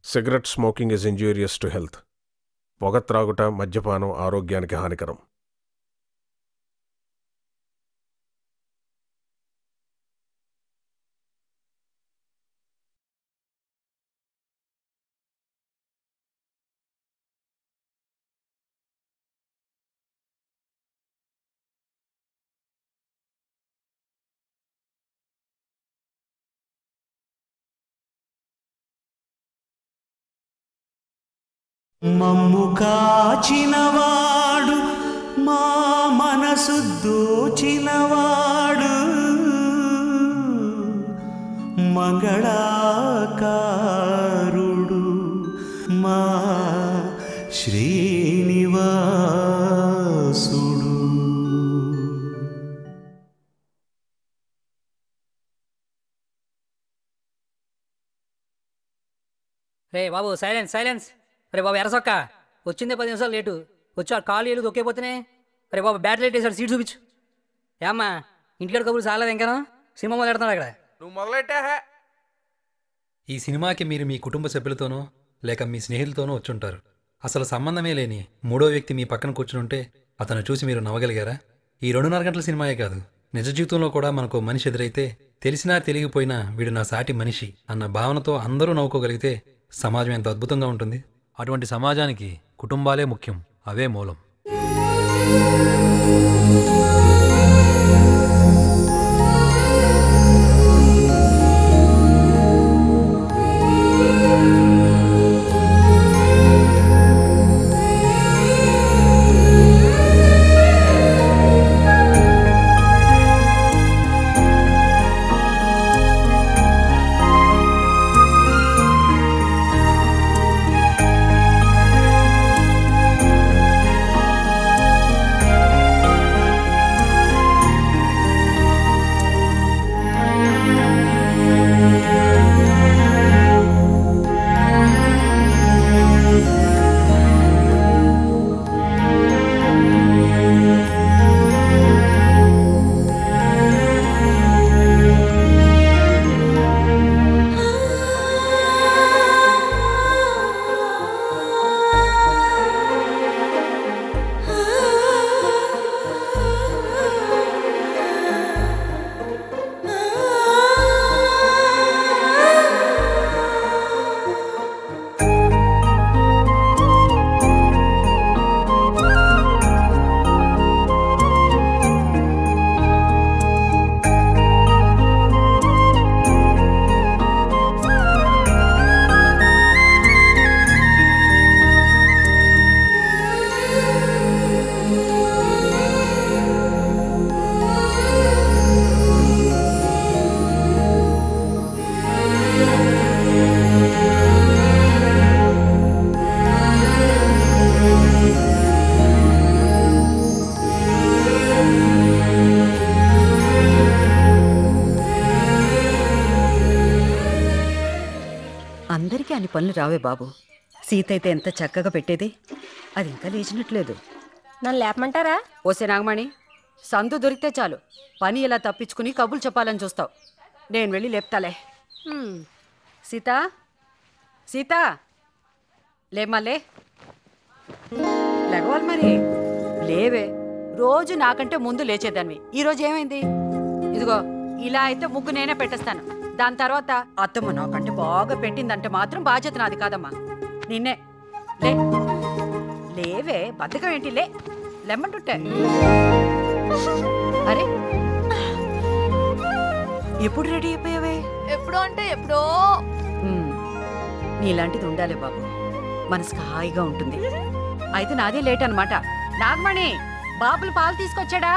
Cigarette smoking is injurious to health పొగ త్రాగుట మద్యపానం ఆరోగ్యానికి హానికరం మమ్ము కాచినవాడు మా మనసు దోచినవాడు మంగళాకారుడు మా శ్రీనివాసుడు రే బాబు సైలెన్స్ సైలెన్స్ రే బాబు ఎరసొక్క వచ్చిందే పది నిమిషాలు లేటు వచ్చి ఆ కాలు ఏళ్ళు దొక్కేపోతేనే రే బాబు బ్యాట్ లైట్ వేసాడు సీట్ చూపించు ఏమ్మా ఇంటికాడ కబుర్లు చాలేదు ఇంకాను సినిమా మొదలెడుతున్నాడు అక్కడ నువ్వు మొదలెట్టా ఈ సినిమాకి మీరు మీ కుటుంబ సభ్యులతోనో లేక మీ స్నేహితులతోనో వచ్చుంటారు అసలు సంబంధమే లేని మూడో వ్యక్తి మీ పక్కన కూర్చునుంటే అతను చూసి మీరు నవ్వగలిగారా ఈ రెండున్నర గంటల సినిమాయే కాదు నిజ జీవితంలో కూడా మనకు మనిషి ఎదురైతే తెలిసినా తెలియకపోయినా వీడు నా సాటి మనిషి అన్న భావనతో అందరూ నవ్వుకోగలిగితే సమాజం ఎంత అద్భుతంగా ఉంటుంది అటువంటి సమాజానికి కుటుంబాలే ముఖ్యం అవే మూలం అందరికీ అన్ని పనులు రావే బాబు సీత అయితే ఎంత చక్కగా పెట్టేది అది ఇంకా లేచినట్లేదు నన్ను లేపమంటారా ఓసే నాగమణి సందు దొరికితే చాలు పని ఇలా తప్పించుకుని కబులు చెప్పాలని చూస్తావు నేను వెళ్ళి లేపుతాలే హ్మ్. సీత సీత లేమ్మలే లేగవాలి మరి లేవే రోజు నాకంటే ముందు లేచేదాన్ని ఈరోజు ఏమైంది ఇదిగో ఇలా అయితే ముగ్గు నేనే పెట్టేస్తాను దాని తర్వాత అత్తమ్మ నాకంటే బాగా పెట్టిందంటే మాత్రం బాధ్యత నాది కాదమ్మా నిన్నే లే లేవే బద్ధకం ఏంటి లే లెమ్మంటుంటే అరే ఎప్పుడు రెడీ అయిపోయావే ఎప్పుడో అంటే ఎప్పుడో ఉమ్, నీలాంటిది ఉండాలి బాబు మనసుకు హాయిగా ఉంటుంది అయితే నాదే లేట్ అనమాట నాగమణి బాబులు పాలు తీసుకొచ్చాడా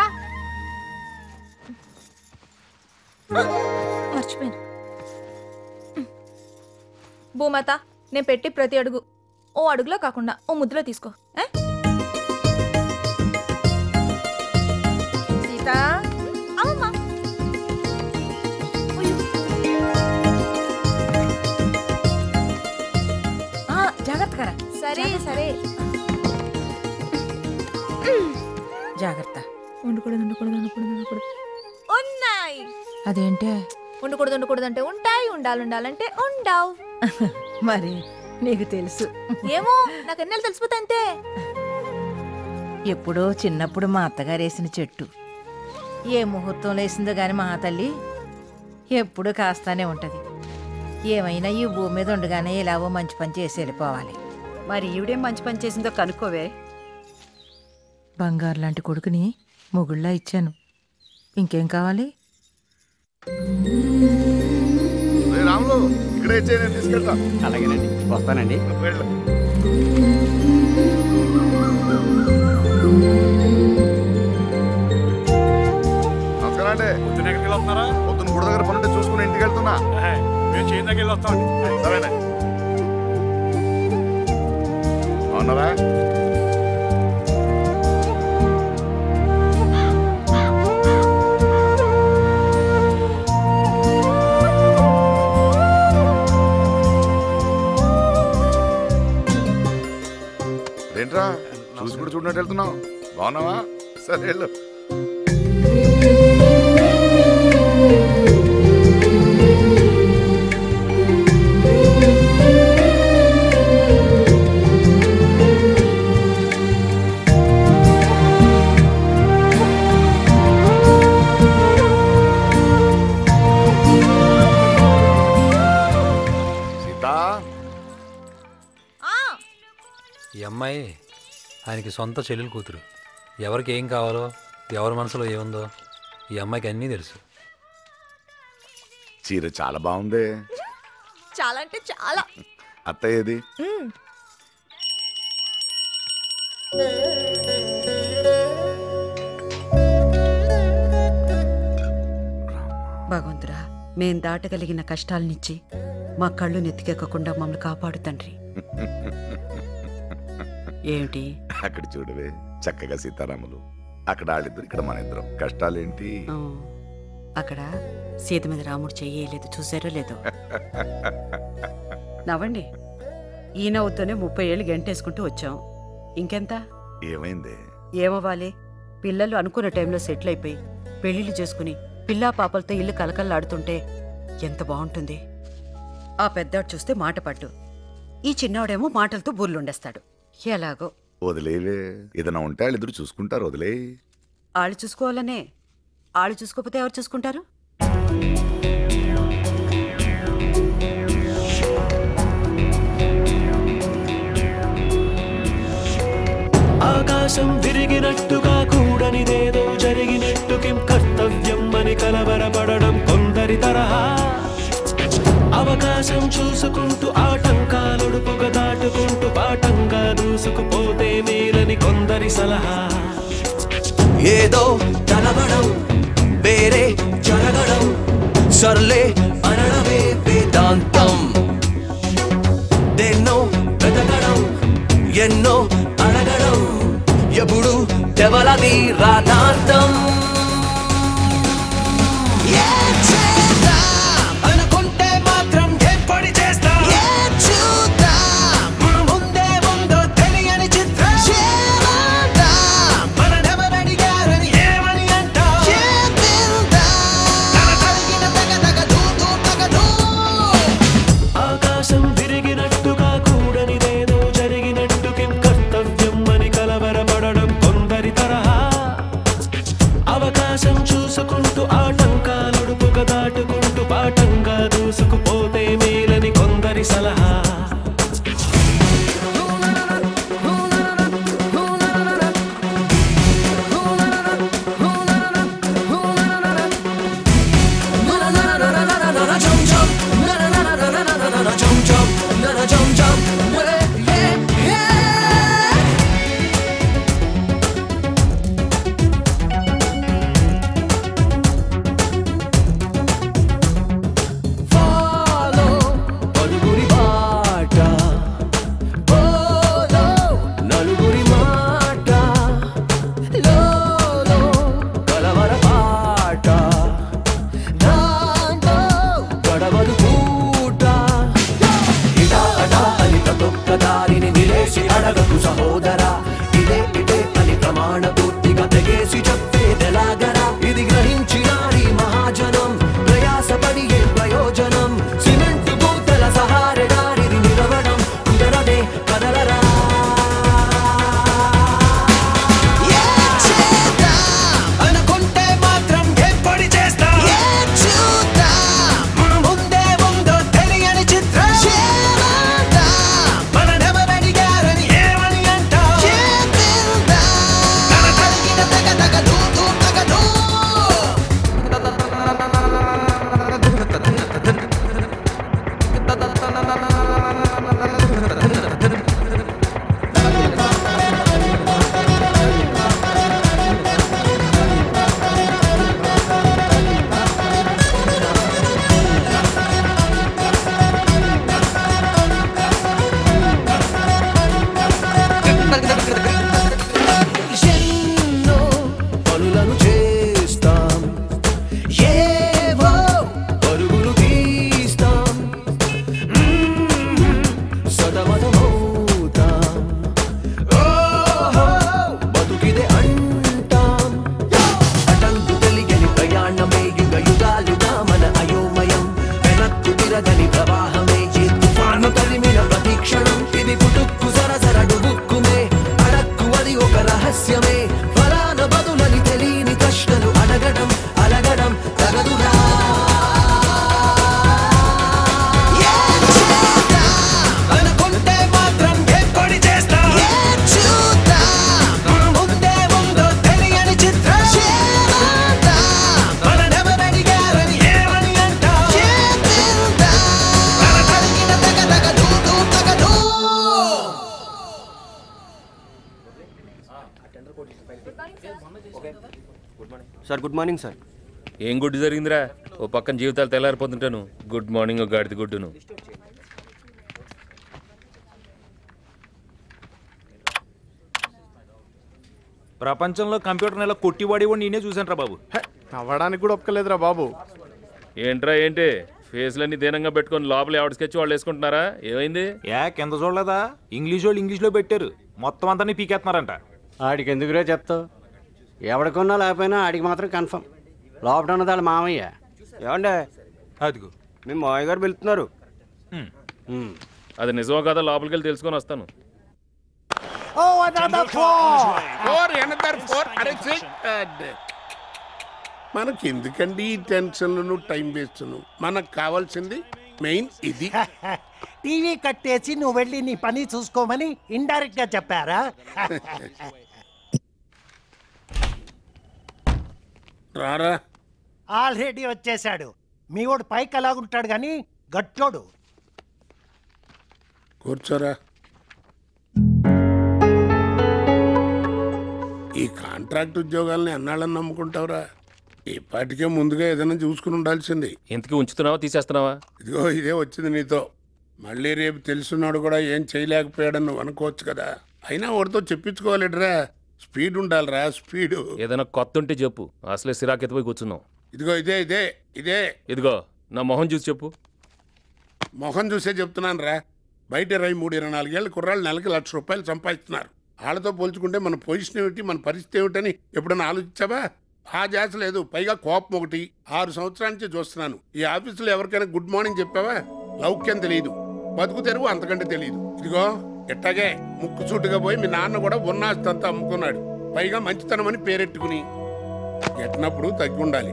మర్చిపోయాను భూమాత నేను పెట్టి ప్రతి అడుగు ఓ అడుగులో కాకుండా ఓ ముద్దులో తీసుకో ఏ? సీత అమ్మా జాగ్రత్త కరా సరే సరే జాగ్రత్త ఉండకూడదు ఉండకూడదు ఉండకూడదు ఉండకూడదు ఉన్నాయి అదేంటే ఉండకూడదు ఉండకూడదు అంటే ఉంటాయి ఉండాలి ఉండాలంటే ఉండవు మరి నీకు తెలుసు ఏమో నాకు ఎన్నెళ్ళు తెలిసిపోతే అంతే ఎప్పుడో చిన్నప్పుడు మా అత్తగారు వేసిన చెట్టు ఏ ముహూర్తంలో వేసిందో గాని మా తల్లి ఎప్పుడూ కాస్తానే ఉంటది ఏమైనా ఈ భూమి మీద ఉండగానే ఇలాగో మంచి పని చేసి వెళ్ళిపోవాలి మరి ఈవిడేం మంచి పని చేసిందో కనుక్కోవే బంగారు లాంటి కొడుకుని మొగుళ్ళా ఇచ్చాను ఇంకేం కావాలి రే రాములు ఇక్కడే ఇచ్చే నేను తీసుకెళ్తా అలాగేనండి వస్తానండి వెళ్ళు నమస్కారం అండి పొద్దున ఎక్కడికి వెళ్తున్నారా పొద్దున గుడి దగ్గర పనుంటే చూసుకుని ఇంటికి వెళ్తున్నా మేము చేయి దగ్గర వస్తామండి సరేనే అవునరా ఏంట్రా చూసి కూడా చూడనట్టు వెళ్తున్నావు బాగున్నావా సరే వెళ్ళు సీత ఈ అమ్మాయి ఆయనకి సొంత చెల్లెలు కూతురు ఎవరికి ఏం కావాలో ఎవరి మనసులో ఏముందో ఈ అమ్మాయికి అన్నీ తెలుసు చీర చాలా బాగుంది చాలా అంటే చాలా అత్తయ్య ఏది మ్మ్. భగవంతురా మేం దాటగలిగిన కష్టాలనిచ్చి మా కళ్ళు నెత్తికెక్కకుండా మమ్మల్ని కాపాడు తండ్రి ఏమిటి అక్కడ చూడవే చక్కగా సీతారాములు అక్కడ వాళ్ళిద్దరు ఇక్కడ మన ఇద్దరం కష్టాలేంటి ఆ, అక్కడ సీత మీద రాముడు చెయ్యలేదు చూసారో లేదో నవ్వండి ఈ నవ్వుతోనే ముప్పై ఏళ్ళు గంటేసుకుంటూ వచ్చాం ఇంకెంత ఏమైంది ఏమవ్వాలి పిల్లలు అనుకున్న టైంలో సెటిల్ అయిపోయి పెళ్లిళ్ళు చేసుకుని పిల్లా పాపలతో ఇల్లు కలకల్లాడుతుంటే ఎంత బాగుంటుంది ఆ పెద్దాడు చూస్తే మాట పట్టు ఈ చిన్నవాడేమో మాటలతో బుర్లుండేస్తాడు ఎలాగో వదిలేవే ఏదైనా ఉంటే వాళ్ళిద్దరు చూసుకుంటారు వదిలే ఆళ్ళు చూసుకోవాలనే ఆళ్ళు చూసుకోకపోతే ఎవరు చూసుకుంటారు ఆకాశం విరిగినట్టుగా కూడనిదేదో జరిగినట్టు కిం కర్తవ్యం అని కలవరపడడం కొందరి తరహా అవకాశం చూసుకుంటూ ఆటంకాలొడుపుగా దాటుకుంటూ పాఠంగా దూసుకుపోతే మేలని కొందరి సలహా ఏదో తలవడం వేరే జరగడం సర్లే అనడమే వేదాంతం దేన్నో వెతకడం ఎన్నో అడగడం ఎప్పుడు తెవలది రాధాంతం అనుకుంటే మాత్రం ఏర్పడి చేస్తా మన ముందే ముందో తెలియని చిత్రం మననెవరడిగారని ఏమని అంటా తల తరిగిన తగ తగ దూ దూ తగ దూ. ఆకాశం విరిగినట్టుగా కూడనిదేదో జరిగినట్టు కిం కర్తవ్యం అని కలవరపడడం కొందరి తరహా అవకాశం చూసుకుంటూ ఆటంకాలుడుపుగా దాటుకుంటూ పాఠంగా దూసుకుపోతే మేలని కొందరి సలహా పలుగురి బాట ఓలో నలుగురి మాట లోలో కలవర పాట దాంతో గడవదు పూట ఇటా అటా అని ప్రతొక్క దారిని నిలేసి అడగకు సహోదరా ఇదే ఇదే అని ప్రమాణ పూర్తిగా తెగేసి చెప్పేదెలాగరా ఇది గ్రహించినారి మహాజనం ప్రయాసపడి ఏ ప్రయోజనం సిమెంట్ పూతల సహారెడారిది నిలవడం ఒక రహస్యమే ఫలాన బదులని తెలియని ప్రశ్నలు అడగడం అలగడం తగదురా ఏం చేద్దాం? అనుకుంటే మాత్రం ఏం పడి చేస్తాం? మన ముందే ఉందో తెలియని చిత్రం మననెవరడిగారని ఏమని అంటాం? మన తరిగిన తగ తగ దూ దూ తగ దూ. సార్ గుడ్ మార్నింగ్ సార్ ఏం గుడ్డు జరిగిందిరా ఓ పక్కన జీవితాలు తెల్లారిపోతుంటాను గుడ్ మార్నింగ్ ఓ గాడిద గుడ్డును ప్రపంచంలో కంప్యూటర్ నెల కొట్టివాడి వాడు నేనే చూశాను రా బాబు అవ్వడానికి కూడా ఒప్పుకోలేదురా బాబు ఏంట్రా ఏంటి ఫేస్లన్నీ దీనంగా పెట్టుకొని లోపల ఎవడ స్కెచ్ వాళ్ళు వేసుకుంటున్నారా ఏమైంది ఏ కింద చూడలేదా ఇంగ్లీష్ వాళ్ళు ఇంగ్లీష్లో పెట్టారు మొత్తం అంతా నీ పీకేస్తున్నారంట ఆడికి ఎందుకురా చెప్తావు ఎవడికొన్నా లేకపోయినా ఆడికి మాత్రం కన్ఫర్మ్ లోపల ఉన్నది వాళ్ళ మామయ్య ఏమండే అదిగో మీ మామయ్య గారు వెళ్తున్నారు అది నిజమో కదా లోపలికి వెళ్ళి తెలుసుకొని వస్తాను Oh, another four! Four, another four. అరే ఛీ, అదే. మనకి ఎందుకండి ఈ టెన్షన్లను టైం వేస్తును మనకు కావాల్సింది మెయిన్ ఇది టీవీ కట్టేసి నువ్వు వెళ్ళి నీ పని చూసుకోమని ఇండైరెక్ట్ గా చెప్పారా రారా ఆల్రెడీ వచ్చేసాడు మీ వాడు పైకి అలాగుంటాడు కానీ గట్టోడు కూర్చోరా ఈ కాంట్రాక్ట్ ఉద్యోగాల్ని అన్నాళ్ళని నమ్ముకుంటావురా ఇప్పటికే ముందుగా ఏదైనా చూసుకుని ఉండాల్సింది ఇంతకీ ఉంచుతున్నావా తీసేస్తున్నావా ఇదిగో ఇదే వచ్చింది నీతో మళ్ళీ రేపు తెలుసున్నాడు కూడా ఏం చేయలేకపోయాడని నువ్వు అనుకోవచ్చు కదా అయినా వాడితో చెప్పించుకోవాలిడ్రా స్పీడ్ ఉండాలిరా స్పీడు ఏదైనా కొత్త ఉంటే చెప్పు అసలే సిరాకు ఎత్తిపోయి కూర్చున్నావు ఇదిగో ఇదే ఇదే ఇదే ఇదిగో నా మొహం చూసి చెప్పు మొహం చూసే చెప్తున్నాను రా బయట ఇరవై మూడు ఇరవై నాలుగేళ్ళ కుర్రాళ్ళు నెలకి లక్ష రూపాయలు సంపాదిస్తున్నారు వాళ్ళతో పోల్చుకుంటే మన పొజిషన్ ఏమిటి మన పరిస్థితి ఏమిటని ఎప్పుడైనా ఆలోచించావా ఆ జాస లేదు పైగా కోపం ఒకటి ఆరు సంవత్సరాల నుంచి చూస్తున్నాను ఈ ఆఫీసులో ఎవరికైనా గుడ్ మార్నింగ్ చెప్పావా లౌక్యం తెలియదు బతుకు తెరువు అంతకంటే తెలియదు ఇదిగో ఎట్టాగే ముక్కు సూటుగా పోయి మీ నాన్న కూడా ఉన్నాస్తంతా అమ్ముకున్నాడు పైగా మంచితనమని పేరెట్టుకుని ఎట్టినప్పుడు తగ్గి ఉండాలి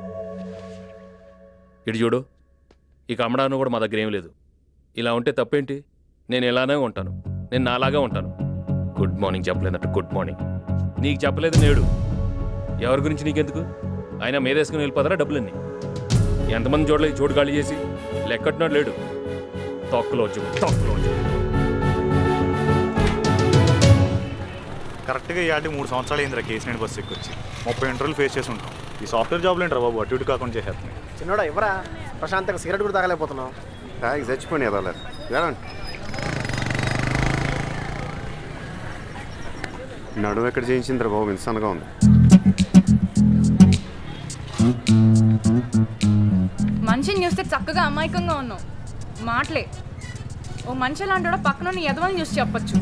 ఇటు చూడు ఇక అమ్మడానికి కూడా మా దగ్గర ఏం లేదు ఇలా ఉంటే తప్పేంటి నేను ఇలానే ఉంటాను నేను నాలాగా ఉంటాను గుడ్ మార్నింగ్ చెప్పలేదట గుడ్ మార్నింగ్ నీకు చెప్పలేదు నేడు ఎవరి గురించి నీకెందుకు ఆయన మీదేసుకుని వెళ్ళిపోతారా డబ్బులన్నీ ఎంతమంది చూడలేదు చోటు ఖాళీ చేసి లెక్కట్టున్నాడు లేడు తొక్కలో వచ్చి తొక్కలో వచ్చి కరెక్ట్గా ఇవాళ మూడు సంవత్సరాలు అయిందిరా కేసు నేను బస్సు ఎక్కొచ్చి ముప్పై ఇంటర్వ్యూలు ఫేస్ చేసి ఉంటాం ఈ సాఫ్ట్వేర్ జాబ్లు ఏంట్రా బాబు అటు ఇటు కాకుండా చేసేస్తున్నాయి చిన్నోడా ఎవరా ప్రశాంతంగా సిగరెట్ కూడా తాగలేకపోతున్నావు తాగి చచ్చిపోయి ఎదలేదు వెళ్ళండి నడుము ఎక్కడ చేయించిందిరా బాబు ఇన్సాన్గా ఉంది మనిషిని చూస్తే చక్కగా అమాయకంగా ఉన్నావు మాటలే ఓ మనిషి లాంటి పక్కన ఎదవని చూసి చెప్పొచ్చు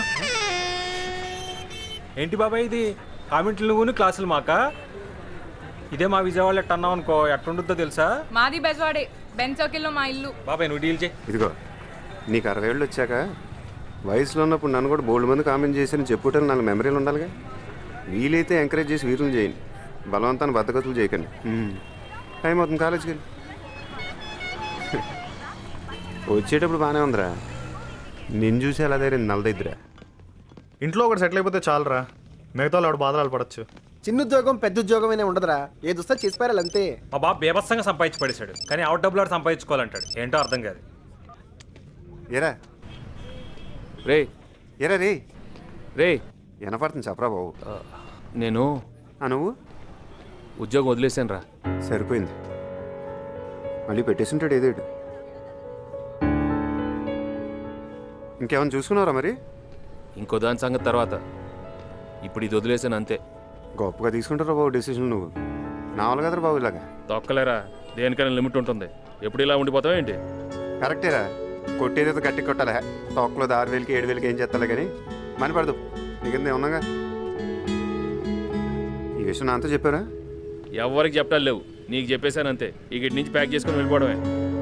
ఏంటి బాబాయ్ ఇది కామెంట్లు నువ్వు క్లాసులు మాకా ఇదే మా విజయవాడ ఎట్ట అన్నావు అనుకో ఎట్టుంటుందో తెలుసా మాది బెజవాడే బెన్ సర్కిల్లో మా ఇల్లు బాబాయ్ నువ్వు డీల్ చేయి ఇదిగో నీకు అరవై ఏళ్ళు వచ్చాక వయసులో ఉన్నప్పుడు నన్ను కూడా బోల్డ్ మంది కామెంట్ చేసి చెప్పుటని నాకు మెమరీలు ఉండాలిగా వీలైతే ఎంకరేజ్ చేసి వీరులు చేయండి బలవంతాన్ని బద్దగతులు చేయకండి హ్మ్. టైం అవుతుంది కాలేజ్కి వెళ్ళి వచ్చేటప్పుడు బాగానే ఉందిరా నిన్ను చూసి ఎలా ధైర్యం నలదైద్దిరా ఇంట్లో ఒకటి సెటిల్ అయిపోతే చాలరా మిగతా వాళ్ళు ఆవిడ బాధలు పడచ్చు చిన్న ఉద్యోగం పెద్ద ఉద్యోగం ఉండదురా ఏది వస్తే చేసి పారాలి అంతే మా బాబు బేబత్సంగా సంపాదించి పడేశాడు కానీ అవుట్ డబ్బులు ఆడు సంపాదించుకోవాలంటాడు ఏంటో అర్థం కాదు ఏరా రే ఏరా రే రే వినపడుతుంది చెప్పరా బాబు నేను ఆ నువ్వు ఉద్యోగం వదిలేశాను రా సరిపోయింది మళ్ళీ పెట్టేసుంటాడు ఏదేడు ఇంకేమైనా చూసుకున్నారా మరి ఇంకో దాని సంగతి తర్వాత ఇప్పుడు ఇది వదిలేశాను అంతే గొప్పగా తీసుకుంటారా బాబు డెసిషన్ నువ్వు నా వల్ల కదరా బాబు ఇలాగా తొక్కలేరా దేనికైనా లిమిట్ ఉంటుంది ఎప్పుడు ఇలా ఉండిపోతావు ఏంటి కరెక్టేరా కొట్టేదైతే గట్టి కొట్టాలి తొక్కలో ఆరు వేలకి ఏడు వేలకి ఏం చేస్తాలే కానీ మని పడదు నీకింద ఏమన్నాగా ఈ విషయం నాతో చెప్పారా ఎవరికి చెప్పాలి లేవు నీకు చెప్పేశాను అంతే ఇక ఇటు నుంచి ప్యాక్ చేసుకుని వెళ్ళిపోవడమే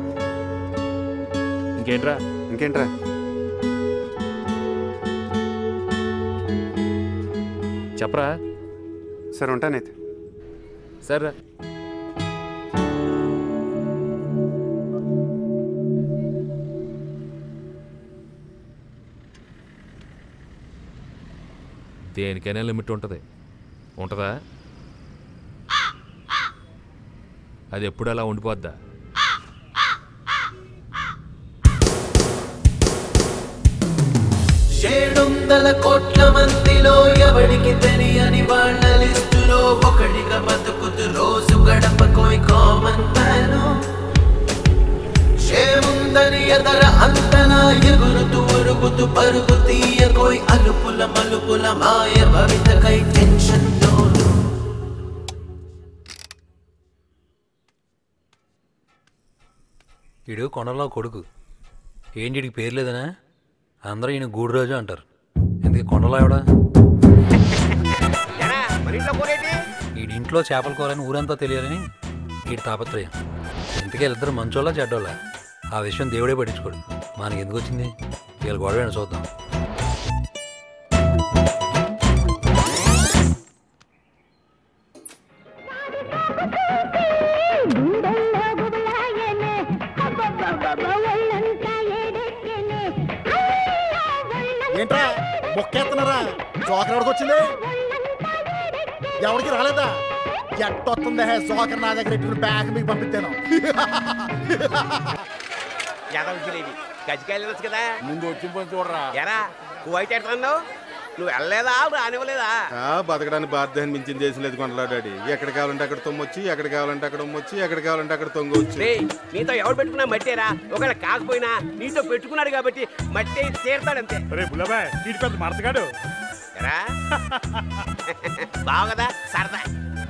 ఇంకేంట్రా ఇంకేంట్రా చెప్పరా సరే ఉంటానైతే సరే దేనికైనా లిమిట్ ఉంటుంది ఉంటుందా అది ఎప్పుడు అలా ఉండిపోద్దా ఏడొందల కోట్ల మందిలో ఎవడికి తెలియని వాళ్ళ లిస్టులో ఒకటిగా బతుకుతూ రోజు గడపకోయ్ కామన్ మ్యాను ఏముందని ఎదర అంతనా ఎగురుతూ ఉరుగుతూ పరుగు తీయకోయ్ అలుపుల మలుపుల మాయ భవితకై టెన్షన్ తోను వీడు కొండలో కొడుకు ఏంటి వీడికి పేరు లేదనా అందరూ ఈయన గూడురాజు అంటారు ఎందుకు కొండలో ఎవడా వీడి ఇంట్లో చేపల కూర అని ఊరంతా తెలియాలని వీడి తాపత్రయం ఇంతకీ వీళ్ళిద్దరు మంచోళ్ళ చెడ్డోళ్ళ ఆ విషయం దేవుడే పట్టించుకోడు మనకి ఎందుకు వచ్చింది వీళ్ళ గొడవ చూద్దాం ఏంట్రా మొక్కేస్తున్నారా జోకర్ ఎవరికి వచ్చింది ఎవరికి రాలేదా ఎట్టొస్తుందే జోకర్ నా దగ్గర ఎట్టుకుని బ్యాగ్ మీకు పంపిస్తాను యాదవ జిలేబి గజ్జికాయలు వెళ్ళొచ్చు కదా ముందు వచ్చి పని చూడరా ఎరా కువైట్ ఎడుతున్నావు నువ్వు వెళ్ళలేదా రానివ్వలేదా ఆ, బతకడానికి బాధ్యత మించింది చేసలేదు కొండలాడాడి ఎక్కడ కావాలంటే అక్కడ తొమ్మొచ్చి ఎక్కడ కావాలంటే అక్కడ ఉమ్మొచ్చి ఎక్కడ కావాలంటే అక్కడ తొంగొచ్చు రేయ్ నీతో ఎవడు పెట్టుకున్నా మట్టేరా ఒకవేళ కాకపోయినా నీతో పెట్టుకున్నాడు కాబట్టి మట్టి తీరుతాడంతే రే బుల్లబాయ్ వీడి పెద్ద మరతగాడు ఎరా బావు కదా సరదా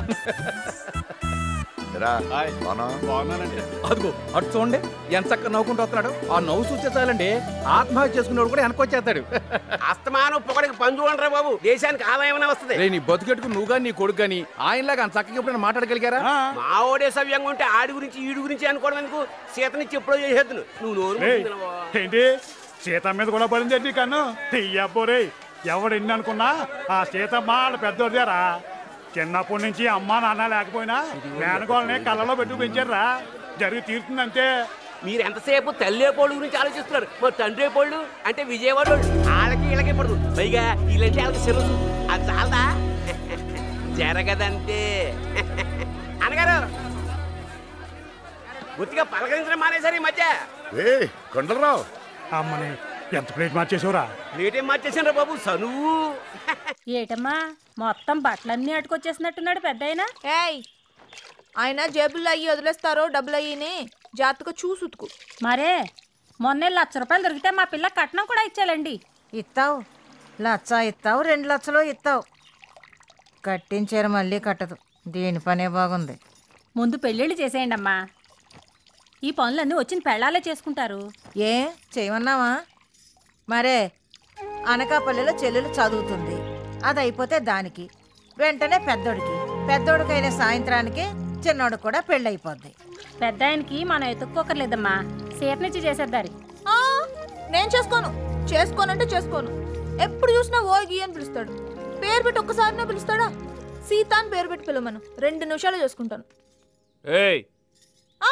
అదిగో అటు చూడండి ఎంత చక్కగా నవ్వుకుంటూ వస్తున్నాడు ఆ నవ్వు చూస్తే చాలండి ఆత్మహత్య చేసుకున్నాడు కూడా వెనకొచ్చేస్తాడు అస్తమానం పొగడికి పని చూడండి బాబు దేశానికి ఆదాయం వస్తుంది రే నీ బతుకెట్టుకు నువ్వు కానీ నీ కొడుకు కానీ ఆయనలాగా అంత చక్కగా ఎప్పుడైనా మాట్లాడగలిగారా మా ఓడే సవ్యంగా ఉంటే ఆడి గురించి ఈడి గురించి అనుకోవడం ఎందుకు సీతనిచ్చి ఎప్పుడో చేసేద్దును నువ్వు నోరు రేయ్, మూసుకున్నావా? ఏంటి సీత మీద కూడా పడింది ఏంటి కన్ను అయ్యబ్బోరే ఎవడు ఎన్ని అనుకున్నా ఆ సీతమ్మ వాళ్ళ పెద్దోడిదేరా చిన్నప్పటి నుంచి అమ్మ నాన్న లేకపోయినా మేనగోళ్ళని కళ్ళలో పెట్టు పెంచారా జరిగి తీరుతుందంటే మీరు ఎంతసేపు తల్లేపోళ్ళు గురించి ఆలోచిస్తున్నారు మరి తండ్రి పోళ్ళు అంటే విజయవాడ వాళ్ళు. వాళ్ళకి వీళ్ళకి పడదు పైగా వీళ్ళంటే వాళ్ళకి సిరసు అది చాలదా జరగదంతే అనగారు గుర్తిగా పలకరించడం మానేశారు ఈ మధ్య ఏ కొండలరావు అమ్మని ఎంత ప్లేట్ మార్చేసావురా ప్లేటేం మార్చేసాను బాబు సనువు ఏటమ్మా మొత్తం బట్టలన్నీ అటుకొచ్చేసినట్టున్నాడు పెద్ద ఏయ్ ఆయన జేబుల్లో అయ్యి వదిలేస్తారో డబ్బులు అయ్యిని జాగ్రత్తగా చూసి ఉతుకు మరే మొన్నే లక్ష రూపాయలు దొరికితే మా పిల్ల కట్నం కూడా ఇచ్చాలండి ఇస్తావు లచ్చ ఇస్తావు రెండు లక్షలు ఇస్తావు కట్టించారు మళ్ళీ కట్టదు దీని పనే బాగుంది ముందు పెళ్ళిళ్ళు చేసేయండి అమ్మా ఈ పనులన్నీ వచ్చిన పెళ్ళాలే చేసుకుంటారు ఏ చేయమన్నావా మరే అనకాపల్లిలో చెల్లెలు చదువుతుంది అది అయిపోతే దానికి వెంటనే పెద్దోడికి పెద్దోడికైన సాయంత్రానికి చిన్నోడు కూడా పెళ్ళైపోద్ది పెద్ద ఆయనకి మనం ఎత్తుక్కోకర్లేదమ్మా సీతనిచ్చి చేసేద్దారి ఆ, నేను చేసుకోను చేసుకోనంటే చేసుకోను ఎప్పుడు చూసినా ఓ గీ అని పిలుస్తాడు పేరు పెట్టి ఒక్కసారినే పిలుస్తాడా సీత అని పేరు పెట్టి పిలవమను రెండు నిమిషాలు చేసుకుంటాను ఏయ్ ఆ!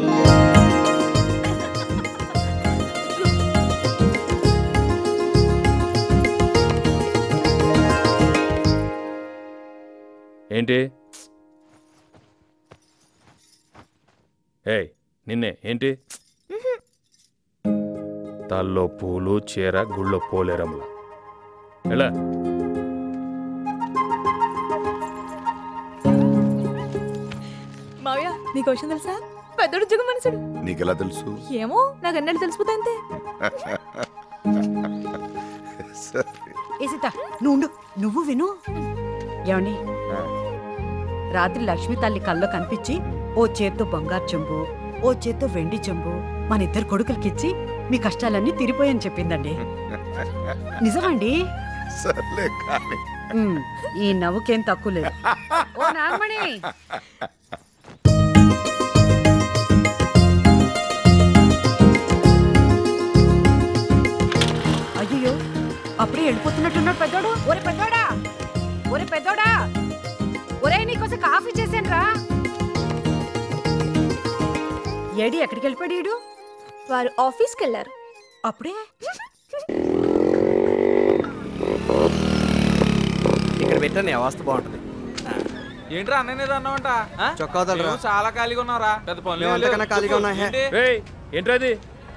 ఏంటి ఏయ్ నిన్నే ఏంటి తల్లో పూలు చీర గుళ్ళో పోలేరమ్మ ఎలా మావయ్య నీకు విషయం తెలుసా పెద్దోడు జగ మనుషుడు నీకెలా తెలుసు ఏమో నాకు అన్నట్టు తెలిసిపోతా అంతే సరే ఏ సీత నువ్వు ఉండు. నువ్వు విను ఏమండి రాత్రి లక్ష్మి తల్లి కల్లో కనిపించి ఓ చేత్తో బంగారు చెంబు ఓ చేత్తో వెండి చెంబు మన ఇద్దరు కొడుకులకిచ్చి మీ కష్టాలన్నీ తీరిపోయని చెప్పిందండి నిజమండి సర్లే కానీ ఉమ్, ఈ నవ్వుకేం తక్కువ లేదు ఓ నాగమణి అయ్యో అప్పుడే వెళ్ళిపోతున్నట్టున్నాడు పెద్దోడు ఒరే పెద్దోడా ఒరే వచ్చేసాను రా ఏడి ఎక్కడికి వెళ్ళిపోయాడు ఈడు వారు ఆఫీస్కి వెళ్ళారు అప్పుడే ఇక్కడ పెట్టాను అవస్థ బాగుంటుంది ఏంట్రా అన్నయ్య అన్నావంట చొక్కా వదలరా. మేము చాలా ఖాళీగా ఉన్నావురా పెద్ద పనులు మేము ఏం లేవు. అంతకన్నా ఖాళీగా ఉన్నాం, హే. ఏంటి? రేయ్ ఏంట్రా ఇది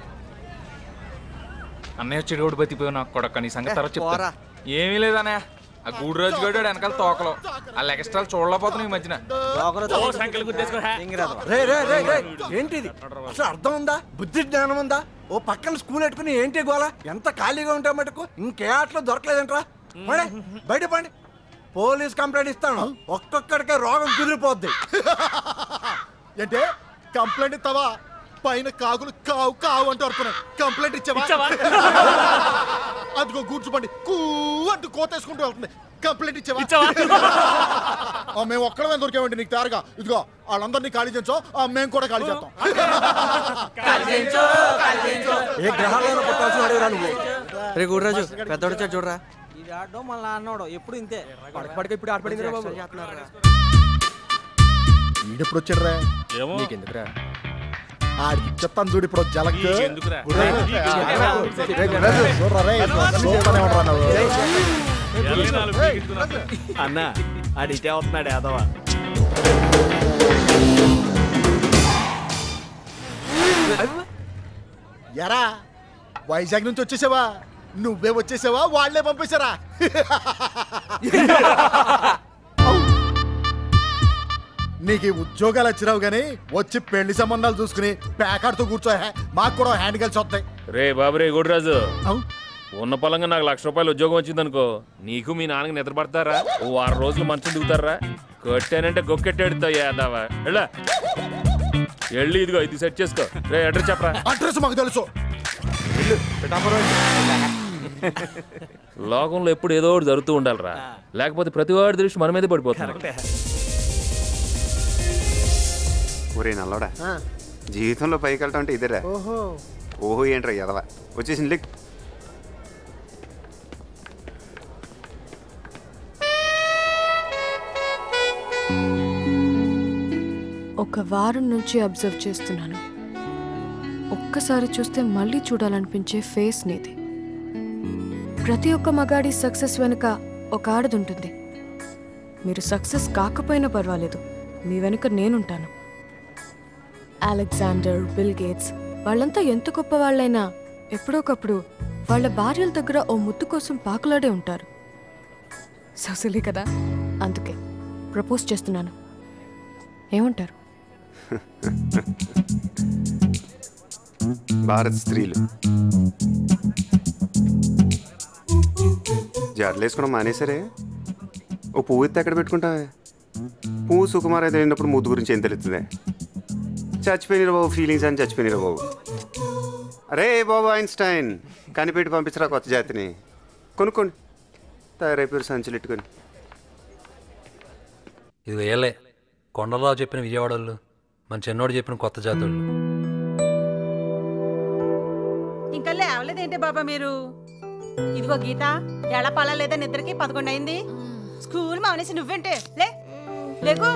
అన్నయ్య వచ్చి రోడ్డు బతికిపోయి నాకు కొడక నీ సంగతి తర్వాత పోరా. చెప్తా ఏమీ లేదన్నయ్య ఆ గూడు రోజు గడు వెనకాల తోకలో ఆ ఎక్స్ట్రాలు చూడలేకపోతున్నాయి ఈ మధ్యన ఓ సంఖ్యలు గుర్తేసుకో రే రే రే రే ఏంటిది అసలు అర్థం ఉందా బుద్ధి జ్ఞానం ఉందా ఓ పక్కన స్కూల్ పెట్టుకుని ఏంటి గోల ఎంత ఖాళీగా ఉంటా మటుకు ఇంకే ఆటలో దొరకలేదంట్రా పడే బయట పండి పోలీస్ కంప్లైంట్ ఇస్తాను ఒక్కొక్కడికే రోగం కుదిరిపోద్ది ఏంటే కంప్లైంట్ ఇస్తావా పైన కాకులు కావు కావు అంటూ అరుపున్నాయి కంప్లైంట్ ఇచ్చావా అదిగో కూర్చోబండి కూ అంటూ కోతేసుకుంటూ వెళ్తుంది కంప్లైంట్ ఇచ్చావా ఆ, మేము ఒక్కడమే దొరికామండి నీకు తయారుగా ఇదిగో వాళ్ళందరినీ ఖాళీ చేయించో ఆ, మేము కూడా ఖాళీ చేస్తాం ఏ గ్రహాల్లో పుట్టాల్సిన వాడివిరా నువ్వు రే గుడ్రాజు పెద్దోడు వచ్చాడు చూడరా ఇది ఆడడం మళ్ళీ అన్నాడు ఎప్పుడు ఇంతే పడక పడక ఇప్పుడు ఆడపడింది రా బాబు ఈడెప్పుడు వచ్చాడు రా ఏమో నీకెందుకురా ఆడికి చెప్తాను చూడు ఇప్పుడు జలక్ నీకెందుకురా? గుర్రాజు, నీకెందుకురా? రే, గుర్రాజు, చూడరా రే, చూడతానే ఉండరా నువ్వు. ఎల్లి నాలుగు పీకిస్తున్నా. అన్న ఆడు ఇటే వస్తున్నాడు యాదవా ఎరా వైజాగ్ నుంచి వచ్చేసావా నువ్వే వచ్చేసావా వాళ్ళే పంపేశారా నీకు ఈ ఉద్యోగాలు వచ్చినావు గానీ వచ్చి పెళ్లి సంబంధాలు చూసుకుని ప్యాకాడుతూ కూర్చో హే. మాకు కూడా హ్యాండ్ కలిసి వస్తాయి రే బాబు రే గుడిరాజు ఉన్న పొలంగా నాకు లక్ష రూపాయలు ఉద్యోగం వచ్చిందనుకో నీకు మీ నాన్నకి నిద్ర పడతారా ఓ వారం రోజులు మంచం దిగుతారా కొట్టానంటే గొక్కెట్టాడుతావు యాదావా వెళ్ళా వెళ్ళి ఇదిగో ఇది సెట్ చేసుకో రే అడ్రస్ చెప్పరా అడ్రస్ మాకు తెలుసు లోకంలో ఎప్పుడు ఏదో ఒకటి జరుగుతూ ఉండాలిరా లేకపోతే ప్రతి వాడి దృష్టి మన మీదే పడిపోతుంది ఒరే నల్లోడా జీవితంలో పైకి వెళ్ళటం అంటే ఇదేరా ఓహో ఓహో ఏంట్రా ఎదవా వచ్చేసింది లిక్ ఒక వారం నుంచి అబ్జర్వ్ చేస్తున్నాను ఒక్కసారి చూస్తే మళ్ళీ చూడాలనిపించే ఫేస్ నీది ప్రతి ఒక్క మగాడి సక్సెస్ వెనుక ఒక ఆడది ఉంటుంది మీరు సక్సెస్ కాకపోయినా పర్వాలేదు మీ వెనుక నేనుంటాను అలెగ్జాండర్ బిల్ గేట్స్ వాళ్ళంతా ఎంత గొప్ప వాళ్ళైనా ఎప్పుడోకప్పుడు వాళ్ళ భార్యల దగ్గర ఓ ముద్దు కోసం పాకులాడే ఉంటారు సొసలి కదా అందుకే ప్రపోజ్ చేస్తున్నాను ఏమంటారు భారత్ స్త్రీలు జడలు వేసుకోవడం మానేసరే ఓ పువ్వు ఎత్తి ఎక్కడ పెట్టుకుంటావే పువ్వు సుకుమార్ అయితే వెళ్ళినప్పుడు ముద్దు గురించి ఏం తెలుస్తుంది చచ్చిపోయినరా బాబు ఫీలింగ్స్ అని చచ్చిపోయినరా బాబు అరే బాబు ఐన్స్టైన్ కనిపెట్టి పంపించరా కొత్త జాతిని కొనుక్కోండి తయారైపోయారు సంచులు ఎట్టుకొని ఇదిగో ఏలే కొండలరావు చెప్పిన విజయవాడోళ్ళు మన చిన్నోడు చెప్పిన కొత్త జాతోళ్ళు ఇంకా లేవలేదేంటి బాబా మీరు ఇదిగో గీత ఎలా పడలేదా నిద్రకి పదకొండు అయింది స్కూల్ మానేసి నువ్వేంటే లే లేకు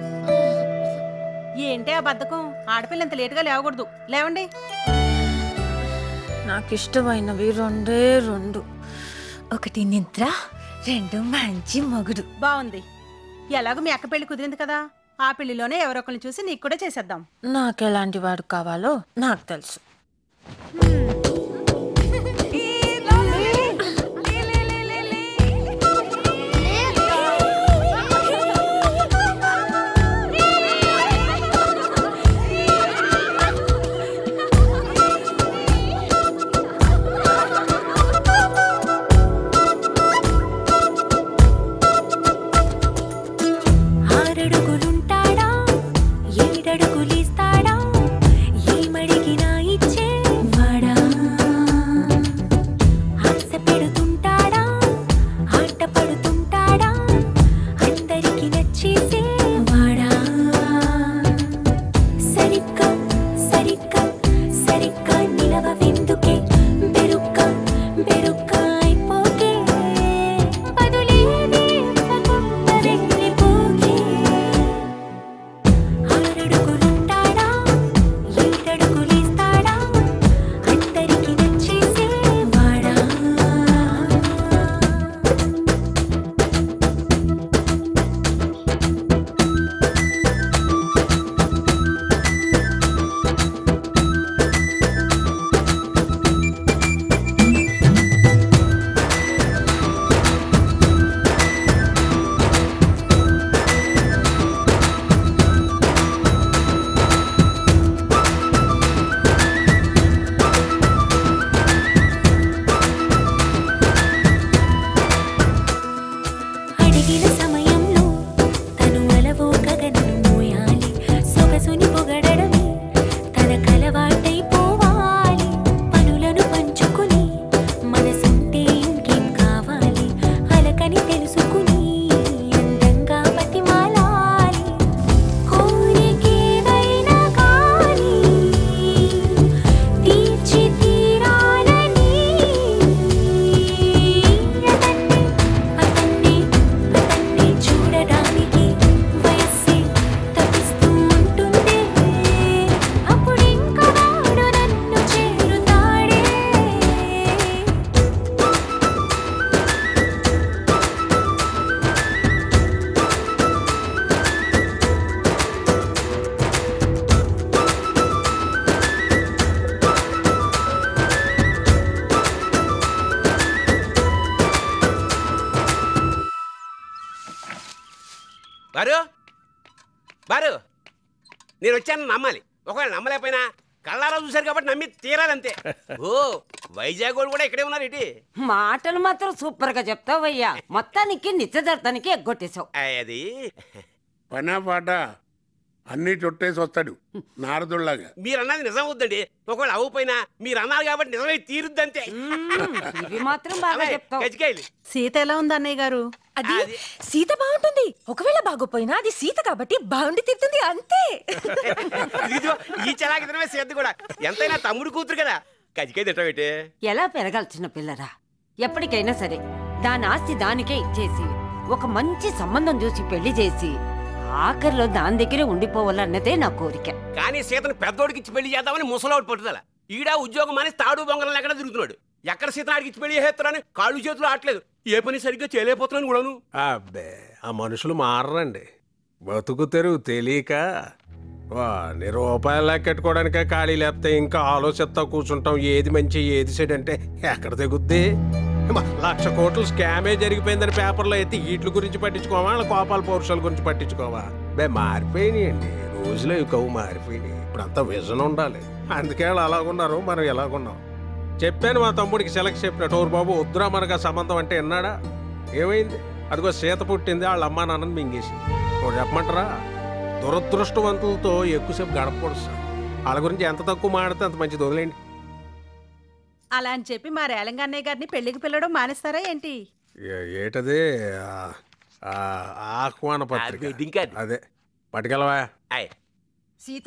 ఏంటి ఆ బద్ధకం ఆడపిల్ల ఇంత లేటుగా లేవకూడదు లేవండి నాకు ఇష్టమైనవి రెండే రెండు ఒకటి నిద్ర రెండు మంచి మొగుడు బాగుంది ఎలాగో మీ అక్క పెళ్లి కుదిరింది కదా ఆ పెళ్లిలోనే ఎవరొకరిని చూసి నీకు కూడా చేసేద్దాం నాకు ఎలాంటి వాడు కావాలో నాకు తెలుసు ఆరడుగులుంటాడా ఏడడుగులిస్తాడా ఏమడిగినా ఇచ్చే వాడా తగిన సమయంలో తను అలవో గగనను మోయాలి సొగసుని పొగడడమే తన కలవాటైపోవాలి పనులను పంచుకుని మనసుంటే ఇంకేం కావాలి అలకని తెలుసుకుని అందంగా బతిమాలాలి కోరికేదైనా కానీ తీర్చి తీరాలని అతన్ని అతన్ని చూడడానికి వయస్సే తప్పిస్తూ ఉంటుంది అప్పుడింక వాడు నన్ను చేరుతాడే బారు బారు నేను వచ్చాను నమ్మాలి ఒకవేళ నమ్మలేకపోయినా కళ్ళారా చూశారు కాబట్టి నమ్మి తీరాలంతే ఓ వైజాగ్ వాళ్ళు కూడా ఇక్కడే ఉన్నారు ఇటీ మాటలు మాత్రం సూపర్ గా చెప్తావయ్యా మొత్తానికి నిశ్చితార్థానికి ఎగ్గొట్టేశావు అది పనా పాట అన్నీ చుట్టేసి వస్తాడు నారదుల్లాగా మీరు అన్నది నిజం అవుద్దండి ఒకవేళ అవ్వపోయినా మీరు అన్నారు కాబట్టి నిజమై తీరుద్దంతే ఇవి మాత్రం బాగా చెప్తావు కజ్జికాయలు సీత ఎలా ఉంది అన్నయ్య గారు అది సీత బాగుంటుంది ఒకవేళ బాగోపోయినా అది సీత కాబట్టి బాగుండి తిరుగుతుంది అంతే ఇదిగో ఈ చలాకి తినమే సేద్దు కూడా ఎంతైనా తమ్ముడు కూతురు కదా కజ్జికాయ తింటావేటే ఎలా పెరగాల్సిన పిల్లరా ఎప్పటికైనా సరే దాని ఆస్తి దానికే ఇచ్చేసి ఒక మంచి సంబంధం చూసి పెళ్లి చేసి ఆఖరిలో దాని దగ్గరే ఉండిపోవాలన్నదే నా కోరిక కానీ సీతను పెద్దోడికి ఇచ్చి పెళ్లి చేద్దామని ముసలోడు పట్టుదల ఈడ ఉద్యోగం అని తాడు బొంగరం ఎక్కడ తిరుగుతున్నాడు ఎక్కడ సీతను ఆడికి ఇచ్చి పెళ్లి చేస్తారని కాళ్ళు చేతులు ఆటలేదు ఏ పని సరిగ్గా చేయలేకపోతున్నాను కూడాను అబ్బే ఆ మనుషులు మారరండి బతుకు తెరువు తెలియక వాడిని రూపాయలు లెక్కెట్టుకోవడానికే ఖాళీ లేకపోతే ఇంకా ఆలోచిస్తా కూర్చుంటాం ఏది మంచి ఏది చెడు అంటే ఎక్కడ తెగుద్ది మ, లక్ష కోట్లు స్కామే జరిగిపోయిందని పేపర్లో అయితే వీటి గురించి పట్టించుకోవా వాళ్ళ కోపాల పౌరుషాల గురించి పట్టించుకోవా బే మారిపోయినాయండి రోజులో ఇవి కవు మారిపోయినాయి ఇప్పుడు అంతా విజన్ ఉండాలి అందుకే వాళ్ళు అలాగున్నారు మనం ఎలాగున్నాం చెప్పాను మా తమ్ముడికి సెలెక్ట్ చెప్పినట్టు ఓరు బాబు వద్దురా మనకు ఆ సంబంధం అంటే విన్నాడా ఏమైంది అదిగో సీత పుట్టింది వాళ్ళ అమ్మా నాన్నని మింగేసి ఇప్పుడు చెప్పమంటారా దురదృష్టవంతులతో ఎక్కువసేపు గడపకూడదు సార్ వాళ్ళ గురించి ఎంత తక్కువ మాడితే అంత మంచిది వదిలేండి అలా అని చెప్పి మా రేలంగా అన్నయ్య గారిని పెళ్లికి పిల్లడం మానేస్తారా ఏంటి ఏ- ఏటది ఆ- ఆ ఆహ్వాన పత్రిక అదే పట్టుకెళ్ళవా సీత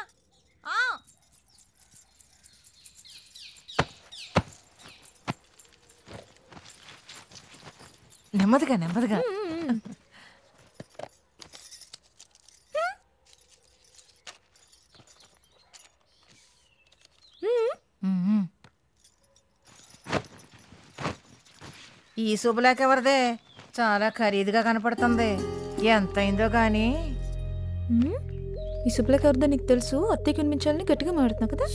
నెమ్మదిగా నెమ్మదిగా మ్మ్. ఈ శుభలేఖ ఎవరిదే చాలా ఖరీదుగా కనపడుతుంది ఎంత అయిందో గాని మ్మ్? ఈ శుభ్లకి ఎవరిదో నీకు తెలుసు అత్తయ్యకి వినిపించాలని గట్టిగా మాడుతున్నావు కదా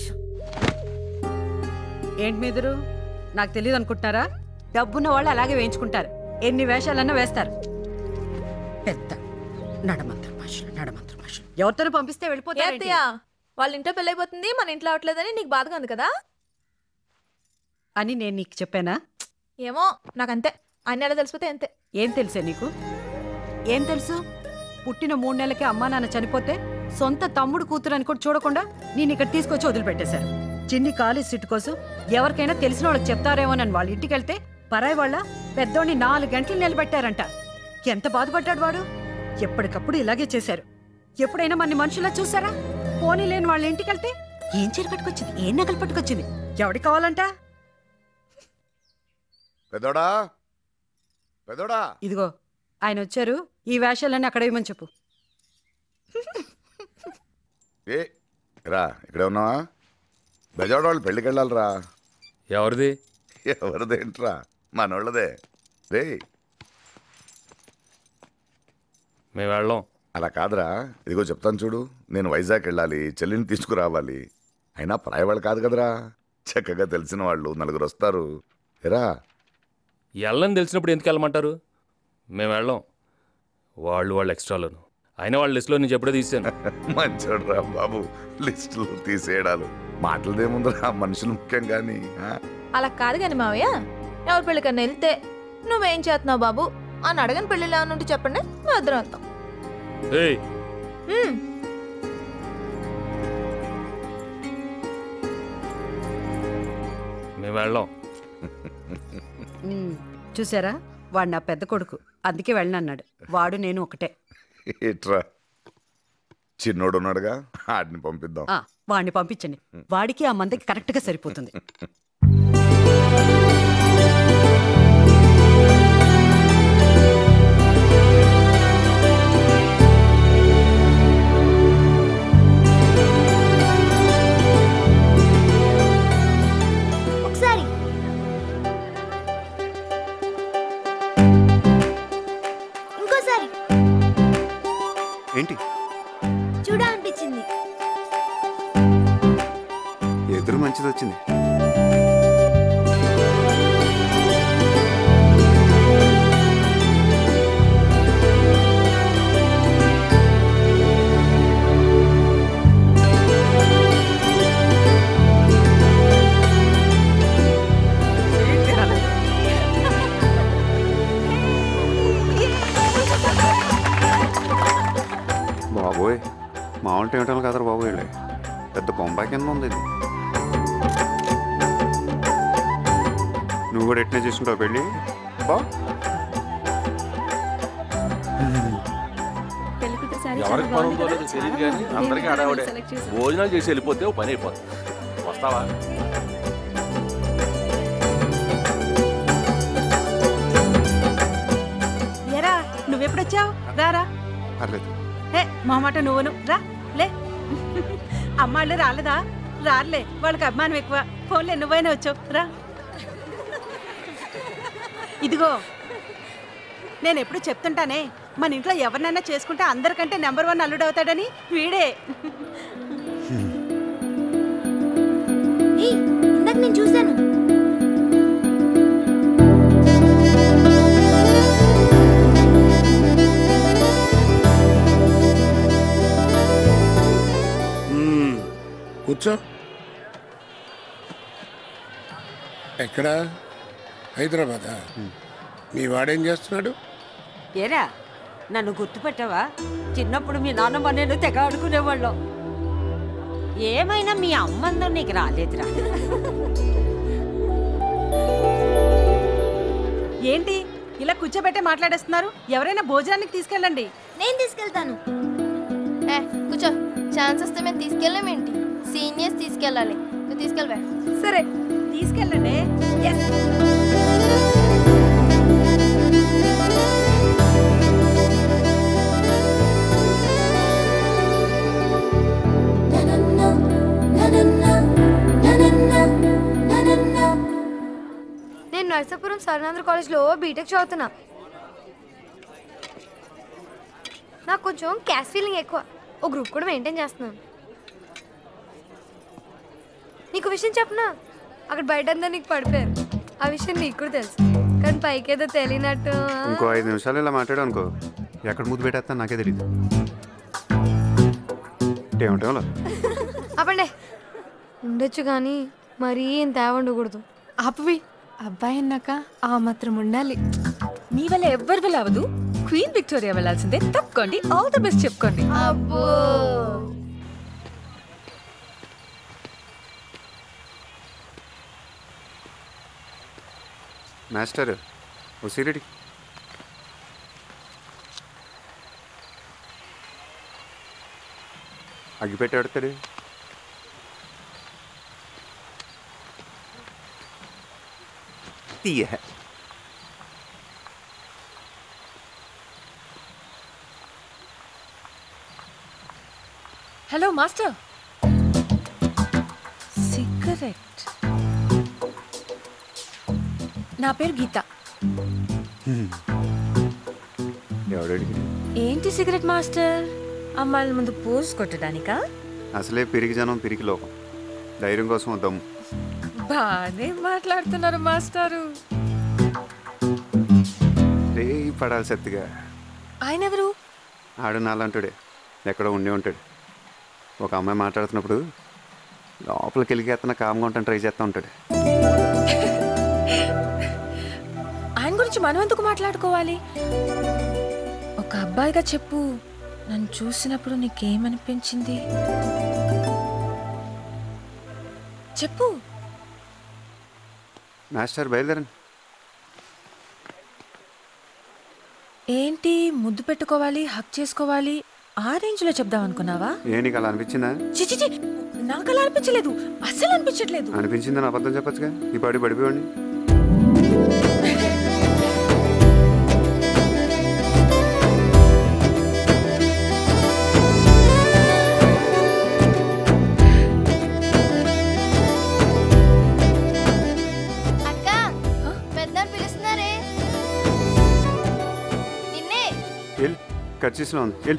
ఏంటి మీదురు నాకు తెలియదు అనుకుంటున్నారా డబ్బున్న వాళ్ళు అలాగే వేయించుకుంటారు ఎన్ని వేషాలన్నా వేస్తారు పెద్ద నడమంత్ర భాషలు నడమంత్ర భాషలు ఎవరితో పంపిస్తే ఏ వెళ్ళిపోతారు అత్తయ్య వాళ్ళ ఇంట్లో పెళ్ళైపోతుంది మన ఇంట్లో అవట్లేదని నీకు బాధగా ఉంది కదా అని నేను నీకు చెప్పానా ఏమో నాకంతే అన్ని ఎలా తెలిసిపోతే అంతే ఏం తెలుసే నీకు ఏం తెలుసు పుట్టిన మూడు నెలలకే అమ్మా నాన్న చనిపోతే సొంత తమ్ముడు కూతురు అని కూడా చూడకుండా నేను ఇక్కడ తీసుకొచ్చి వదిలిపెట్టేశారు చిన్ని కాలేజ్ సీట్ కోసం ఎవరికైనా తెలిసిన వాళ్ళకి చెప్తారేమోనని వాళ్ళ ఇంటికి వెళ్తే పరాయి వాళ్ళ పెద్దోడిని నాలుగు గంటలు నిలబెట్టారంట ఎంత బాధపడ్డాడు వాడు ఎప్పటికప్పుడు ఇలాగే చేశారు ఎప్పుడైనా మన మనుషులా చూసారా పోనీ లేని వాళ్ళ ఇంటికి వెళ్తే ఏం చీర కట్టుకొచ్చింది ఏం నగలు పట్టుకొచ్చింది ఎవరికి కావాలంట పెదోడా పెదోడా ఇదిగో ఆయన వచ్చారు ఈ వేషాలన్నీ అక్కడ ఇవ్వమని చెప్పు ఏ రా ఇక్కడే ఉన్నావా బెజవాడ వాళ్ళు పెళ్ళికి వెళ్ళాలిరా ఎవరిది ఎవరిదేంట్రా మనోళ్ళదే రే మేము వెళ్ళాం అలా కాదురా ఇదిగో చెప్తాను చూడు నేను వైజాగ్ వెళ్ళాలి చెల్లిని తీసుకురావాలి అయినా పరాయి వాళ్ళు కాదు కదరా చక్కగా తెలిసిన వాళ్ళు నలుగురు వస్తారు ఎరా వెళ్ళని తెలిసినప్పుడు ఎందుకు వెళ్ళమంటారు మేము వెళ్ళాం వాళ్ళు వాళ్ళు ఎక్స్ట్రాలోను అయినా వాళ్ళ లిస్టులో నేను ఎప్పుడో తీసాను మంచోడురా బాబు లిస్టులు తీసేయడాలు మాటలదేముందిరా మనుషులు ముఖ్యం కానీ ఆ? అలా కాదు కానీ మావయ్య ఎవరి పెళ్ళికన్నా వెళ్తే నువ్వేం చేస్తున్నావు బాబు అని అడగని పెళ్ళిళ్ళు ఏమైనా ఉంటే చెప్పండి మేము ఇద్దరం వెళ్తాం ఏయ్ మ్మ్. మేము వెళ్ళాం ఉమ్, చూసారా వాడు నా పెద్ద కొడుకు అందుకే వెళ్ళనన్నాడు వాడు నేను ఒకటే ఏట్రా చిన్నోడు ఉన్నాడుగా ఆడిని పంపిద్దాం ఆ, వాడిని పంపించండి వాడికి ఆ మందకి కరెక్ట్గా సరిపోతుంది ఒకసారి ఇంకోసారి ఏంటి చూడాలనిపించింది ఎదురు మంచిది వచ్చింది బాబోయ్ మామూలు టేమటాలు కదరా బాబు వీళ్ళే పెద్ద బొంబాయి కింద ఉంది ఇది నువ్వు కూడా ఎట్నే చేసుకుంటావు పెళ్ళి బా ఎవరికి పని ఉందో లేదో తెలియదు కానీ అందరికీ ఆడావిడే భోజనాలు చేసి వెళ్ళిపోతే ఓ పని అయిపోతుంది వస్తావా ఎరా నువ్వెప్పుడొచ్చావు రారా పర్లేదు హే మొహమాట నువ్వును రా లే అమ్మాళ్ళు రాలేదా రాలే వాళ్ళకి అభిమానం ఎక్కువ ఫోన్లే నువ్వైనా వచ్చావు రా ఇదిగో నేను ఎప్పుడు చెప్తుంటానే మన ఇంట్లో ఎవరినైనా చేసుకుంటే అందరికంటే నెంబర్ వన్ అల్లుడు అవుతాడని వీడే ఏయ్, ఇందాక నేను చూశాను మ్మ్. కూర్చో ఎక్కడ హైదరాబాదా మీ వాడేం చేస్తున్నాడు ఏరా నన్ను గుర్తుపెట్టావా చిన్నప్పుడు మీ నాన్నమ్మ నేను తెగ ఆడుకునేవాళ్ళం ఏమైనా మీ అమ్మందం నీకు రాలేదురా ఏంటి ఇలా కూర్చోబెట్టే మాట్లాడేస్తున్నారు ఎవరైనా భోజనానికి తీసుకెళ్ళండి నేను తీసుకెళ్తాను ఏ కూర్చో ఛాన్స్ వస్తే మేము తీసుకెళ్ళామేంటి సీనియర్స్ తీసుకెళ్ళాలి నువ్వు తీసుకెళ్ళవే సరే తీసుకెళ్ళండి నేను నర్సాపురం సరనాంధ్ర కాలేజ్లో బీటెక్ చదువుతున్నా నాకు కొంచెం క్యాష్ ఫీలింగ్ ఎక్కువ ఓ గ్రూప్ కూడా మెయింటైన్ చేస్తున్నాను నీకు విషయం చెప్పనా అక్కడ బయట అందరూ నీకు పడిపోయారు ఆ విషయం నీకు కూడా తెలుసు కానీ పైకేదో తెలియనట్టు ఆ? ఇంకో ఐదు నిమిషాలు ఇలా మాట్లాడు అనుకో ఎక్కడ ముద్దు పెట్టేస్తాను నాకే తెలియదు ఏమిటో ఆపండి ఉండొచ్చు కానీ మరీ ఇంత ఉండకూడదు ఆపవి అబ్బాయి అన్నాక ఆ మాత్రం ఉండాలి మీ వల్ల ఎవ్వరి వల్ల అవదు క్వీన్ విక్టోరియా వెళ్ళాల్సిందే తప్పుకోండి ఆల్ ది బెస్ట్ చెప్పుకోండి అబ్బో మాస్టర్ ఓ సిరిడి అగ్గిపెట్టి ఆడతాడు తీయ హలో మాస్టర్ సిగరెట్ నా పేరు గీత ఎవడడిగి ఏంటి సిగరెట్ మాస్టర్ అమ్మాయిల ముందు పోజ్ కొట్టడానికా అసలే పిరికి జనం పిరికి లోకం ధైర్యం కోసం ఓ దమ్ము బాగానే మాట్లాడుతున్నారు మాస్టారు రే పడాలి సత్తిగా ఆయన ఎవరు ఆడు నాలంటాడే ఎక్కడో ఉండి ఉంటాడు ఒక అమ్మాయి మాట్లాడుతున్నప్పుడు లోపలికి వెళ్ళి అతను కామ్గా ఉంటాను ట్రై చేస్తూ ఉంటాడు ఆయన గురించి గురించి మనం ఎందుకు మాట్లాడుకోవాలి ఒక అబ్బాయిగా చెప్పు నన్ను చూసినప్పుడు నీకేమనిపించింది చెప్పు మాస్టర్ బయలుదేరండి ఏంటి ముద్దు పెట్టుకోవాలి హక్ చేసుకోవాలి ఆ రేంజ్ లో చెప్దాం అనుకున్నావా ఏ నీకు అలా అనిపించిందా చిచి చి, నాకు అలా అనిపించలేదు అస్సలు అనిపించట్లేదు అనిపించిందని అబద్ధం చెప్పొచ్చుగా ఈ పాడి పడిపోయండి అక్క పెద్ద పిలుస్తున్నారే నిన్నే వెళ్ళి కర్చీస్లో ఉంది వెళ్ళి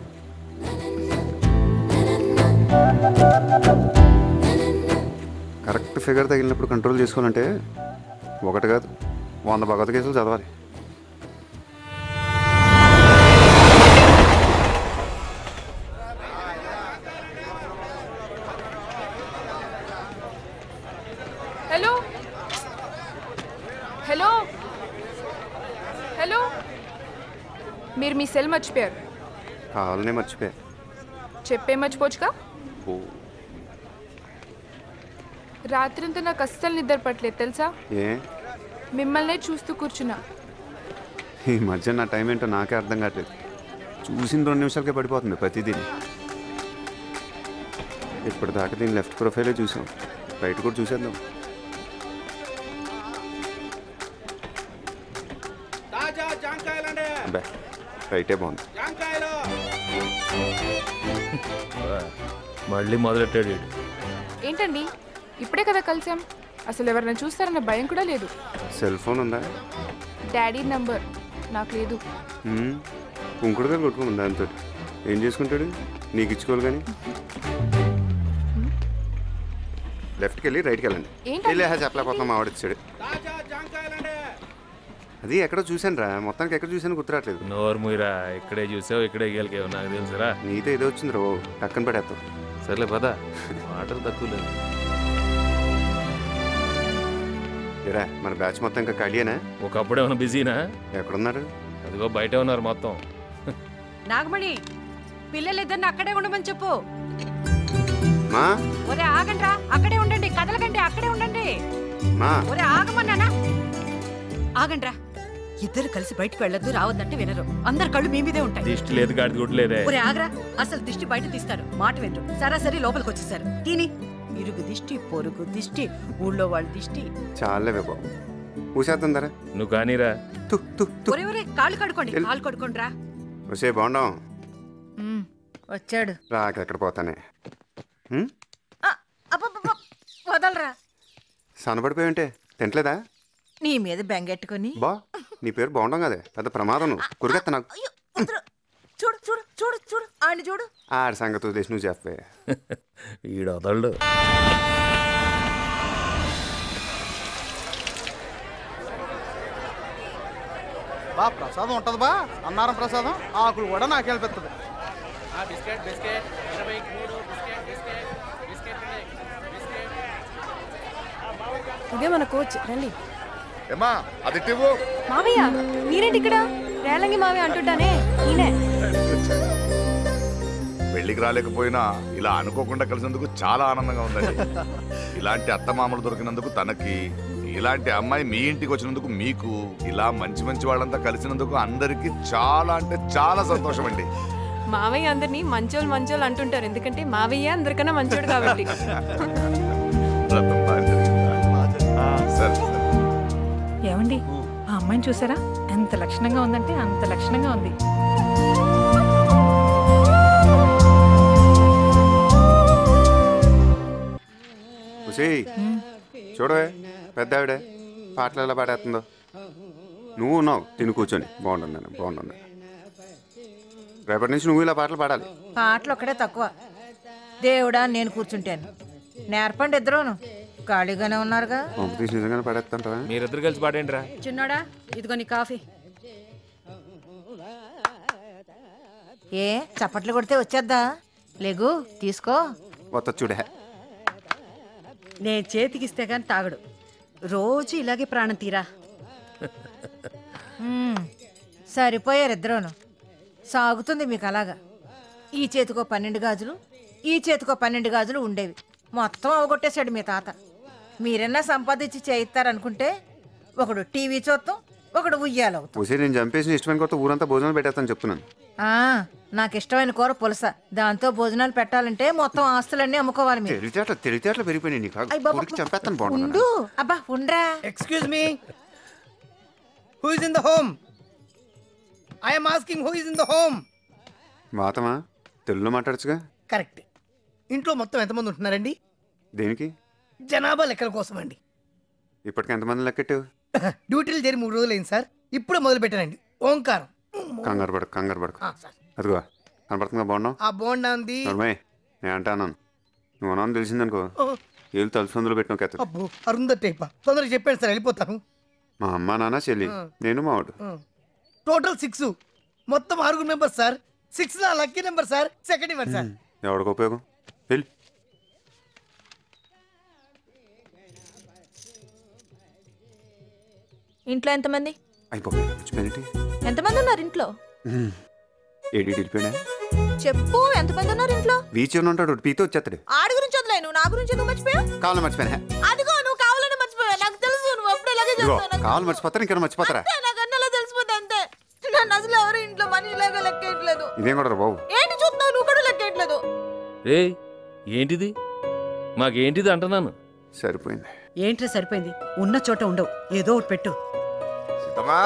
కరెక్ట్ ఫిగర్ తగిలినప్పుడు కంట్రోల్ చేసుకోవాలంటే ఒకటి కాదు వంద భగవత కేసులు చదవాలి హలో హలో హలో మీరు మీ సెల్ మర్చిపోయారు కావాలనే మర్చిపోయా చెప్పే మర్చిపోవచ్చుగా ఓ, రాత్రంతా నాకు అస్సలు నిద్ర పట్టలేదు తెలుసా ఏ మిమ్మల్నే చూస్తూ కూర్చున్నా ఈ మధ్య నా టైం ఏంటో నాకే అర్థం కావట్లేదు చూసిన రెండు నిమిషాలకే పడిపోతుంది ప్రతిదీ ఇప్పటిదాకా దీని లెఫ్ట్ ప్రొఫైలే చూసాం రైట్ కూడా చూసేద్దాం అబ్బా రైటే బాగుంది మళ్ళీ మొదలెట్టాడు వీడు. ఏంటండి ఇప్పుడే కదా కలిసాం అసలు ఎవరైనా చూస్తారన్న భయం కూడా లేదు సెల్ ఫోన్ ఉందా డాడీ నంబర్ నాకు లేదు హ్మ్. కుంకుడు గారు కొట్టుకుని దాంతో ఏం చేసుకుంటాడు నీకు ఇచ్చుకోవాలి కానీ లెఫ్ట్కి వెళ్ళి రైట్కి వెళ్ళండి ఏంటండి? వెళ్ళి చెప్పలేకపోతున్నాం ఆవిడ ఇచ్చాడు అది ఎక్కడో చూశాను రా మొత్తానికి ఎక్కడ చూశాను గుర్తురాట్లేదు నోరు ముయిరా ఇక్కడే చూసావు ఇక్కడే గెలికావు నాకు తెలుసురా నీతో ఏదో వచ్చింది రో టక్కన పడేస్తాం సర్లే పద మాటలు తక్కువ లేదు ఏరా మన బ్యాచ్ మొత్తం ఇంకా ఖాళీయేనా ఒకప్పుడు ఏమైనా బిజీనా ఎక్కడున్నారు అదిగో బయటే ఉన్నారు మొత్తం నాగమణి పిల్లలిద్దరిని అక్కడే ఉండమని చెప్పు మా ఒరే ఆగండ్రా అక్కడే ఉండండి కదలకండి అక్కడే ఉండండి మా ఒరే ఆగమన్నానా ఆగండ్రా ఇద్దరు కలిసి బయటకు వెళ్ళొద్దు రావద్దంటే వినరు అందరు కళ్ళు మీ మీదే ఉంటాయి దిష్టి లేదు గాడిది గుడ్డు లేదే ఒరే ఆగరా అసలు దిష్టి బయట తీస్తారు మాట వినరు సరాసరి లోపలికి వచ్చేసారు తిని ఇరుగు దిష్టి పొరుగు దిష్టి ఊళ్ళో వాళ్ళ దిష్టి చాలేవే బాబు ఊసేస్తుందరా నువ్వు కానీరా ఒరే ఒరే కాళ్ళు కడుకోండి కాళ్ళు కడుకోండి రా వసే బాగుండం వచ్చాడు రాకెక్కడ పోతానే హ్మ్? అబ్బబ్బబ్బ, వదలరా సన్నబడిపోయి ఉంటే తింటలేదా నీ మీద బెంగెట్టుకుని బా నీ పేరు బాగుండం కదే పెద్ద ప్రమాదం నువ్వు కురిగెత్త నాకు చూడు చూడు చూడు చూడు ఆడిని చూడు ఆడి సంగతి వదిలేసి నువ్వు చెప్పే ఈడు వదలడు బా ప్రసాదం ఉంటది బా అన్నారం ప్రసాదం ఆకులు కూడా నాకే అనిపిస్తుంది బిస్కెట్ బిస్కెట్ ఇరవై మూడు బిస్కెట్ బిస్కెట్ బిస్కెట్ బిస్కెట్ ఇదే మన కోచ్ రండి ఏమా అది ఇవ్వు మావయ్య మీరేంటి ఇక్కడ రేలంగి మావయ్య అంటుంటానే ఈయనే పెళ్లికి రాలేకపోయినా ఇలా అనుకోకుండా కలిసినందుకు చాలా ఆనందంగా ఉందండి ఇలాంటి అత్తమామలు దొరికినందుకు తనకి ఇలాంటి అమ్మాయి మీ ఇంటికి వచ్చినందుకు మీకు ఇలా మంచి మంచి వాళ్ళంతా కలిసినందుకు అందరికీ చాలా అంటే చాలా సంతోషం అండి మావయ్య అందరినీ మంచోళ్ళు మంచోళ్ళు అంటుంటారు ఎందుకంటే మావయ్య అందరికన్నా మంచోడు కాబట్టి వ్రతం బాగా జరిగిందా? సరే సరే ఏమండి ఆ అమ్మాయిని చూసారా ఎంత లక్షణంగా ఉందంటే అంత లక్షణంగా ఉంది ఉసేయ్ చూడవే పెద్ద ఆవిడే పాటలు ఎలా పాడేస్తుందో నువ్వు ఉన్నావు తిని కూర్చొని బాగుంటుంది నేను బాగుంటుంది రేపటి నుంచి నువ్వు ఇలా పాటలు పాడాలి పాటలు ఒక్కడే తక్కువ దేవుడా నేను కూర్చుంటాను నేర్పండి ఇద్దరును ఖాళీగానే ఉన్నారుగా పంపు తీసి నిజంగానే పాడేస్తుంటావా మీరిద్దరు కలిసి పాడేంట్రా చిన్నోడా ఇదిగో నీ కాఫీ ఏ చప్పట్లు కొడితే వచ్చేద్దా లేగు తీసుకో కొత్త చూడే నేను చేతికిస్తే గాని తాగడు రోజు ఇలాగే ప్రాణం తీరా మ్మ్. సరిపోయారు ఇద్దరూను సాగుతుంది మీకు అలాగా ఈ చేతికో పన్నెండు గాజులు ఈ చేతికో పన్నెండు గాజులు ఉండేవి మొత్తం అవగొట్టేశాడు మీ తాత మీరన్నా సంపాదించి చేయిస్తారనుకుంటే ఒకడు టీవీ చూస్తాం ఒకడు ఉయ్యాలవుతాం ఒసే నేను చంపేసిన ఇష్టమైన కొత్త ఊరంతా భోజనాలు పెట్టేస్తాను చెప్తున్నాను ఆ, నాకు ఇష్టమైన కూర పులస దాంతో భోజనాలు పెట్టాలంటే మొత్తం ఆస్తులన్నీ అమ్ముకోవాలి మీరు తెలివితేటలు తెలివితేటలు పెరిగిపోయినాయి నీకు అయ్ బాబా, ఊరికి చంపేస్తాను బాగుంటుంది ఉండు అబ్బా ఉండ్రా excuse me who is in the home I'm asking who is in the home మాతమా తెలుగులో మాట్లాడచ్చుగా కరెక్ట్ ఇంట్లో మొత్తం ఎంతమంది ఉంటున్నారండి దేనికి జనాభా లెక్కల కోసం అండి ఇప్పటికి ఎంతమంది లెక్కెట్టావు డ్యూటీలు చేరి మూడు రోజులు అయింది సార్ ఇప్పుడే మొదలు పెట్టానండి ఓంకారం కంగారు పడకు కంగారు పడకు ఆ, సార్. అదిగో కనపడుతుందా బాగున్నావు ఆ బోండా ఉంది నర్మయ్ నేను అంటాను నువ్వు అన్నాను తెలిసిందనుకో ఓ, ఏళ్ళు తలుసుందులో పెట్టిన కథ అబ్బో అరుందట్టేప తొందరగా చెప్పాను సార్ వెళ్ళిపోతాను మా అమ్మ నాన్న చెల్లి ఆ. నేను మావాడు టోటల్ సిక్స్ మొత్తం ఆరుగురు మెంబర్స్ సార్ సిక్స్ నా lucky number sir second number sir ఎవరికి ఉపయోగం వెళ్ళి ఇంట్లో ఎంతమంది అయిపోయి మర్చిపోయినట్టి ఎంతమంది ఉన్నారు ఇంట్లో ఏడి వెళ్ళిపోయినా చెప్పు ఎంతమంది ఉన్నారు ఇంట్లో బీచ్ ఏమైనా ఉంటాడు పీతో వచ్చేస్తాడు ఆడి గురించి వదిలే నువ్వు నా గురించి నువ్వు మర్చిపోయావు కావాలి మర్చిపోయినా అదిగో నువ్వు కావాలని మర్చిపోయావు నాకు తెలుసు నువ్వు అప్పుడు ఇలాగే ఇదిగో చేస్తావు కావాలి మర్చిపోతారా ఇంకేమైనా మర్చిపోతారా అంతే నాకు అన్నలా తెలిసిపోతే అంతే నన్ను అసలు ఎవరు ఇంట్లో మనిషిలాగా లెక్కేయట్లేదు ఇదేం కూడా బాబు ఏంటి చూస్తున్నావు నువ్వు కూడా లెక్కేయట్లేదు రే ఏంటిది మాకేంటిది అంటున్నాను సరిపోయింది ఏంట్రా సరిపోయింది ఉన్న చోట ఉండవు ఏదో ఒకటి పెట్టు సీతమ్మా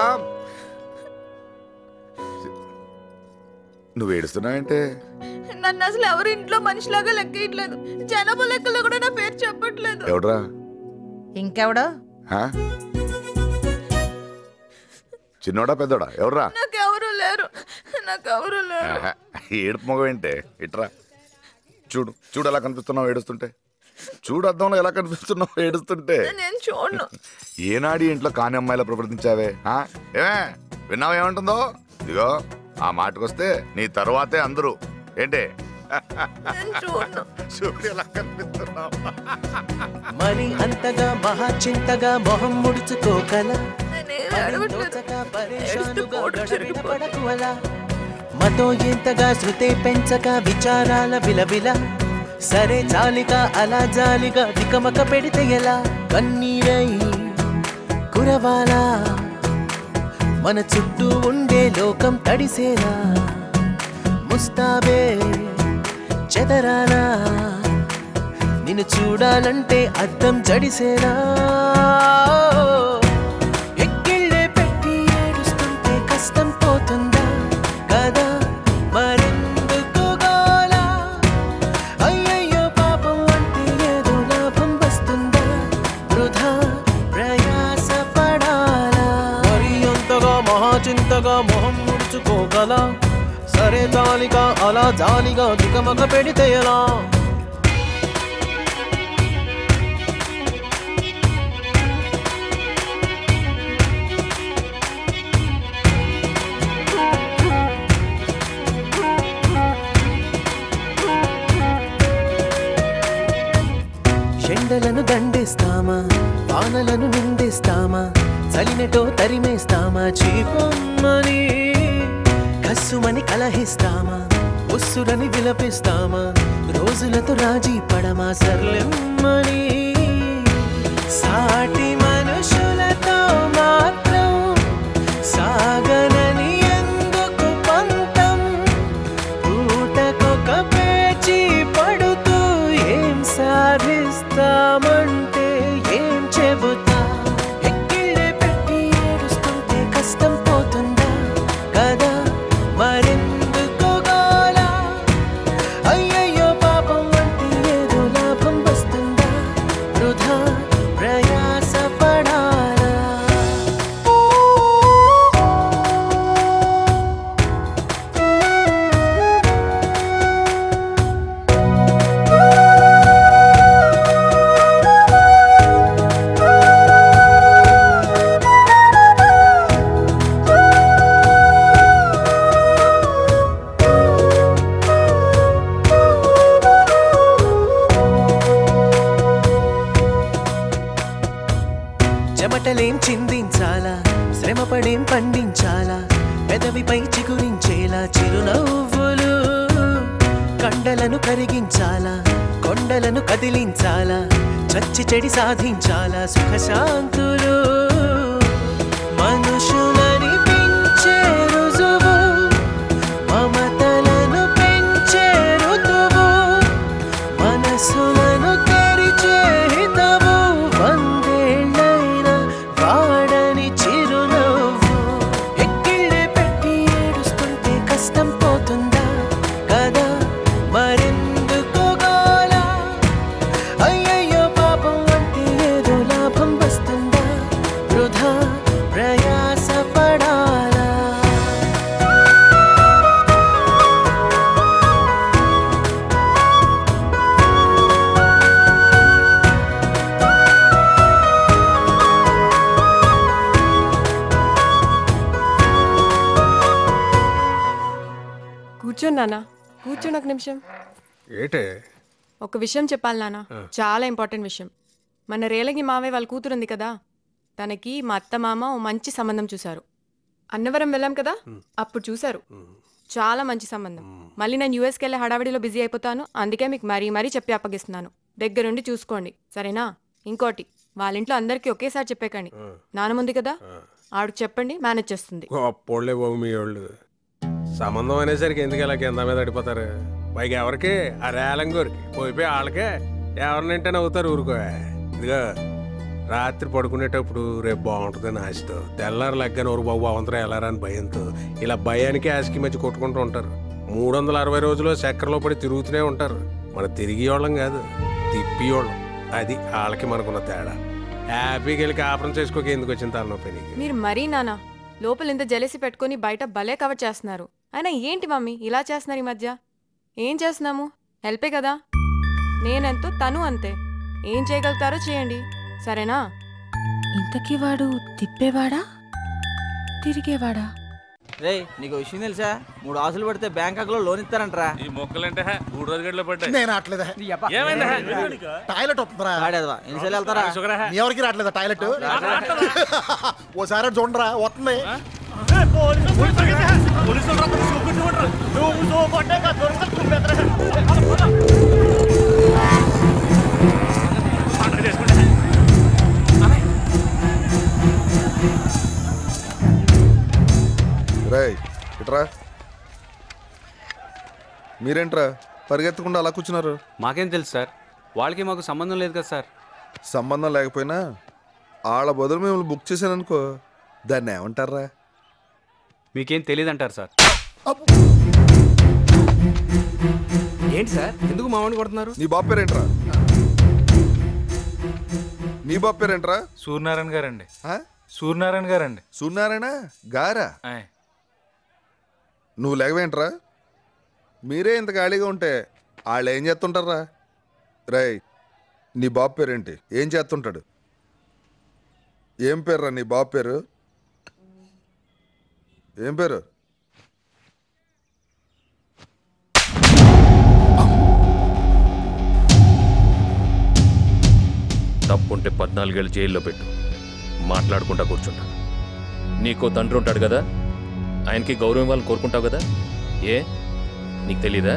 నువ్వు ఏడుస్తున్నావంటే నన్ను అసలు ఎవరు ఇంట్లో మనిషిలాగా లెక్కేయట్లేదు జనాభా లెక్కలో కూడా నా పేరు చెప్పట్లేదు ఎవడ్రా ఇంకెవడో హా? చిన్నోడా పెద్దోడా ఎవర్రా నాకు ఎవరు లేరు నాకు ఎవరు లేరు ఆహా, ఏడుపు మొగం ఏంటే ఇట్రా చూడు చూడు ఎలా కనిపిస్తున్నావు ఏడుస్తుంటే చూడు అద్దంలో ఎలా కనిపిస్తున్నావు ఏడుస్తుంటే నేను చూడను ఏనాడి ఇంట్లో కాని అమ్మాయిలా ప్రవర్తించావే ఆ? ఏమే విన్నావు ఏమంటుందో ఇదిగో ఆ మాటకొస్తే నీ తరువాతే అందరూ ఏంటి నేను చూడను చూడు ఎలా కనిపిస్తున్నావు మరి అంతగా మహా చింతగా మొహం ముడుచుకోకల నేనేం అడగట్లేదు ఏడుస్తూ కోటు చిరిగిపోతుంది. మతో ఎంతగా శృతే పెంచక విచారాల విలవిల సరే చాలిక అలా జాలిగా తికమక పెడితే ఎలా కన్నీరై కురవాలా మన చుట్టూ ఉండే లోకం తడిసేలా ముస్తాబే చెదరాలా నిన్ను చూడాలంటే అద్దం జడిసేలా ఎక్కిళ్ళే పెట్టి ఏడుస్తుంటే కష్టం పోతుందా కదా మరెందుకు గోలా అయ్యయ్యో పాపం అంటే ఏదో లాభం వస్తుందా వృధా ప్రయాస పడాలా మరి అంతగా మహాచింతగా మొహం ముడుచుకోగల సరే జాలిగా అలా జాలిగా దిగమగ పెడితే ఎలా ఎండలను దండిస్తామా వానలను నిందిస్తామా చలినటో తరిమేస్తామా చీపమ్మని కస్సుమని కలహిస్తామా ఉస్సురని విలపిస్తామా రోజులతో రాజీ పడమా సర్లెమ్మని సాటి మనుషులతో మాత్రం సాగనని ఎందుకు పంతం పూటకొక పేచి పడుతూ ఏం సాధిస్తామంటే ఏం చెబుతా ఎక్కిళ్ళే పెట్టి ఏడుస్తుంటే కష్టం పోతుందా కదా మరెందుకు గోలా అయ్యయ్యో పాపం అంటే ఏదో లాభం వస్తుందా వృధా ప్రయాస చిరునవ్వులు కండలను కరిగించాలా కొండలను కదిలించాలా చచ్చి చెడి సాధించాలా సుఖశాంతులు మనుషులని పెంచే రుజువు మమతలను పెంచే ఋతువు మనసులను తెరిచే హితవు వందేళ్ళైన వాడని చిరునవ్వు ఎక్కిళ్ళే పెట్టి ఏడుస్తుంటే కష్టం పోతుందా కదా మరెందుకు గోలా అయ్యయ్యో పాపం అంటే ఏదో లాభం వస్తుందా వృధా ప్రయాస పడాలా కూర్చోండి నాన్న కూర్చోండి ఒక నిమిషం ఏటే ఒక విషయం చెప్పాలి నాన్న ఆ. చాలా ఇంపార్టెంట్ విషయం మన రేలగి మావయ్య వాళ్ళ కూతురు ఉంది కదా తనకి మా అత్త మామ ఓ మంచి సంబంధం చూశారు అన్నవరం వెళ్ళాం కదా అప్పుడు చూశారు చాలా మంచి సంబంధం మళ్ళీ నేను యూఎస్కి వెళ్ళే హడావిడిలో బిజీ అయిపోతాను అందుకే మీకు మరీ మరీ చెప్పి అప్పగిస్తున్నాను దగ్గరుండి చూసుకోండి సరేనా ఇంకోటి వాళ్ళ ఇంట్లో అందరికీ ఒకేసారి చెప్పేకండి నానముంది కదా ఆవిడకి చెప్పండి మేనేజ్ చేస్తుంది గొప్పోళ్ళే బాబు మీ వాళ్ళు సంబంధం అనేసరికి ఎందుకు ఇలా కింద మీద పడిపోతారు పైగా ఎవరికి ఆ రేలంగోరికి పోయిపోయి వాళ్ళకే ఎవరినంటే నవ్వుతారు ఊరుకో ఇదిగో రాత్రి పడుకునేటప్పుడు రేపు బాగుంటుందని ఆశతో తెల్లారు లెగ్గన ఊరు బాబు అవంతరం వెళ్ళారా అని భయంతో ఇలా భయానికి ఆశకి మధ్య కొట్టుకుంటూ ఉంటారు మూడు వందల అరవై రోజులు చక్కెరలో పడి తిరుగుతూనే ఉంటారు మన తిరిగి వాళ్ళం కాదు తిప్పి వాళ్ళం అది వాళ్ళకి మనకున్న తేడా హ్యాపీకి వెళ్ళి కాపురం చేసుకోక ఎందుకు వచ్చిన తలనొప్పి నీకు మీరు మరీ నానా లోపల ఇంత జలసి పెట్టుకొని బయట భలే కవర్ చేస్తున్నారు అయినా ఏంటి మమ్మీ ఇలా చేస్తున్నారు ఈ మధ్య ఏం చేస్తున్నాము హెల్పే కదా నేనెంతో తను అంతే ఏం చేయగలుగుతారో చేయండి సరేనా ఇంతకీ వాడు తిప్పేవాడా తిరిగేవాడా రే నీకు విషయం తెలుసా మూడు ఆశలు పడితే బ్యాంకాక్ లో లోన్ ఇస్తారంటరా ఈ మొక్కలంటే మూడు రోజు గంటలు పడ్డాయి నేను రావట్లేదా ఏమైందా? టాయిలెట్ వస్తుందిరా ఆడేదవా ఎన్నిసార్లు వెళ్తారా మీ ఎవరికి రావట్లేదా టాయిలెట్ ఓసారి అటు చూడరా వస్తుంది రేయ్ ఇట్రా మీరేంట్రా పరిగెత్తకుండా అలా కూర్చున్నారు మాకేం తెలుసు సార్ వాళ్ళకి మాకు సంబంధం లేదు కదా సార్ సంబంధం లేకపోయినా వాళ్ళ బదులు మిమ్మల్ని బుక్ చేశాననుకో దాన్ని ఏమంటారా మీకేం తెలియదు అంటారు సార్ ఏంటి సార్ ఎందుకు మామని కొడుతున్నారు నీ బాబు పేరేంట్రా నీ బాబు పేరేంట్రా సూర్యనారాయణ గారండి ఆ? సూర్యనారాయణ గారండి సూర్యనారాయణ గారా ఆయ్. నువ్వు లేగవేంట్రా మీరే ఇంత ఖాళీగా ఉంటే వాళ్ళు ఏం చేస్తుంటారా రేయ్ నీ బాబు పేరేంటి ఏం చేస్తుంటాడు ఏం పేర్రా నీ బాబు పేరు ఏం పేరు తప్పుంటే పద్నాలుగేళ్ళు జైల్లో పెట్టు మాట్లాడుకుంటా కూర్చుంటా నీకో తండ్రి ఉంటాడు కదా ఆయనకి గౌరవం ఇవ్వాలని కోరుకుంటావు కదా ఏ నీకు తెలీదా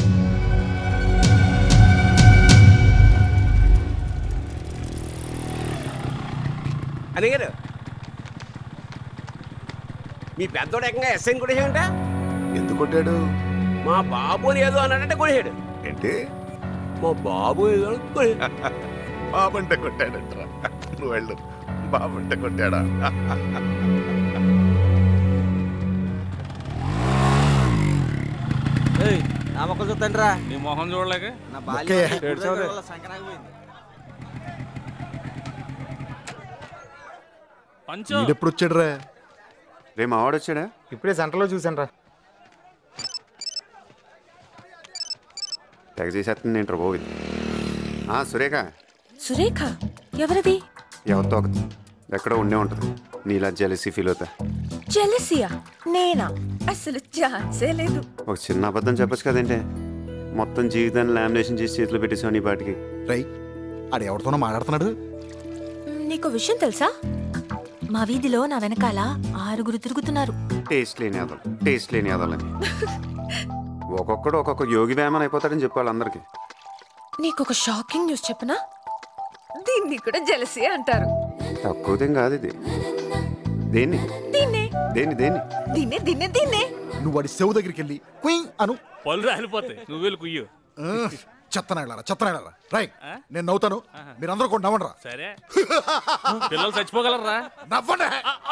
అడిగారు మీ పెద్దోడు ఏకంగా ఎస్ఐని కొట్టేసాడంట ఎందుకు కొట్టాడు మా బాబుని ఏదో అన్నాడంటే కొట్టేశాడు ఏంటి మా బాబు ఏదో కొట్టేశాడు. బాబంటే కొట్టాడంటరా నువ్వు వెళ్ళు బాబంటే కొట్టాడా ఏయ్, నా మొక్కలు చూద్దండిరా నీ మొహం చూడలేక నా మొక్కే. బాల్యం సంక్రాంతి పోయింది పంచు వీడెప్పుడు వచ్చాడు రా రే మా వాడు వచ్చాడా ఇప్పుడే సెంటర్లో చూశాను రా తెగ చేసేస్తుంది ఏంట్రా బాబు ఇది. ఆ సురేఖ సురేఖ ఎవరిది ఎవరితో ఒకటి ఎక్కడో ఉండే ఉంటుంది నీలా జెలసీ ఫీల్ అవుతా జెలసియా నేనా అసలు ఛాన్సే లేదు ఒక చిన్న అబద్ధం చెప్పచ్చు కదంటే మొత్తం జీవితాన్ని లామినేషన్ చేసి చేతిలో పెట్టేసావు నీ పాటికి రై ఆడు ఎవరితోనో మాట్లాడుతున్నాడు నీకు విషయం తెలుసా మా వీధిలో నా వెనకాల ఆరుగురు తిరుగుతున్నారు టేస్ట్ లేని అదలు టేస్ట్ లేని అదలని ఒక్కొక్కడు ఒక్కొక్క యోగి వేమన్ అయిపోతాడని చెప్పాలి అందరికి నీకు ఒక షాకింగ్ న్యూస్ చెప్పనా దీన్ని కూడా జలసి అంటారు తక్కువదేం కాదు ఇది దేన్ని దీన్నే దేన్ని దేన్ని దీన్నే దీన్నే దీన్నే నువ్వు వాడి సెవ్ దగ్గరికి వెళ్ళి కుయ్ అను పళ్ళు రాలిపోతాయి నువ్వు వెళ్ళి కుయ్యు చెత్తనాడారా చెత్తనాడారా రై నేను నవ్వుతాను మీరందరూ కూడా నవ్వండి రా సరే పిల్లలు చచ్చిపోగలరా నవ్వండి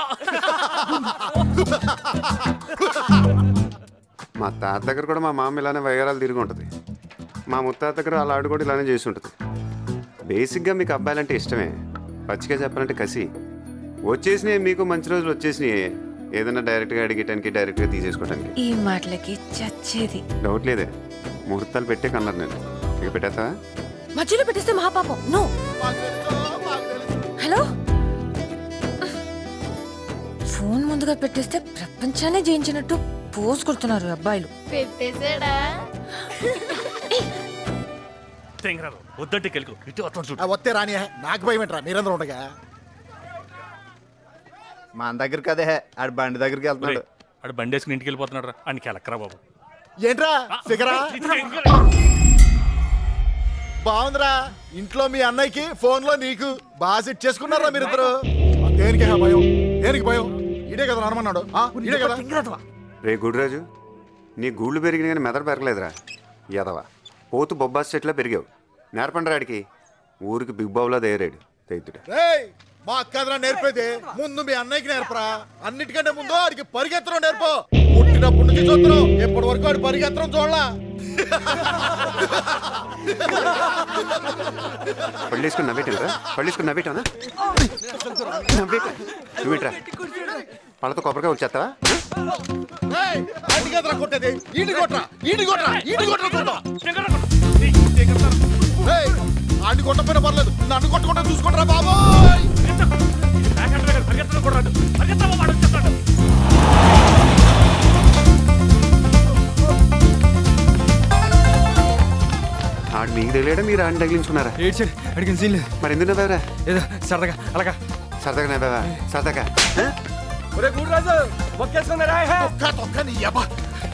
మా తాత దగ్గర కూడా మా మామ ఇలానే వయ్యారాలు తిరిగి ఉంటుంది మా ముత్తాత దగ్గర వాళ్ళ ఆడు కూడా ఇలానే చేసి ఉంటుంది బేసిక్గా మీకు అబ్బాయిలంటే ఇష్టమే పచ్చిగా చెప్పాలంటే కసి వచ్చేసినాయి మీకు మంచి రోజులు వచ్చేసినాయి ఏదైనా డైరెక్ట్గా అడిగటానికి డైరెక్ట్గా తీసేసుకోవడానికి ఈ మాటలకి చచ్చేది డౌట్ లేదే ముహూర్తాలు పెట్టే కన్నారు నేను ఇక పెట్టేస్తావా మధ్యలో పెట్టేస్తే మహాపాపం నో హలో ఫోన్ ముందుగా పెట్టేస్తే ప్రపంచాన్ని జయించినట్టు పోజ్ కొడుతున్నారు ఈ అబ్బాయిలు పెట్టేశాడా తెంగరాలు వద్దంటే కెలుకు ఇటు వస్తాను చూడు ఆ వస్తే రాని నాకు భయం ఏంట్రా మీరందరూ ఉండగా మన దగ్గరికి అదే ఆడు బండి దగ్గరికి వెళ్తున్నాడు ఆడు బండి వేసుకుని ఇంటికి వెళ్ళిపోతున్నాడు రా అని కెలక్కరా బాబు ఏంట్రా ఫిగరా బాగుందిరా ఇంట్లో మీ అన్నయ్యకి ఫోన్ లో నీకు బాగా సెట్ చేసుకున్నారా మీరిద్దరు దేనికి హా భయం దేనికి భయం ఇడే కదా అనమన్నాడు ఆ, ఇడే కదా రే గుడిరాజు నీ గూళ్ళు పెరిగిన కానీ మెదడు పెరగలేదురా ఎదవా పోతు బొబ్బాస్ చెట్లా పెరిగావు నేర్పండి రాడికి ఊరికి బిగ్ బాబులా తయారాడు తైతుడా రేయ్ మా అక్కదరా నేర్పేది ముందు మీ అన్నయ్యకి నేర్పరా అన్నిటికంటే ముందు ఆడికి పరిగెత్తడం నేర్పో పుట్టినప్పటి నుంచి చూస్తున్నాం ఎప్పటి వరకు ఆడు పరిగెత్తడం చూడలా పళ్ళేసుకుని నవ్వేటరా పళ్ళేసుకుని నవ్వేటానా నవ్వేట నువ్వేట్రా పళ్ళతో కొబ్బరికాయ వచ్చేస్తావా రేయ్, ఆడికి కదరా కొట్టేది ఈడి కొట్రా ఈడి కొట్రా ఈడి కొట్రా చూద్దాం రేయ్, ఆడిని కొట్టపోయినా పర్లేదు నన్ను కొట్టకుండా చూసుకుంటారా బాబోయ్ ఆడు మీకు తెలియడం మీరు ఆడిని తగిలించుకున్నారా ఏడ్చాడు అడిగిన సీన్ లేదు మరి ఎందుకు నవ్వారా ఏదో సరదాగా అలాగా సరదాగా నవ్వావా సరదాగా ఆ? ఒరే గుడిరాజు మొక్కేసుకున్నారా తొక్క తొక్క నీ అబ్బా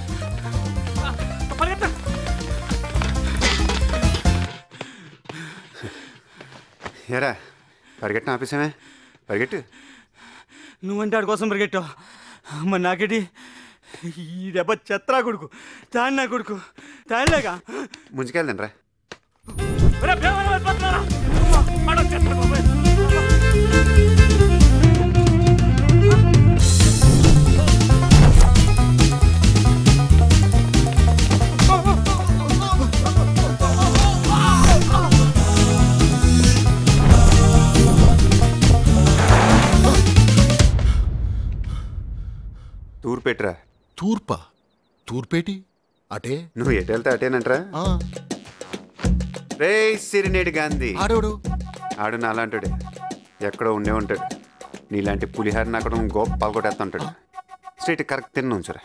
ఏరా పరిగెట్టిన ఆపేసామే పరిగెట్టు నువ్వంటే ఆడి కోసం పరిగెట్టావు మరి నాకేటి ఈ దెబ్బ చెత్రా కొడుకు తాను నా కొడుకు తానులేగా ముంచుకెళ్దాం రా తూర్పు పెట్టురా తూర్పా తూర్పేటి అటే నువ్వు ఎటు వెళ్తే అటేనంటరా ఆ, రే సిరినేటి గాంధీ ఆడోడు ఆడు నాలాంటాడే ఎక్కడో ఉండే ఉంటాడు నీలాంటి పులిహారిని అక్కడ గోప పాల్గొట్టేస్తుంటాడు స్ట్రైట్ కరెక్ట్ తిన్న ఉంచురా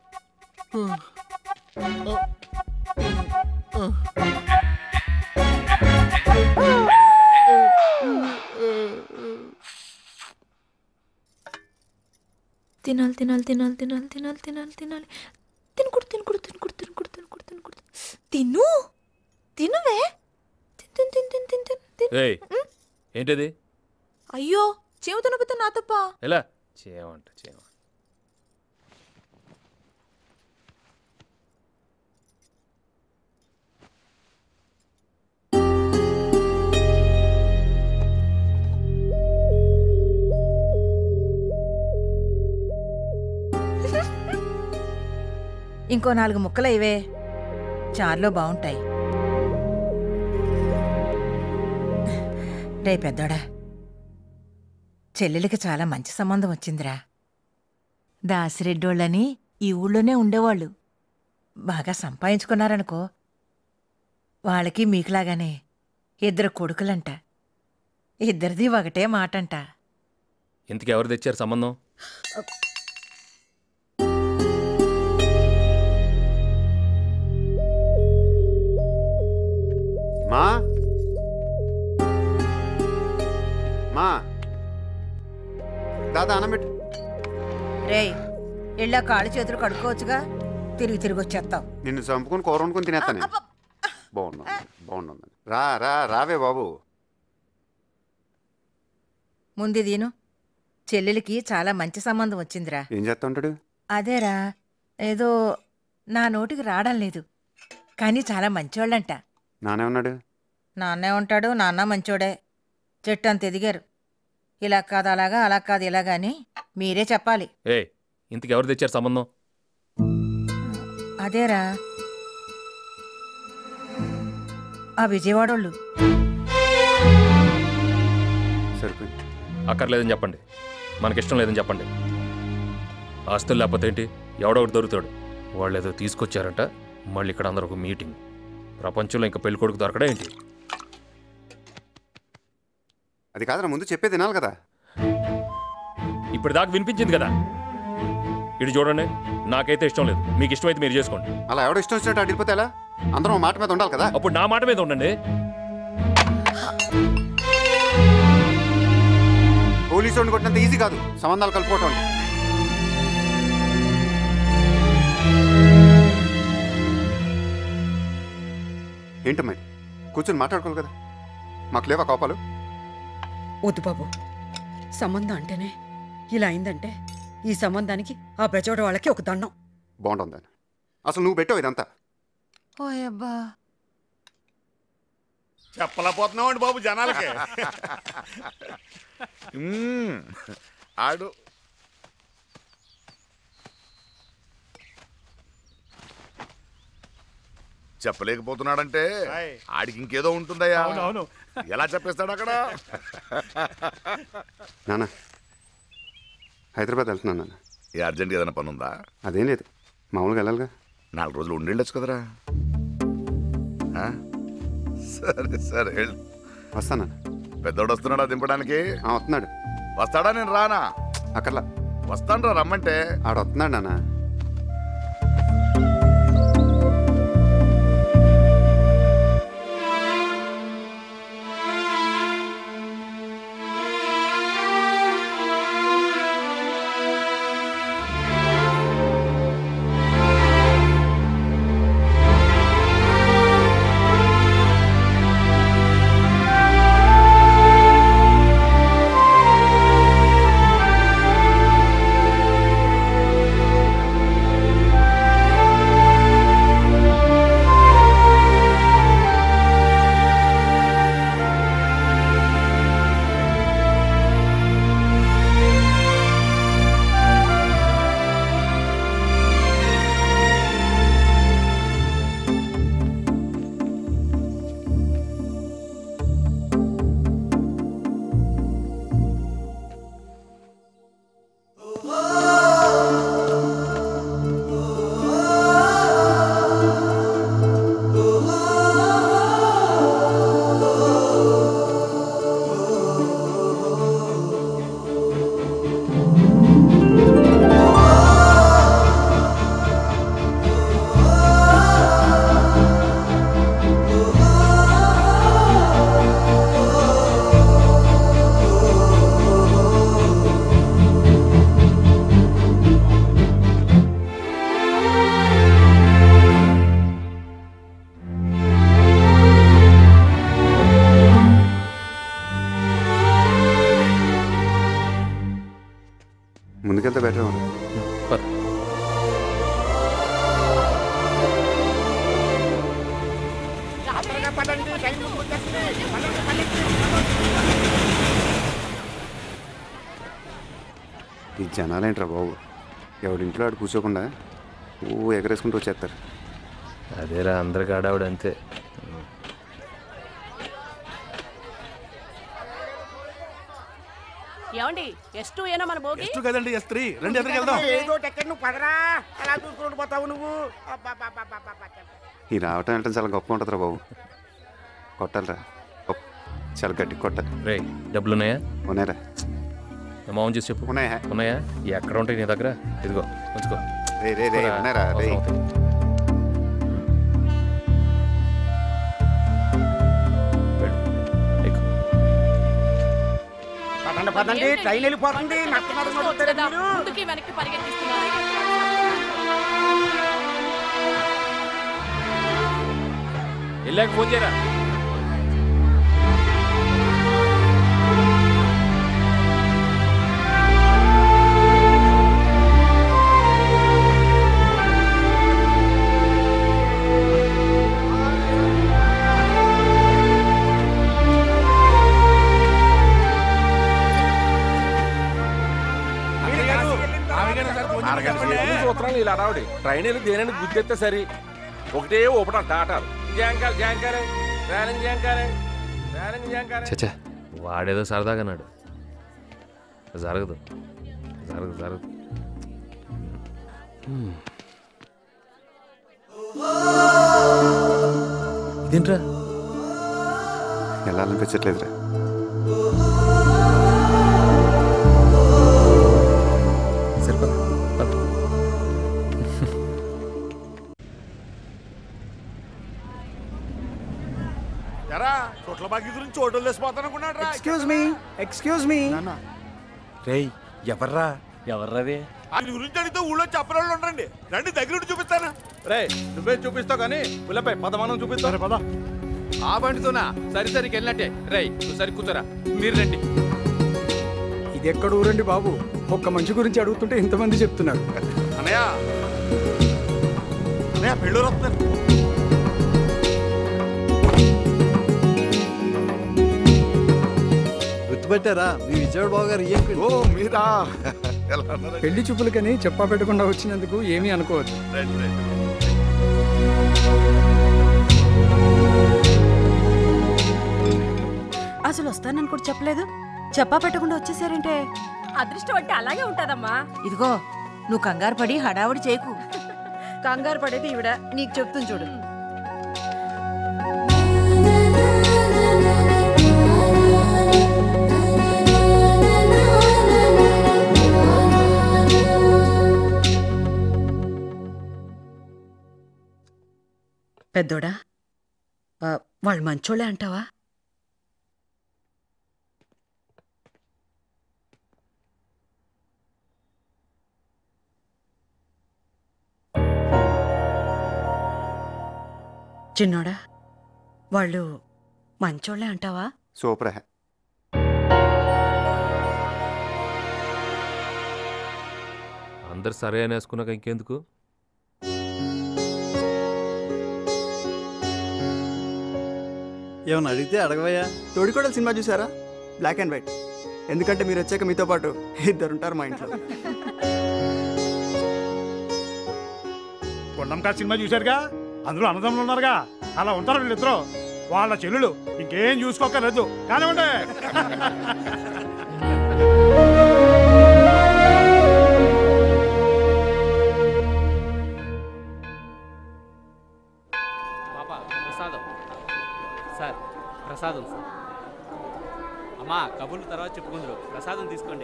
తినాలి తినాలి తినాలి తినాలి తినాలి తినాలి తినాలి తినకూడదు తినకూడదు తినకూడదు తినకూడదు తినకూడదు తినకూడదు తిను తినవే తిన్ తిన్ తిన్ తిన్ తిన్ తిన్ తిన్ ఏయ్ ఏంటది అయ్యో చెవు తినకపోతే నా తప్ప ఎలా చేయమంట చేయమంట ఇంకో నాలుగు ముక్కలు ఇవే చారులో బాగుంటాయి రే పెద్దోడా చెల్లెలికి చాలా మంచి సంబంధం వచ్చిందిరా దాసిరెడ్డోళ్ళని ఈ ఊళ్ళోనే ఉండేవాళ్ళు బాగా సంపాదించుకున్నారనుకో వాళ్ళకి మీకులాగానే ఇద్దరు కొడుకులంట ఇద్దరిది ఒకటే మాటంట ఇంతకు ఎవరు తెచ్చారు సంబంధం మా మా తాత అన్నం పెట్టు రేయ్ ఇళ్ళ కాళ్ళు చేతులు కడుక్కోవచ్చుగా తిరిగి తిరిగి వచ్చేస్తావు నిన్ను చంపుకొని కూర వండుకొని తినేస్తాను బాగున్నాను బాగున్నాను రా రా రావే బాబు ముందు దీను చెల్లెలికి చాలా మంచి సంబంధం వచ్చిందిరా ఏం చేస్తా ఉంటాడు అదేరా ఏదో నా నోటికి రావడం లేదు కానీ చాలా మంచోళ్ళంట నానే ఉన్నాడు నాన్నే ఉంటాడు నాన్న మంచోడే చెట్టు అంత ఎదిగారు ఇలా కాదు అలాగా అలా కాదు ఇలాగా అని మీరే చెప్పాలి ఏ ఇంతకు ఎవరు తెచ్చారు సంబంధం అదేరా ఆ విజయవాడోళ్ళు సరిపోయింది అక్కర్లేదని చెప్పండి మనకిష్టం లేదని చెప్పండి ఆస్తులు లేకపోతే ఏంటి ఎవడో ఒకటి దొరుకుతాడు వాళ్ళు ఏదో తీసుకొచ్చారంట మళ్ళీ ఇక్కడ అందరూ ఒక మీటింగ్ ప్రపంచంలో ఇంకా పెళ్లి కొడుకు దొరకడా ఏంటి అది కాదురా ముందు చెప్పే తినాలి కదా ఇప్పుడు దాకా వినిపించింది కదా ఇటు చూడండి నాకైతే ఇష్టం లేదు మీకు ఇష్టమైతే మీరు చేసుకోండి అలా ఎవడో ఇష్టం వచ్చినట్టు అడిగిపోతే ఎలా అందరం ఓ మాట మీద ఉండాలి కదా అప్పుడు నా మాట మీద ఉండండి పోలీసు వాడిని కొట్టినంత ఈజీ కాదు సంబంధాలు కలుపుకోవటం అంటే ఏంటమ్మా ఇది? కూర్చొని మాట్లాడుకోవాలి కదా మాకు లేవా కోపాలు వద్దు బాబు సంబంధం అంటేనే ఇలా అయిందంటే ఈ సంబంధానికి ఆ ప్రచోడ వాళ్ళకి ఒక దండం బాగుంటుంది అసలు నువ్వు పెట్టావు ఇదంతా ఓయబ్బా చెప్పలేకపోతున్నామండి బాబు జనాలకి మ్మ్. ఆడు చెప్పలేకపోతున్నాడంటే ఆడికి ఇంకేదో ఉంటుందయ్యా అవునవును. ఎలా చెప్పేస్తాడు అక్కడ నాన్న హైదరాబాద్ వెళ్తున్నాను నాన్న ఏ అర్జెంట్ ఏదైనా పని ఉందా అదేం లేదు మామూలుగా వెళ్ళాలిగా నాలుగు రోజులు ఉండేళ్ళొచ్చు కదరా ఆ? సరే సరే వెళ్ళు. వస్తాను పెద్దోడు వస్తున్నాడా దింపడానికి వస్తున్నాడు వస్తాడా నేను రానా అక్కర్లా వస్తాను రా రమ్మంటే ఆడ వస్తున్నాడు నాన్న ముందుకెళ్తే బెటర్ ఈ జనాలేంట్రా బాబు ఎవడింట్లో ఆడు కూర్చోకుండా ఓ ఎగరేసుకుంటూ వచ్చేస్తారు అదేరా అందరికి ఆడావిడ అంతే ఏమండి ఎస్ టూ ఏనా మన భోగి ఎస్ కదండి ఎస్ త్రీ రెండు ఎదురుకి వెళ్దాం ఏదో ఎక్కడ నువ్వు పదరా అలా చూసుకుంటూ పోతావు నువ్వు అబ్బబ్బబ్బబ్బబ్బ. ఈ రావటం వెళ్ళటం చాలా గొప్ప ఉంటుందిరా బాబు కొట్టాలిరా గొప్ప. చాలా గట్టి కొట్టాలి రే డబ్బులు ఉన్నాయా ఉన్నాయరా అమౌంట్ చూసి చెప్పు ఉన్నాయా ఉన్నాయా ఎక్కడ ఉంటాయి నీ దగ్గర ఇదిగో ఉంచుకో రే రే రే ఉంచుకోరా. ఉన్నారా రే అవసరం అవుతాయి. వెళ్ళు. ఎక్కు. పదండి పదండి ట్రైన్ వెళ్ళిపోతుంది నడుస్తున్నారు నడుస్తారు కదా, మీరు ముందుకి వెనక్కి పరిగెత్తిస్తున్నారు వెళ్ళాక ఫోన్ చేయరా సూత్రాలు ఇలా రావడి ట్రైన్ వెళ్ళి దేనని గుద్దెత్తే సరి ఒకటే ఊపడం టాటాలు జాంకాలు జాంకాలే రేలంగి జాంకాలే రేలంగి జాంకాలే చచ్చా వాడేదో సరదాగా అన్నాడు జరగదు జరగదు జరగదు హ్మ్. ఇదేంట్రా వెళ్ళాలనిపించట్లేదురా సరిపద ఎరా చోట్ల బాగి గురించి చోటు లేసిపోతాను అనుకున్నాడు రా ఎక్స్క్యూజ్ మీ ఎక్స్క్యూజ్ మీ రేయ్ ఎవర్రా ఎవర్రది ఆయన గురించి అడిగితే ఊళ్ళో చెప్పని ఉండండి రండి దగ్గర ఉండి చూపిస్తాను రే నువ్వే చూపిస్తావు కానీ పిల్లపై పదమానం చూపిస్తావు పద ఆ బండితోనా సరి సరికి వెళ్ళినట్టే రేయ్ నువ్వు సరి కూర్చోరా మీరు రండి ఇది ఎక్కడ ఊరండి బాబు ఒక్క మంచి గురించి అడుగుతుంటే ఇంతమంది చెప్తున్నారు అన్నయ్య అన్నయ్య పెళ్ళూరు వస్తున్నారు గుర్తుపెట్టారా మీ విజయవాడ బాబు గారు ఏం ఓ మీరా ఎలా ఉన్నారండి? పెళ్లి చూపులకని చెప్పా పెట్టకుండా వచ్చినందుకు ఏమీ అనుకోవద్దు రండి, రండి. అసలు వస్తానని కూడా చెప్పలేదు చెప్పా పెట్టకుండా వచ్చేసారంటే అదృష్టం అంటే అలాగే ఉంటదమ్మా ఇదిగో నువ్వు కంగారు పడి హడావుడి చేయకు కంగారు పడేది ఈవిడ నీకు చెప్తుంది చూడు పెద్దోడా ఆ, వాళ్ళు మంచోళ్ళే అంటావా చిన్నోడా వాళ్ళు మంచోళ్ళే అంటావా సూపర్ హే అందరు సరే అని వేసుకున్నాక ఇంకెందుకు ఏమన్నా అడిగితే అడగవయ్యా తోడికోడలు సినిమా చూసారా బ్లాక్ అండ్ వైట్ ఎందుకంటే మీరు వచ్చాక మీతో పాటు ఇద్దరు ఉంటారు మా ఇంట్లో కొండంకా సినిమా చూశారుగా అందులో అన్నదమ్ములు ఉన్నారుగా అలా ఉంటారు వీళ్ళిద్దరు వాళ్ళ చెల్లులు ఇంకేం చూసుకోకర్లేదు కానివ్వండి పాప ప్రసాదం సార్ ప్రసాదం సార్ అమ్మా కబుర్లు తర్వాత చెప్పుకుందరు ప్రసాదం తీసుకోండి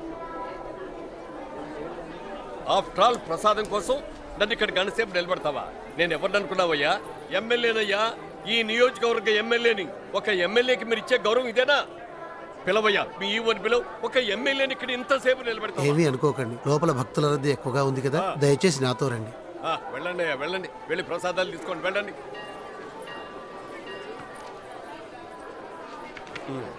ఆఫ్టర్ ఆల్ ప్రసాదం కోసం నన్ను ఇక్కడ గంటసేపు నిలబడతావా నేను ఎవరిని అనుకున్నావయ్యా ఎమ్మెల్యేనయ్యా ఈ నియోజకవర్గ ఎమ్మెల్యేని ఒక ఎమ్మెల్యేకి మీరు ఇచ్చే గౌరవం ఇదేనా పిలవయ్యా మీ ఈవోని పిలవ ఒక ఎమ్మెల్యేని ఇక్కడ ఇంతసేపు నిలబెడతావా ఏమీ అనుకోకండి లోపల భక్తుల రద్దీ ఎక్కువగా ఉంది కదా దయచేసి నాతో రండి ఆ, వెళ్ళండి అయ్యా వెళ్ళండి వెళ్ళి ప్రసాదాలు తీసుకోండి వెళ్ళండి ఉమ్.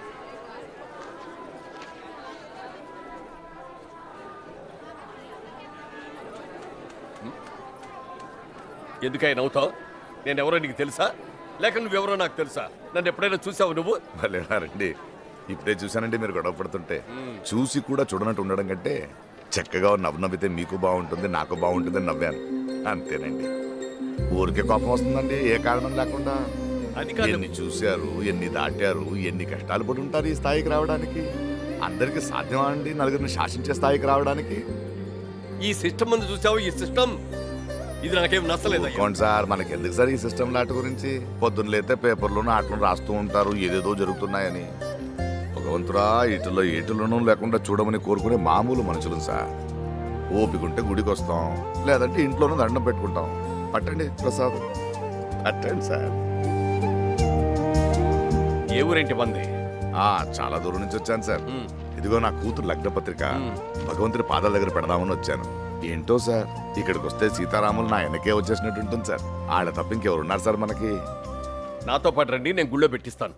ఎందుకై నవ్వుతావు నేను ఎవరో నీకు తెలుసా లేక నువ్వెవరో నాకు తెలుసా నన్ను ఎప్పుడైనా చూసావు నువ్వు భలేనారండి ఇప్పుడే చూశానండి మీరు గొడవ పడుతుంటే చూసి కూడా చూడనట్టు ఉండడం కంటే చక్కగా నవ్వు నవ్వితే మీకు బాగుంటుంది నాకు బాగుంటుంది అని నవ్వాను అంతేనండి ఊరికే కోపం వస్తుందండి ఏ కారణం లేకుండా అది కాదు. ఎన్ని చూశారు ఎన్ని దాటారు ఎన్ని కష్టాలు పడి ఉంటారు ఈ స్థాయికి రావడానికి అందరికీ సాధ్యమా అండి నలుగురిని శాసించే స్థాయికి రావడానికి ఈ సిస్టమ్ ముందు చూసావు ఈ సిస్టమ్ ఇది నాకేం నచ్చలేదు ఊరుకోండి సార్ మనకి ఎందుకు సార్ ఈ సిస్టమ్ లాట్ గురించి పొద్దున్న లేతే పేపర్లోనూ ఆటలు రాస్తూ ఉంటారు ఏదేదో జరుగుతున్నాయని భగవంతుడా ఇటులో ఏటులోనూ లేకుండా చూడమని కోరుకునే మామూలు మనుషులు సార్ ఓపికంటే గుడికి వస్తాం లేదంటే ఇంట్లోనూ దండం పెట్టుకుంటాం పట్టండి ప్రసాదం పట్టండి సార్ ఏ ఊరేంటి మంది ఆ చాలా దూరం నుంచి వచ్చాను సార్ ఇదిగో నా కూతురు లగ్న పత్రిక భగవంతుడి పాదాల దగ్గర పెడదామని వచ్చాను ఏంటో సార్ ఇక్కడికి వస్తే సీతారాములు నా వెనకే వచ్చేసినట్టు ఉంటుంది సార్ ఆడ తప్ప ఇంకెవరు ఉన్నారు సార్ మనకి నాతో పాటు రండి నేను గుళ్ళో పెట్టిస్తాను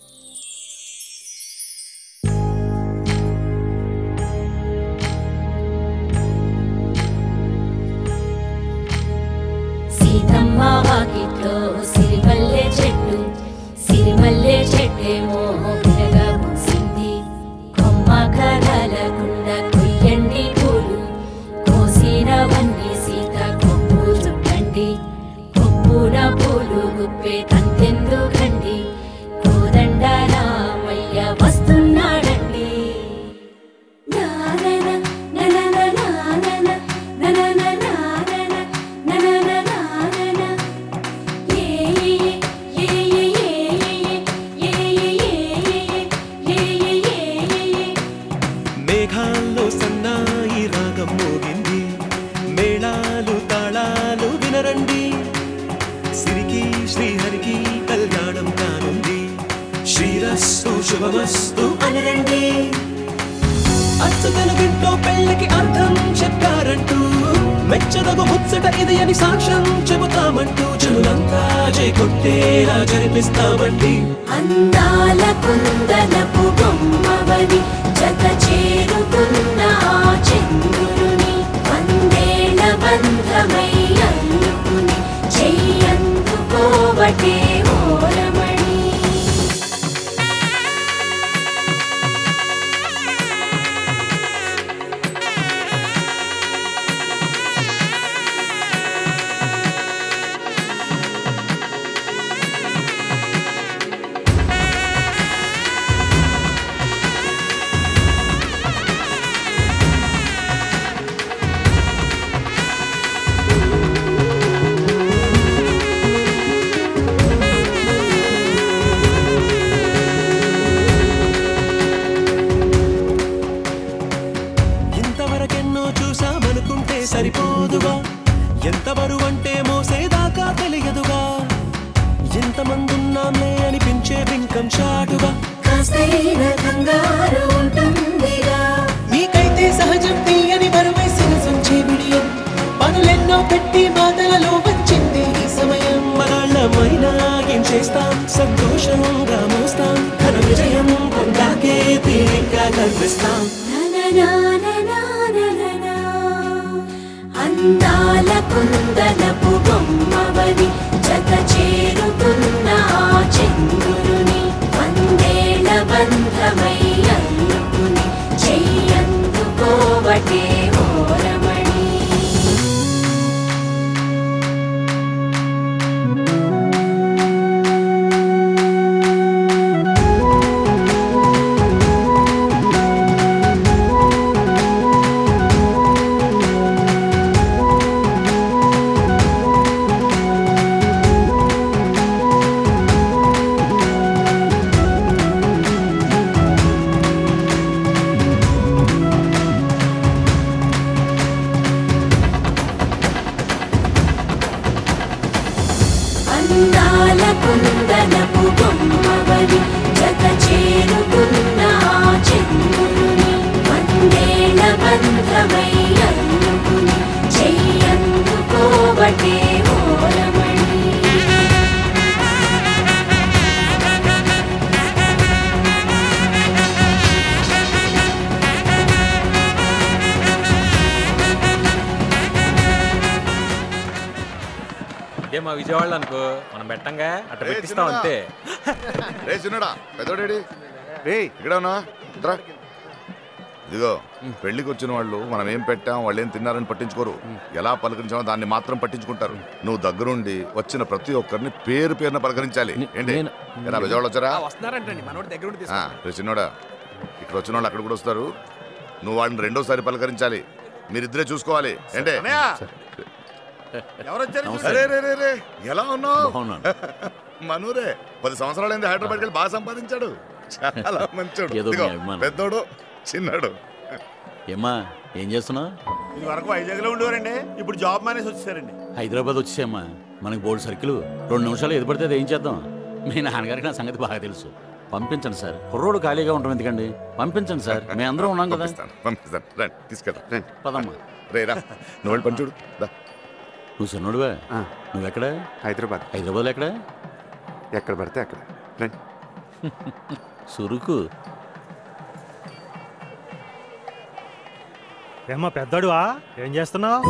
సీతమ్మ వాకిట్లో సిరిమల్లె చెట్టు సిరిమల్లె చెట్టేమో విరగా పూసింది కొమ్మ కదలకుండా కొయ్యండి పూలు కోసినవన్నీ సీత కొప్పు చుట్టండి కొప్పున పూలు గుప్పే తంతెందుకండి కోదండ రామయ్య వస్తున్నాడండి నానన ననన నానన ననన నానన ననన నానన ఏ ఏ ఏ ఏ ఏ ఏ మేఘాల్లో సన్నాయి రాగం మోగింది మేళాలు తాళాలు వినరండి సిరికి శ్రీహరికి కళ్యాణం కానుంది శ్రీరస్సు శుభమస్తు అనరండి అచ్చతల ఇంట్లో పెళ్ళికి అర్థం చెప్పారంటూ మెచ్చదగు ముచ్చట ఇది అని సాక్ష్యం చెబుతామంటూ జనులంతా జై కొట్టేలా జరిపిస్తామండి అందాల కుందనపు బొమ్మవని జత చేరుతున్న ఆ చంద్రుని వందేల బంధమై అల్లుకుని చెయ్యందుకోవటే ఓరమణి ఇంతవరకెన్నో చూసామనుకుంటే సరిపోదుగా ఎంత బరువంటే మోసేదాకా తెలియదుగా ఎంతమందున్నాంలే అనిపించే బింకం చాటుగా కాస్తైన కంగారు ఉంటుందిగా మీకైతే సహజం తీయని బరువై శిరసంచే బిడియం పనులెన్నో పెట్టి మాటలలో వచ్చింది ఈ సమయం మనాళ్ళమైనా ఏం చేస్తాం సంతోషంగా మోస్తాం ఘన విజయం పొందాకే తీరిగ్గా కనిపిస్తాం నననాననానననా. అందాల కుందనపు బొమ్మవని జత చేరుతున్న ఆ చంద్రుని వందేల బంధమై అల్లుకుని చెయ్యందుకోవటే ఓరమణి అందాల కుందనపు బొమ్మవని జత చేరుకున్న ఆ చంద్రుని వందేల బంధమై అల్లుకుని చెయ్యందుకోవటే ఓరమణి ఇదే మా విజయవాడలో అనుకో మనం పెట్టంగా అట్ట రే, పెట్టిస్తాం చిన్నడా. అంతే రే చిన్నడా పెద్దోడేడి రే ఇక్కడ ఉన్నా రా. ఇదిగో పెళ్లికి వచ్చిన వాళ్ళు మనం ఏం పెట్టాం వాళ్ళు ఏం తిన్నారని పట్టించుకోరు ఎలా పలకరించామో దాన్ని మాత్రం పట్టించుకుంటారు నువ్వు దగ్గరుండి వచ్చిన ప్రతి ఒక్కరిని పేరు పేరున పలకరించాలి ఏంటి ఎలా విజయవాడ వచ్చారా వస్తున్నారంటండి మనోడి దగ్గర ఉండి ఆ, రే చిన్నోడా ఇక్కడ వచ్చిన వాళ్ళు అక్కడ కూడా వస్తారు నువ్వు వాళ్ళని రెండోసారి పలకరించాలి మీరిద్దరే చూసుకోవాలి ఏంటే ఎవరు వచ్చారు అరే రే రే రే ఎలా ఉన్నావు బాగున్నాను. మనూరే పది సంవత్సరాలైంది హైదరాబాద్కి వెళ్ళి బాగా సంపాదించాడు చాలా మంచోడు ఏదో మీ ఇదిగో, అభిమానం. పెద్దోడు చిన్నాడు ఏమ్మా ఏం చేస్తున్నావు ఇది వరకు వైజాగ్లో ఉండేవారండి ఇప్పుడు జాబ్ మానేసి వచ్చేసారండి హైదరాబాద్ వచ్చేసామ్మా మనకి బోల్డ్ సర్కిల్ రెండు నిమిషాలు ఎదురు పడితే అది ఏం చేద్దాం మీ నాన్నగారికి నా సంగతి బాగా తెలుసు పంపించండి సార్ కుర్రోడు ఖాళీగా ఉంటాం ఎందుకండి పంపించండి సార్ మేము అందరం ఉన్నాం కదా పంపిస్తాను పంపిస్తాను రండి తీసుకెళ్ళి రండి పదమ్మా రే రా నువ్వు వెళ్ళి పని చూడు దా నువ్వు చిన్నోడువే నువ్వెక్కడ హైదరాబాద్ హైదరాబాద్ ఎక్కడ ఎక్కడ పడితే అక్కడ రండి సురుకు ఏమ్మా పెద్దడువా ఏం చేస్తున్నావు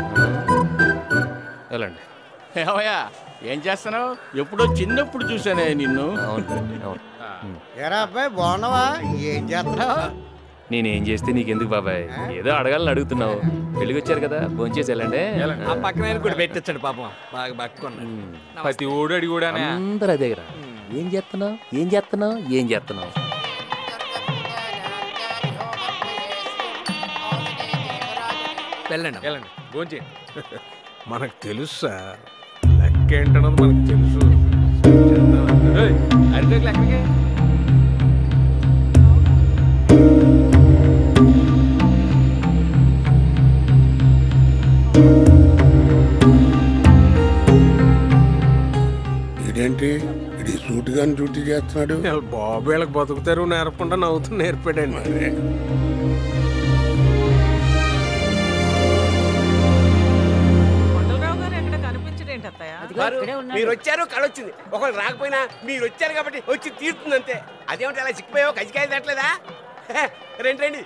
వెళ్ళండి ఏమయ్యా ఏం చేస్తున్నావు ఎప్పుడో చిన్నప్పుడు చూసానే నిన్ను ఎరా అబ్బాయి బాగున్నావా ఏం చేస్తున్నావు నేనేం చేస్తే నీకెందుకు బాబాయ్ ఏదో అడగాలని అడుగుతున్నావు పెళ్ళికి వచ్చారు కదా భోంచేసి వెళ్ళండి ఆ పక్కన కూడా పెట్టించాడు పాపం బాగా పట్టుకున్నాడు ప్రతి ఓడు అడిగి కూడా అందరు అదే రా ఏం చేస్తున్నావు ఏం చేస్తున్నావు ఏం చేస్తున్నావు వెళ్ళండి వెళ్ళండి భోంచేయండి మనకు తెలుసు సార్ లెక్క ఏంటన్నది మనకు తెలుసు ఏయ్, అరిటాకులు ఎక్కడికి ఇదేంటి ఇది సూటిగాని డ్యూటీ చేస్తున్నాడు బాబు వీళ్ళకి బతుకుతారు నేర్పకుండా నవ్వుతూ నేర్పాడండి కొండలరావు గారు ఎక్కడ కనిపించడేంటి అత్తయ్య వారు మీరు వచ్చారు కళొచ్చింది ఒకళ్ళు రాకపోయినా మీరు వచ్చారు కాబట్టి వచ్చి తీరుతుంది అంతే అదేమిటి అలా చిక్కిపోయావు కజికాయలు తట్టలేదా రండి రండి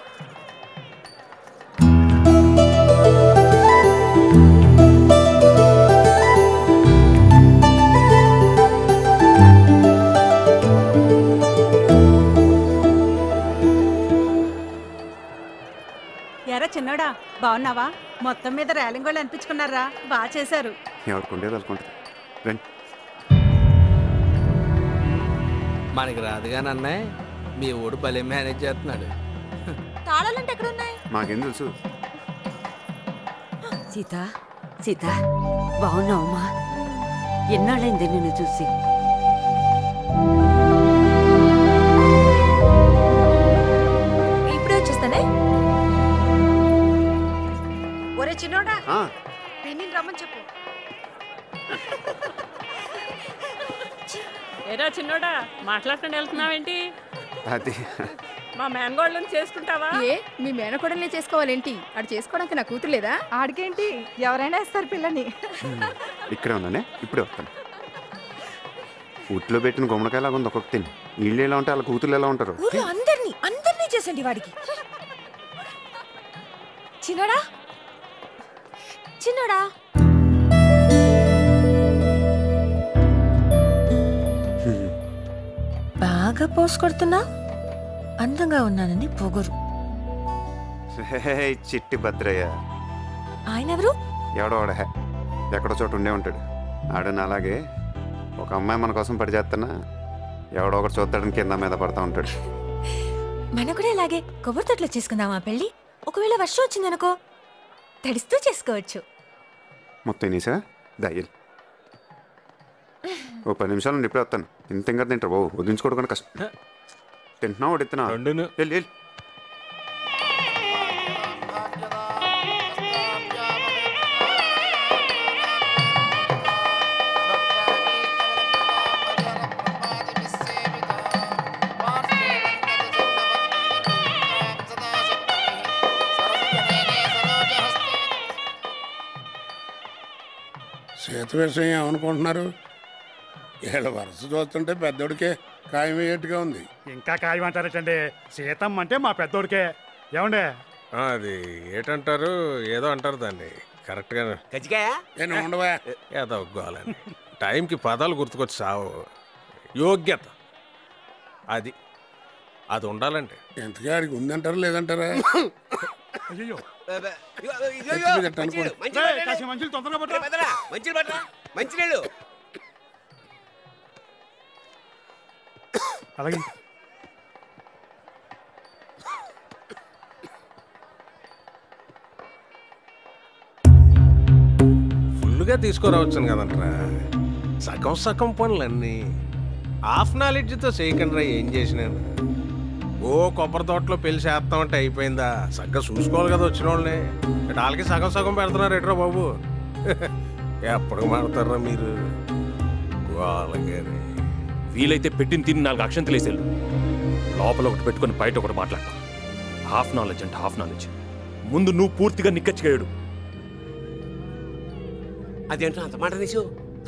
ఎరా చిన్నోడా బాగున్నావా మొత్తం మీద రేలింగ్ వాళ్ళు అనిపించుకున్నారా బాగా చేశారు ఎవరికి ఉండేది అనుకుంటుంది రండి మనకి రాదుగాని అన్నయ్య మీ ఊడు భలే మేనేజ్ చేస్తున్నాడు తాళాలంటే ఎక్కడ ఉన్నాయి మాకేం తెలుసు సీత సీత బాగున్నావమ్మా ఎన్నాళ్ళైంది నిన్ను చూసి ఇప్పుడే వచ్చేస్తానే ఒరే చిన్నోడా ఆ, పిన్ని రమ్మని చెప్పు ఏరా చిన్నోడా మాట్లాడుకుని వెళ్తున్నావేంటి అది మా మేనగోళ్ళని చేసుకుంటావా ఏ మీ మేనకోడల్ని చేసుకోవాలేంటి ఆడు చేసుకోవడానికి నా కూతురు లేదా ఆడికేంటి ఎవరైనా ఇస్తారు పిల్లని ఇక్కడే ఉన్నానే ఇప్పుడే వస్తాను ఉట్లో పెట్టిన గుమ్మడికాయలాగా ఉంది ఒక్కొక్క తిని వీళ్ళు ఎలా ఉంటే వాళ్ళ కూతురు ఎలా ఉంటారు ఊర్లో అందరినీ అందరినీ చేసండి వాడికి చిన్నడా చిన్నడా బాగా పోస్ కొడుతున్నా అందంగా ఉన్నానని పొగరు హే, చిట్టి భద్రయ్య ఆయన ఎవరు ఎవడో వాడ హే ఎక్కడో చోట ఉండే ఉంటాడు ఆడని అలాగే ఒక అమ్మాయి మన కోసం పడి చేస్తున్నా ఎవడో ఒకటి చూస్తాడని కింద మీద పడతా ఉంటాడు మన కూడా ఇలాగే కొబ్బరి తొట్లో చేసుకుందామా పెళ్ళి ఒకవేళ వర్షం వచ్చిందనుకో తడిస్తూ చేసుకోవచ్చు మొత్తం నీసా దయ్యలు ఓ పది నిమిషాలు నుండి ఇప్పుడే వస్తాను ఇంత ఇంకా తింటారు బాబు వదిలించుకోవడం కష్టం తింటున్నావు వడిస్తున్నా వెళ్ళి వెళ్ళి సీత విషయం ఏమనుకుంటున్నారు వీళ్ళ వరుస చూస్తుంటే పెద్దోడికే ఖాయమయ్యేట్టుగా ఉంది ఇంకా ఖాయం అంటారటండి సీతమ్మ అంటే మా పెద్దోడికే ఏమండే అది ఏంటంటారు ఏదో అంటారు దాన్ని కరెక్ట్గా కజ్జికాయ నేను ఉండవా ఏదో గోలని టైంకి పదాలు గుర్తుకొచ్చి సావు యోగ్యత అది అది ఉండాలండి ఎంతగాడికి ఉందంటారా లేదంటారా అయ్యో ఎత్తి మీద ఎట్ట అనుకో. కాసి మంచులు తొందరగా పట్టరా మంచిలు పట్టరా మంచినీళ్ళు అలాగే ఫుల్గా తీసుకురావచ్చును కదంట్రా సగం సగం పనులన్నీ హాఫ్ నాలెడ్జ్తో చేయకుండా ఏం చేసినాను ఓ కొబ్బరి తోటలో పెళ్లి చేస్తామంటే అయిపోయిందా సగ్గా చూసుకోవాలి కదా వచ్చిన వాళ్ళని ఇటు వాళ్ళకి సగం సగం పెడుతున్నారు ఎట్రా బాబు ఎప్పటికి మాడతారా మీరు గోలగాని వీలైతే పెట్టిన తిని నాలుగు అక్షంతలు వేసేళ్ళు లోపల ఒకటి పెట్టుకొని బయట ఒకటి మాట్లాడతాం హాఫ్ నాలెడ్జ్ అంటే హాఫ్ నాలెడ్జ్ ముందు నువ్వు పూర్తిగా నిక్కచ్చిగాడు అదేంటో అంత మాట నీసు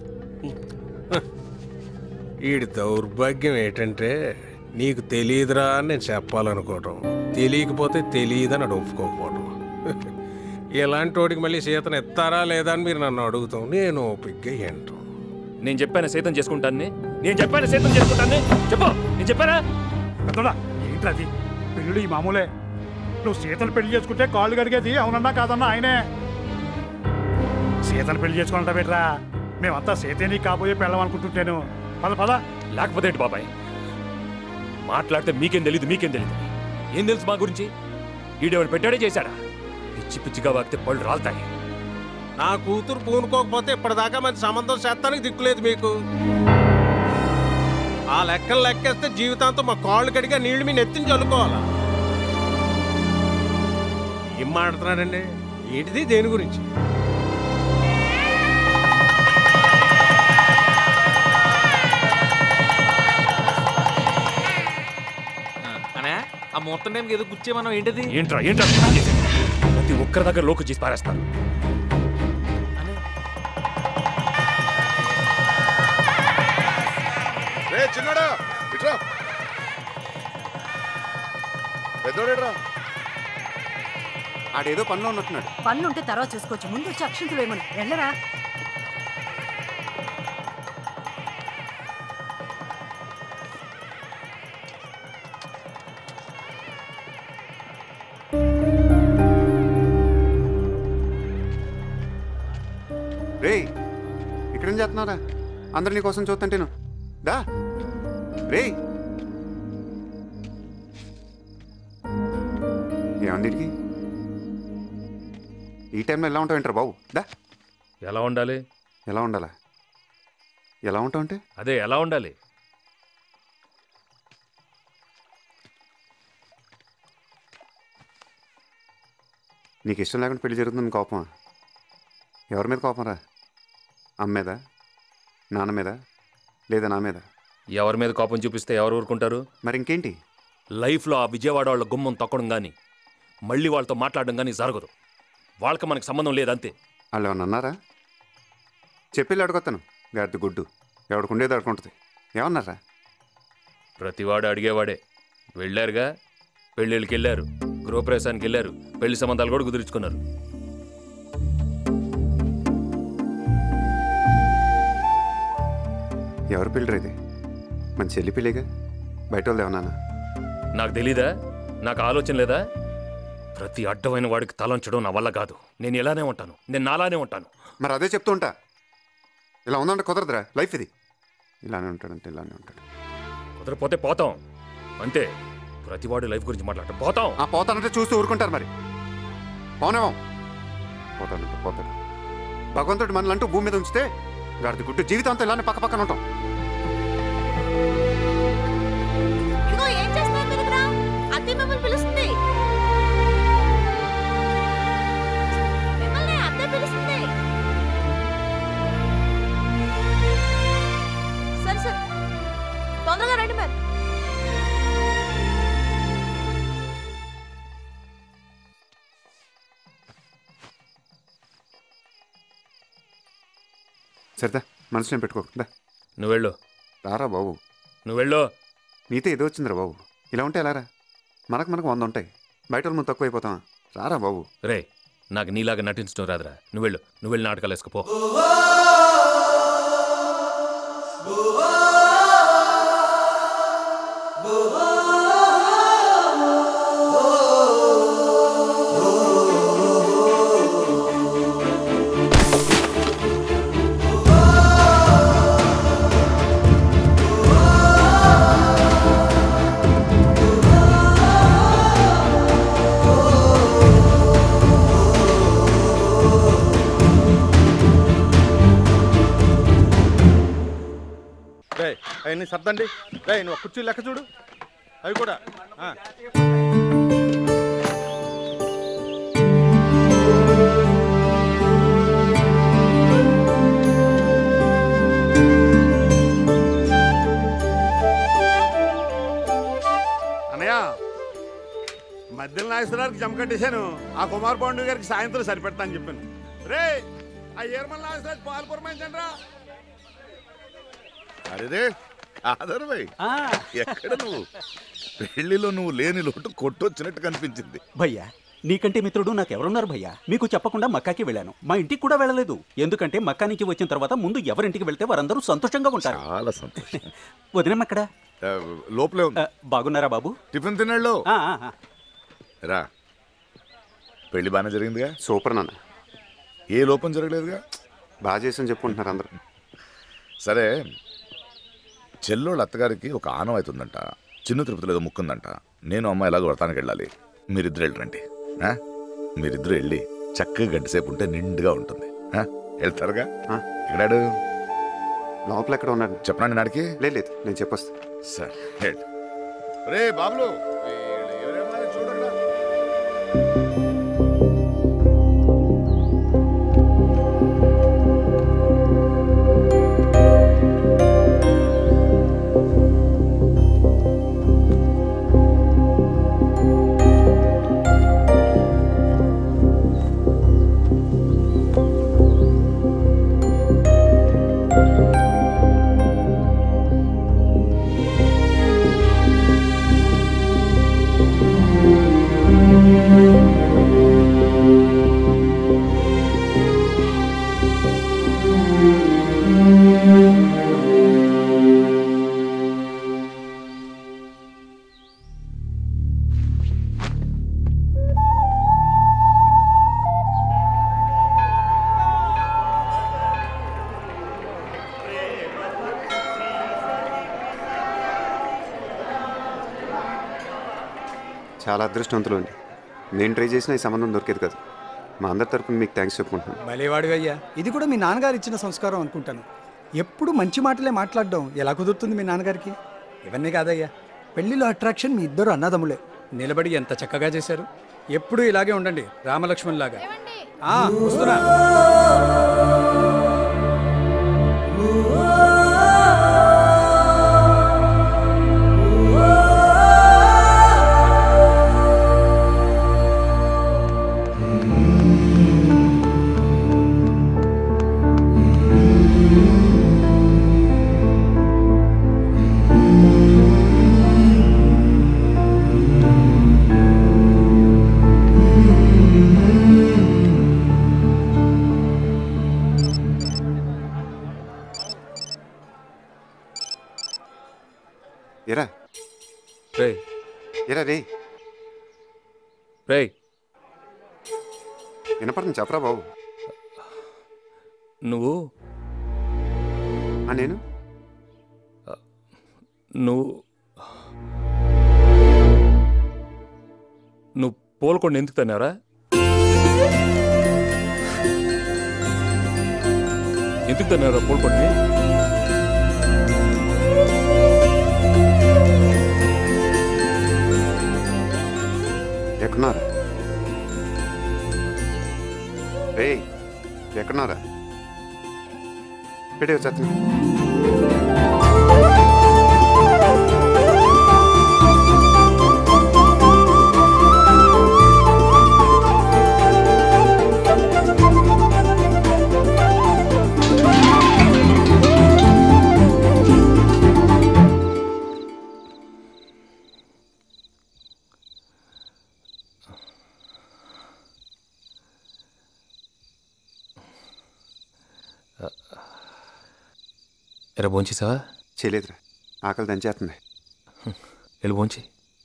వీడి దౌర్భాగ్యం ఏంటంటే నీకు తెలియదురా అని నేను చెప్పాలనుకోవటం తెలియకపోతే తెలియదని అడు ఒప్పుకోకపోవటం ఇలాంటి వాడికి మళ్ళీ సీతను ఎత్తారా లేదా అని మీరు నన్ను అడుగుతాం నేను ఓపిగ్గా ఏంటం నేను చెప్పాను సైతం చేసుకుంటాను నేను చెప్పాను సైతం చేసుకుంటాను చెప్పు నేను చెప్పానా పెద్దోడా ఏంటి అది పెళ్ళిళ్ళు ఈ మామూలే నువ్వు సీతను పెళ్లి చేసుకుంటే కాళ్ళు కడిగేది అవునన్నా కాదన్నా ఆయనే సీతను పెళ్లి చేసుకుంటా బెట్రా మేమంతా సీతని కాబోయే పెళ్ళం అనుకుంటుంటాను పద పద లేకపోతే ఏంటి బాబాయ్ మాట్లాడితే మీకేం తెలియదు మీకేం తెలియదు ఏం తెలుసు మా గురించి ఈడేవాడు పెట్టాడే చేశాడా పిచ్చి పిచ్చిగా వాగితే పళ్ళు రాలుతాయి నా కూతురు పూనుకోకపోతే ఇప్పటిదాకా మంచి సంబంధం చేస్తానికి దిక్కులేదు మీకు ఆ లెక్కలు లెక్కేస్తే జీవితాంతం మా కాళ్ళు కడిగా నీళ్లు మీ నెత్తిని చల్లుకోవాలా ఏం మాట్లాడుతున్నాడండి ఏంటిది దేని గురించి అనే ఆ ముహూర్తం టైంకి ఏదో గుచ్చేమన్నాం ఏంటిది ఏంట్రా ఏంట్రా ప్రతి ఒక్కరి దగ్గర లోకు చేసి పారేస్తారు రే చిన్నడా ఇట్రా పెద్దోడేట్రా ఆడేదో పనిలో ఉన్నట్టున్నాడు పనులు ఉంటే తర్వాత చూసుకోవచ్చు ముందు వచ్చి అక్షంతలు వేయమను వెళ్ళరా రేయ్ ఇక్కడేం చేస్తున్నారా అందరు నీ కోసం చూస్తుంటేను దా రేయ్ ఏమంది వీడికి? ఈ టైంలో ఎలా ఉంటావు ఏంటారు బాబు దా ఎలా ఉండాలి ఎలా ఉండాలా ఎలా ఉంటావు అంటే అదే ఎలా ఉండాలి నీకు ఇష్టం లేకుండా పెళ్లి జరుగుతుంది కోపమా ఎవరి మీద కోపం రా అమ్మ మీద నాన్న మీద లేదా నా మీద ఎవరి మీద కోపం చూపిస్తే ఎవరు ఊరుకుంటారు మరి ఇంకేంటి లైఫ్లో ఆ విజయవాడ వాళ్ళ గుమ్మం తొక్కడం కానీ మళ్ళీ వాళ్ళతో మాట్లాడడం కానీ జరగదు వాళ్ళకి మనకు సంబంధం లేదంతే వాళ్ళు ఏమన్నా అన్నారా చెప్పి అడుగుతాను గాడిద గుడ్డు ఎవడికుండేది అడుకుంటుంది ఏమన్నారా ప్రతివాడు అడిగేవాడే వెళ్ళారుగా పెళ్ళిళ్ళకి వెళ్ళారు గృహప్రవేశానికి వెళ్ళారు పెళ్లి సంబంధాలు కూడా కుదుర్చుకున్నారు ఎవరు పెళ్ళి ఇది మన చెల్లి పెళ్ళిగా బయట వాళ్ళు ఏమన్నా నాకు తెలీదా నాకు ఆలోచన లేదా ప్రతి అడ్డమైన వాడికి తలంచడం నా వల్ల కాదు నేను ఇలానే ఉంటాను నేను నాలానే ఉంటాను మరి అదే చెప్తూ ఉంటా ఇలా ఉందంటే కుదరదురా లైఫ్ ఇది ఇలానే ఉంటాడంటే ఇలానే ఉంటాడు కుదరపోతే పోతాం అంతే ప్రతివాడు లైఫ్ గురించి మాట్లాడటం పోతాం ఆ పోతానంటే చూస్తూ ఊరుకుంటారు మరి పోనేమో పోతానంటే పోతాడు భగవంతుడు మనలంటూ భూమి మీద ఉంచితే గాడిద గుడ్డు జీవితాంతం ఇలానే పక్క పక్కన ఉంటాం ఇదిగో ఏం చేస్తున్నారు మీరు ఇక్కడ అత్తే మిమ్మల్ని పిలుస్తుంది మిమ్మల్ని అత్తే పిలుస్తుంది సరే సరే తొందరగా రండి మరి సరేదా మనసులో పెట్టుకోకుండా నువ్వు వెళ్ళు రారా బాబు నువ్వు వెళ్ళు నీతో ఏదో వచ్చిందిరా బాబు ఇలా ఉంటే ఎలా రా మనకు మనకు వంద ఉంటాయి బయట వాళ్ళు మనం తక్కువ అయిపోతాం రారా బాబు రే నాకు నీలాగా నటించడం రాదురా నువ్వు వెళ్ళు నువ్వు వెళ్ళి నాటకాలు వేసుకుపో రే అవన్నీ సర్దండి రే నువ్వు కుర్చీ లెక్క చూడు అవి కూడా ఆ. నాగేశ్వరరావుకి జమ కట్టేశాను ఆ కుమార్ పాండు గారికి సాయంత్రం సరిపెడతా అని చెప్పాను రే ఆ ఏర్మల్ నాగేశ్వరరావు పాలు పురమాయించండి రా అరేరే ఆదర్ భాయ్ ఎక్కడ నువ్వు పెళ్లిలో నువ్వు లేని లోటు కొట్టొచ్చినట్టు కనిపించింది భయ్యా నీకంటే మిత్రుడు నాకెవరున్నారు భయ్యా మీకు చెప్పకుండా మక్కాకి వెళ్ళాను మా ఇంటికి కూడా వెళ్ళలేదు ఎందుకంటే మక్కా నుంచి వచ్చిన తర్వాత ముందు ఎవరింటికి వెళ్తే వారందరూ సంతోషంగా ఉంటారు చాలా సంతోషం వదినమ్మ ఎక్కడ ఆ, లోపలే ఉంది బాగున్నారా బాబు టిఫిన్ తిన్నాళ్ళు ఆ, ఆ, ఆ. రా పెళ్లి బాగానే జరిగిందిగా సూపర్ నాన్న ఏ లోపం జరగలేదుగా బాగా చేసని చెప్పుకుంటున్నారు అందరూ సరే చెల్లోళ్ళ అత్తగారికి ఒక ఆనం అవుతుందంట చిన్న తిరుపతిలో ఏదో ముక్కుందంట నేను అమ్మాయి ఎలాగో వ్రతానికి వెళ్ళాలి మీరిద్దరు వెళ్ళరండి ఆ? మీరిద్దరు వెళ్ళి చక్కగా గంట సేపు ఉంటే నిండుగా ఉంటుంది ఆ? వెళ్తారుగా ఎక్కడాడు లోపల ఎక్కడ ఉన్నాడు చెప్పనండి నాడికి లేదు లేదు నేను చెప్పొస్తా సరే హెడ్ రే బాబులు ఎవరేమన్నా చూడరా చాలా అదృష్టవంతులు అండి నేను ట్రై చేసిన ఈ సంబంధం దొరికేది కాదు మా అందరి తరపున మీకు థ్యాంక్స్ చెప్పుకుంటున్నాను భలేవాడు అయ్యా ఇది కూడా మీ నాన్నగారు ఇచ్చిన సంస్కారం అనుకుంటాను ఎప్పుడు మంచి మాటలే మాట్లాడడం ఎలా కుదురుతుంది మీ నాన్నగారికి ఇవన్నీ కాదయ్యా పెళ్లిలో అట్రాక్షన్ మీ ఇద్దరు అన్నదమ్ములే నిలబడి ఎంత చక్కగా చేశారు ఎప్పుడు ఇలాగే ఉండండి రామలక్ష్మణ్ లాగా ఆ, వస్తున్నా ఎరా రే ఎరా రే రే వినపడుతుంది చెప్పరా బాబు నువ్వు ఆ, నేను నువ్వు నువ్వు పోల్కొండ ఎందుకు తన్నారా ఎందుకు తన్నారా పోల్కొండని ఎక్కడున్నారా రే ఎక్కడున్నారా పెట్టే వచ్చేస్తున్నా ఎరా భోంచేసావా చేయలేదురా ఆకలి దంచేస్తుంది వెళ్ళి భోంచి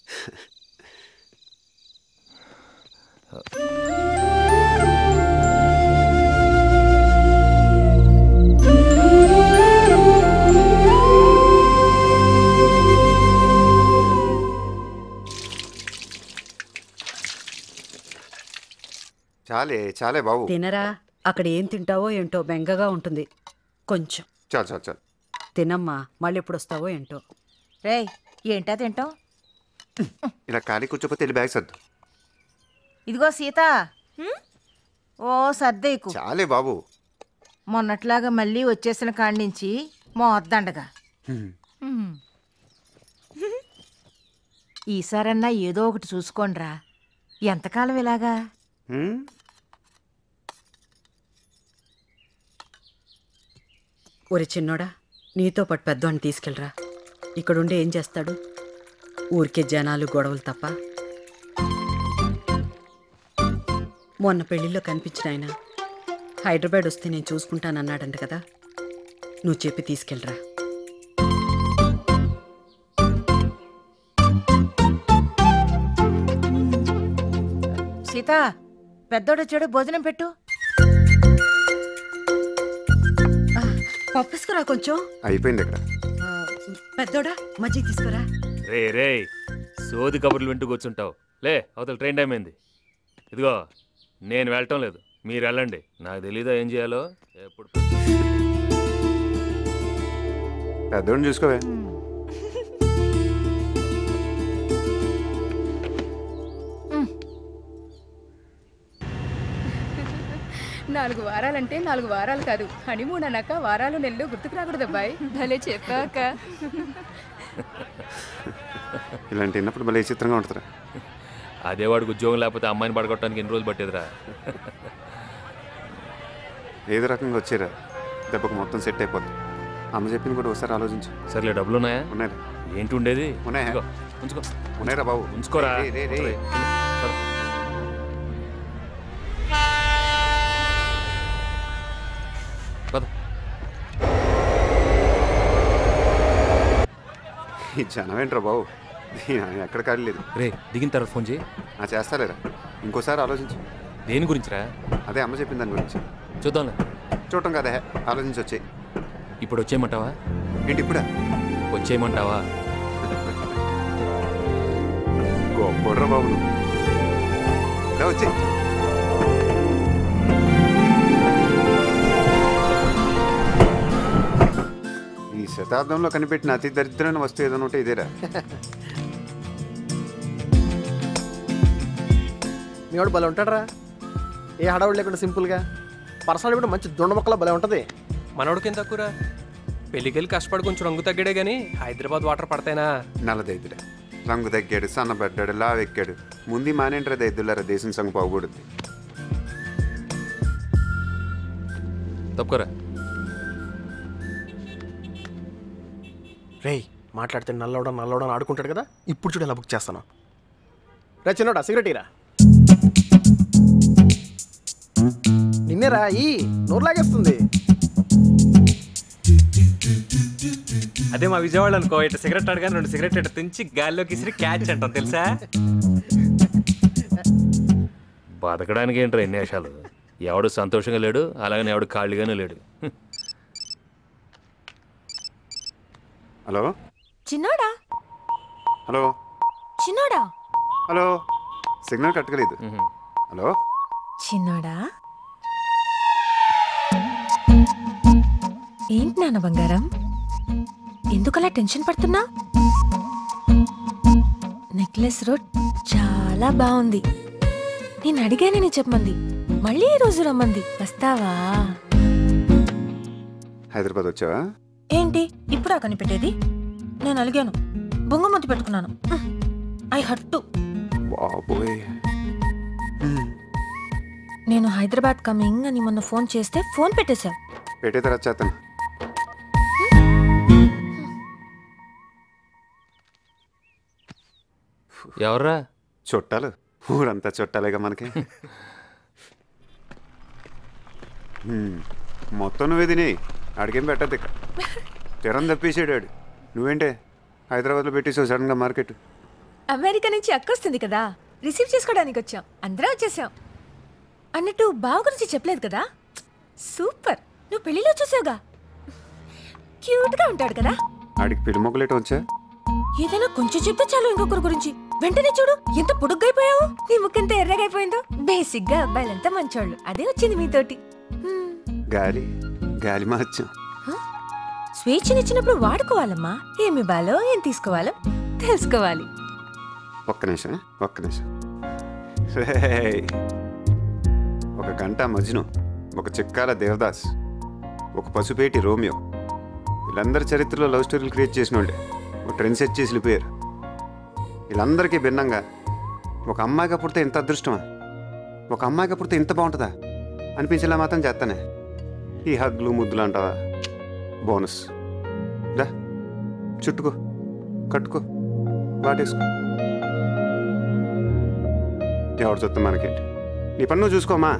చాలే చాలే బాబు తినరా అక్కడ ఏం తింటావో ఏంటో బెంగగా ఉంటుంది కొంచెం చాలు చాలు చాలు తినమ్మా మళ్ళీ ఎప్పుడు వస్తావో ఏంటో రేయ్ ఏంటా తింటావు ఇలా ఖాళీ కూర్చోపోతే వెళ్ళి బ్యాగ్ సర్దు ఇదిగో సీత ఓ సర్దేకు చాలే బాబు మొన్నట్లాగా మళ్ళీ వచ్చేసిన కాడి నుంచి మోద్దండగా ఈసారన్నా ఏదో ఒకటి చూసుకోండిరా ఎంతకాలం ఇలాగా హ్మ్? ఒరి చిన్నోడా నీతో పాటు పెద్దవాడిని తీసుకెళ్ళరా ఇక్కడుండి ఏం చేస్తాడు ఊరికే జనాలు గొడవలు తప్ప మొన్న పెళ్లిలో కనిపించిన ఆయన హైదరాబాద్ వస్తే నేను చూసుకుంటానన్నాడంట కదా నువ్వు చెప్పి తీసుకెళ్ళరా సీత పెద్దోడు వచ్చాడు భోజనం పెట్టు పప్పుసుకురా కొంచెం అయిపోయింది ఇక్కడ ఆ, పెద్దోడా మజ్జిగ తీసుకురా రే రే సోది కబుర్లు వింటూ కూర్చుంటావు లే అవతల ట్రైన్ టైం అయింది ఇదిగో నేను వెళ్ళటం లేదు మీరు వెళ్ళండి నాకు తెలీదా ఏం చేయాలో ఎప్పుడు పెద్దోడిని చూసుకోవే నాలుగు వారాలంటే నాలుగు వారాలు కాదు హనీమూన్ అన్నాక వారాలు నెలలు గుర్తుకు రాకూడదు అబ్బాయి భలే చెప్పాక ఇలాంటి విన్నప్పుడు భలే చిత్రంగా ఉంటుందిరా అదే వాడికి ఉద్యోగం లేకపోతే అమ్మాయిని పడగొట్టడానికి ఎన్ని రోజులు పట్టేదిరా ఏదో రకంగా వచ్చారా దెబ్బకు మొత్తం సెట్ అయిపోద్ది అమ్మ చెప్పింది కూడా ఒకసారి ఆలోచించు సర్లే డబ్బులు ఉన్నాయా ఉన్నాయిరా ఏంటి ఉండేది ఉన్నాయా ఇదిగో, ఉంచుకో ఉన్నాయిరా బాబు ఉంచుకోరా రే, రే, రే. రే, పద. పద ఈ జనం ఏంట్రా బాబు దీని ఎక్కడ ఖాళీ లేదు రే దిగిన తర్వాత ఫోన్ చేయి ఆ చేస్తాలేరా ఇంకోసారి ఆలోచించు దేని గురించిరా అదే అమ్మ చెప్పిన దాని గురించి చూద్దాంలే చూడటం కదా ఆలోచించి వచ్చాయి ఇప్పుడు వచ్చేయమంటావా ఏంటి ఇప్పుడా వచ్చేయమంటావా గొప్పడ్రా బాబు నువ్వు. రా వచ్చి ఈ శతాబ్దంలో కనిపెట్టిన అతి దరిద్రమైన వస్తువు ఏదైనా ఉంటే ఇదేరా మీ వాడు భలే ఉంటాడరా ఏ హడావుడు లేకుండా సింపుల్గా పర్సనల్ కూడా మంచి దుండ మొక్కలా భలే ఉంటుంది మనోడికి తక్కువరా పెళ్ళికెళ్ళి కష్టపడి కొంచెం రంగు తగ్గాడే గానీ హైదరాబాద్ వాటర్ పడతాయినా నల్లదైద్యుడే రంగు తగ్గాడు సన్నబడ్డాడు లావెక్కాడు ముందు మానేంట్రా దైద్యులారా దేశం సంగ పోకూడదు తప్పుకోరా రేయ్ మాట్లాడితే నల్లవడం నల్లవడం ఆడుకుంటాడు కదా ఇప్పుడు చూడు ఎలా బుక్ చేస్తాను రే చిన్నోడా సిగరెట్ ఇరా నిన్నేరా ఈ నోరు లాగేస్తుంది అదే మా విజయవాడ అనుకో ఇట్లా సిగరెట్ అడగానే రెండు సిగరెట్ ఇట్లా తెంచి గాల్లోకి ఇసిరి క్యాచ్ అంటాం తెలుసా బతకడానికి ఏంట్రా ఎన్ని వేషాలు ఎవడు సంతోషంగా లేడు అలాగని ఎవడు ఖాళీగానే లేడు హ్మ్. హలో చిన్నోడా హలో చిన్నోడా హలో సిగ్నల్ కట్టగలేదు హలో చిన్నోడా ఏంటి నాన్న బంగారం ఎందుకలా టెన్షన్ పడుతున్నా నెక్లెస్ రోడ్ చాలా బాగుంది నేను అడిగానని చెప్పమంది మళ్ళీ ఈ రోజు రమ్మంది వస్తావా హైదరాబాద్ వచ్చావా ఏంటి ఇప్పుడా కనిపెట్టేది నేను అలిగాను బొంగమతి పెట్టుకున్నాను ఐ హట్టు బాబోయ్ నేను హైదరాబాద్ కమింగ్ అని మొన్న ఫోన్ చేస్తే ఫోన్ పెట్టేశావు పెట్టే తర్వాత చేస్తాను ఎవర్రా చుట్టాలు ఊరంతా చుట్టాలేగా మనకి హ్మ్. మొత్తం నువ్వే తిని ఆడికేం పెట్టద్దు ఇక తిరం తప్పేసాడు ఆడు నువ్వేంటే హైదరాబాద్లో పెట్టేసావు సడన్గా మార్కెట్ అమెరికా నుంచి అక్కొస్తుంది కదా రిసీవ్ చేసుకోవడానికి వచ్చాం అందరం వచ్చేసాం అన్నట్టు బావ గురించి చెప్పలేదు కదా సూపర్ నువ్వు పెళ్లిలో చూసావుగా క్యూట్గా ఉంటాడు కదా ఆడికి పెళ్లి మొక్కలేట వచ్చా ఏదైనా కొంచెం చెప్తే చాలు ఇంకొకరి గురించి వెంటనే చూడు ఎంత పొడుగ్గైపోయావు నీ ముక్కెంత ఎర్రగైపోయిందో బేసిక్ గా అబ్బాయిలంతా మంచోళ్ళు అదే వచ్చింది మీతోటి గాలి గాలి మార్చం స్వేచ్ఛనిచ్చినప్పుడు వాడుకోవాలమ్మా ఏమి ఇవ్వాలో ఏం తీసుకోవాలో తెలుసుకోవాలి ఒక్క నిమిషం ఒక్క నిమిషం రేయ్. ఒక గంట మజ్ను ఒక చిక్కాల దేవదాస్ ఒక పసుపేటి రోమియో వీళ్ళందరి చరిత్రలో లవ్ స్టోరీలు క్రియేట్ చేసిన వాళ్ళే ఒక ట్రెండ్ సెట్ చేసి వెళ్ళిపోయారు వీళ్ళందరికీ భిన్నంగా ఒక అమ్మాయిగా పుడితే ఇంత అదృష్టమా ఒక అమ్మాయిగా పుడితే ఇంత బాగుంటుందా అనిపించేలా మాత్రం చేస్తానే ఈ హగ్లు ముద్దులు అంటావా బోనస్ దా చుట్టుకో కట్టుకో వాటేసుకో ఎవరు చూస్తాం మనకేంటి నీ పన్ను నువ్వు చూసుకోమా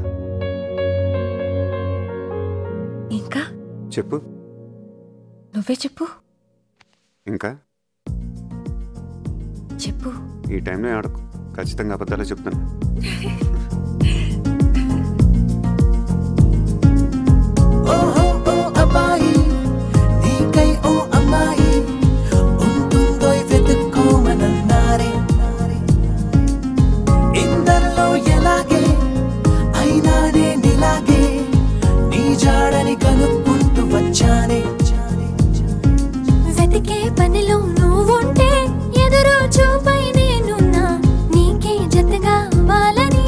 ఇంకా చెప్పు నువ్వే చెప్పు ఇంకా చెప్పు ఈ టైంలో ఆడకు ఖచ్చితంగా అబద్ధాలే చెప్తాను ఓహో ఓ అబ్బాయి నీకై ఓ అమ్మాయి ఉంటుందో వెతుక్కోమనన్నారే ఇందరిలో ఎలాగే అయినానే నిలాగే నీ జాడని కనుక్కుంటూ వచ్చానే వెతికే పనిలో నువ్వుంటే ఎదురు చూపై నేనున్నా నీకే జతగా అవ్వాలని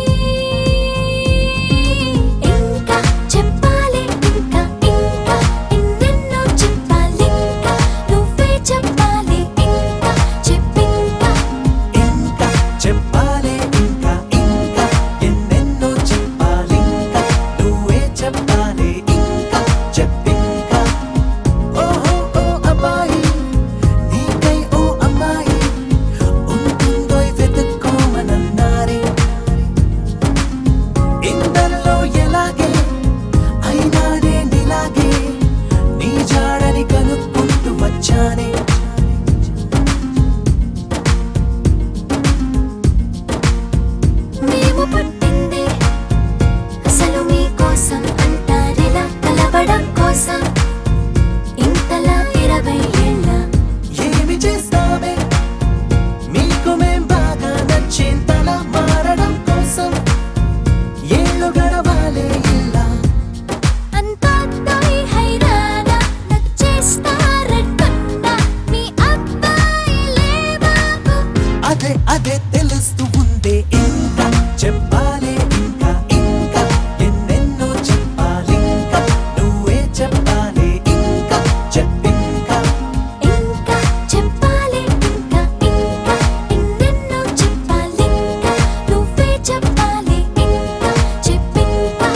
ఇంకా చెప్పాలి ఇంకా ఇంకా ఎన్నెన్నో చెప్పాలి ఇంకా నువ్వే చెప్పాలి ఇంకా చెప్పింకా ఇంకా చెప్పాలి ఇంకా ఇంకా ఎన్నెన్నో చెప్పాలి ఇంకా నువ్వే చెప్పాలి ఇంకా చెప్పింకా ఓహో ఓ అబ్బాయి నీకై ఓ అమ్మాయి ఉంటుందో వెతుక్కోమనన్నారే ఇందరిలో ఎలాగే అయినానే నిలాగే నీ జాడని కనుక్కుంటూ వచ్చానే మేము పుట్టింది అసలు మీకోసం అంటారిలా కలవడం కోసం ఇంతలా ఇరవై ఏళ్ళ ఏమి చేస్తామే మీకు మేం బాగా నచ్చేంతలా మారడం కోసం ఏళ్ళు గడవాలే ఇలా అంతా తోయి హైరానా నచ్చేస్తారనుకున్నా మీ అబ్బాయిలే బాబు అదే అదే తెలుస్తూ ఉందే ఇంకా చెప్పాలి ఇంకా ఇంకా ఎన్నెన్నో చెప్పాలి ఇంకా నువ్వే చెప్పాలి ఇంకా చెప్పింకా ఇంకా చెప్పాలి ఇంకా ఇంకా ఎన్నెన్నో చెప్పాలి ఇంకా నువ్వే చెప్పాలి ఇంకా చెప్పింకా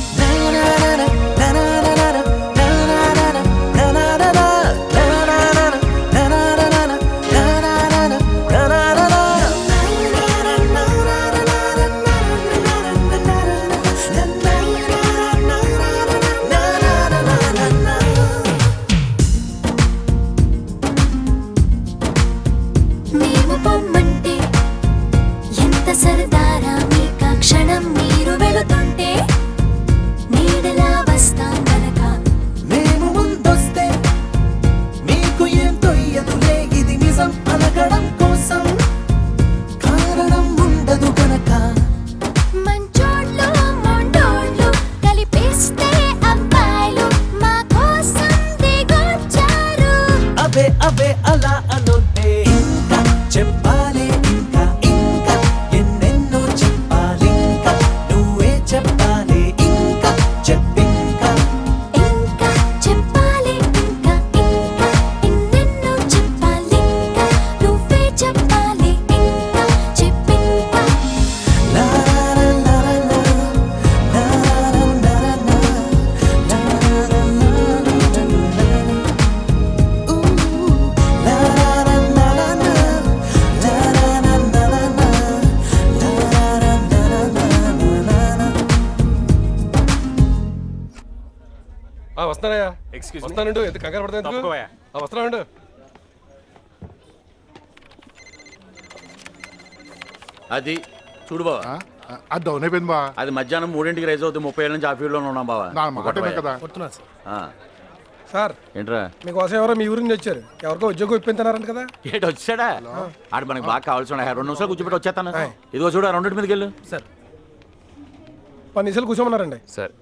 మేము పొమ్మంటే ఎంత సరదారా మీక క్షణం మీరు వెళుతుంటే నీడలా వస్తాం గనక మేము ముందొస్తే మీకు ఏం తొయ్యదులే ఇది నిజం అనగడం కోసం కారణం ఉండదు గనక మంచోళ్ళు మొండోళ్ళు కలిపేస్తే అబ్బాయిలు మా కోసం దిగొచ్చారు అవే అవే అలా అనొద్దే ఇంకా చెప్పాలి ఇంకా ఇంకా ఎన్నెన్నో చెప్పాలి ఇంకా నువ్వే చెప్పాలి ఇంకా చెప్పింకా ఇంకా చెప్పాలి ఇంకా ఇంకా ఎన్నెన్నో చెప్పాలి ఇంకా నువ్వే చెప్పాలి ఇంకా చెప్పింకా ఆ, వస్తానయ్యా వస్తానండు ఎంత కంగారు పడతా ఎందుకు తప్పుకోవయ్యా. ఆ, వస్తానండు అది చూడు బావా అది డౌన్ అయిపోయింది బా అది మధ్యాహ్నం మూడింటికి రైజ్ అవుతుంది ముప్పై ఏళ్ళ నుంచి ఆ ఫీల్డ్లో ఉన్నాం బావా నా మాట కొట్టవయ్యా. కదా కొడుతున్నా సార్ ఆ, సార్ ఏంట్రా మీకోసం ఎవరో మీ ఊరి నుంచి వచ్చారు ఎవరికో ఉద్యోగం ఇప్పించారంట కదా ఏంటి వచ్చాడా ఆడు మనకి బాగా కావాల్సి ఉన్నాయి రెండు నిమిషాలు కూర్చోబెట్టి వచ్చేస్తాను ఇదిగో చూడు ఆ రెండింటి మీదకి వెళ్ళు సార్ పది నిమిషాలు కూర్చోమన్నారండి సార్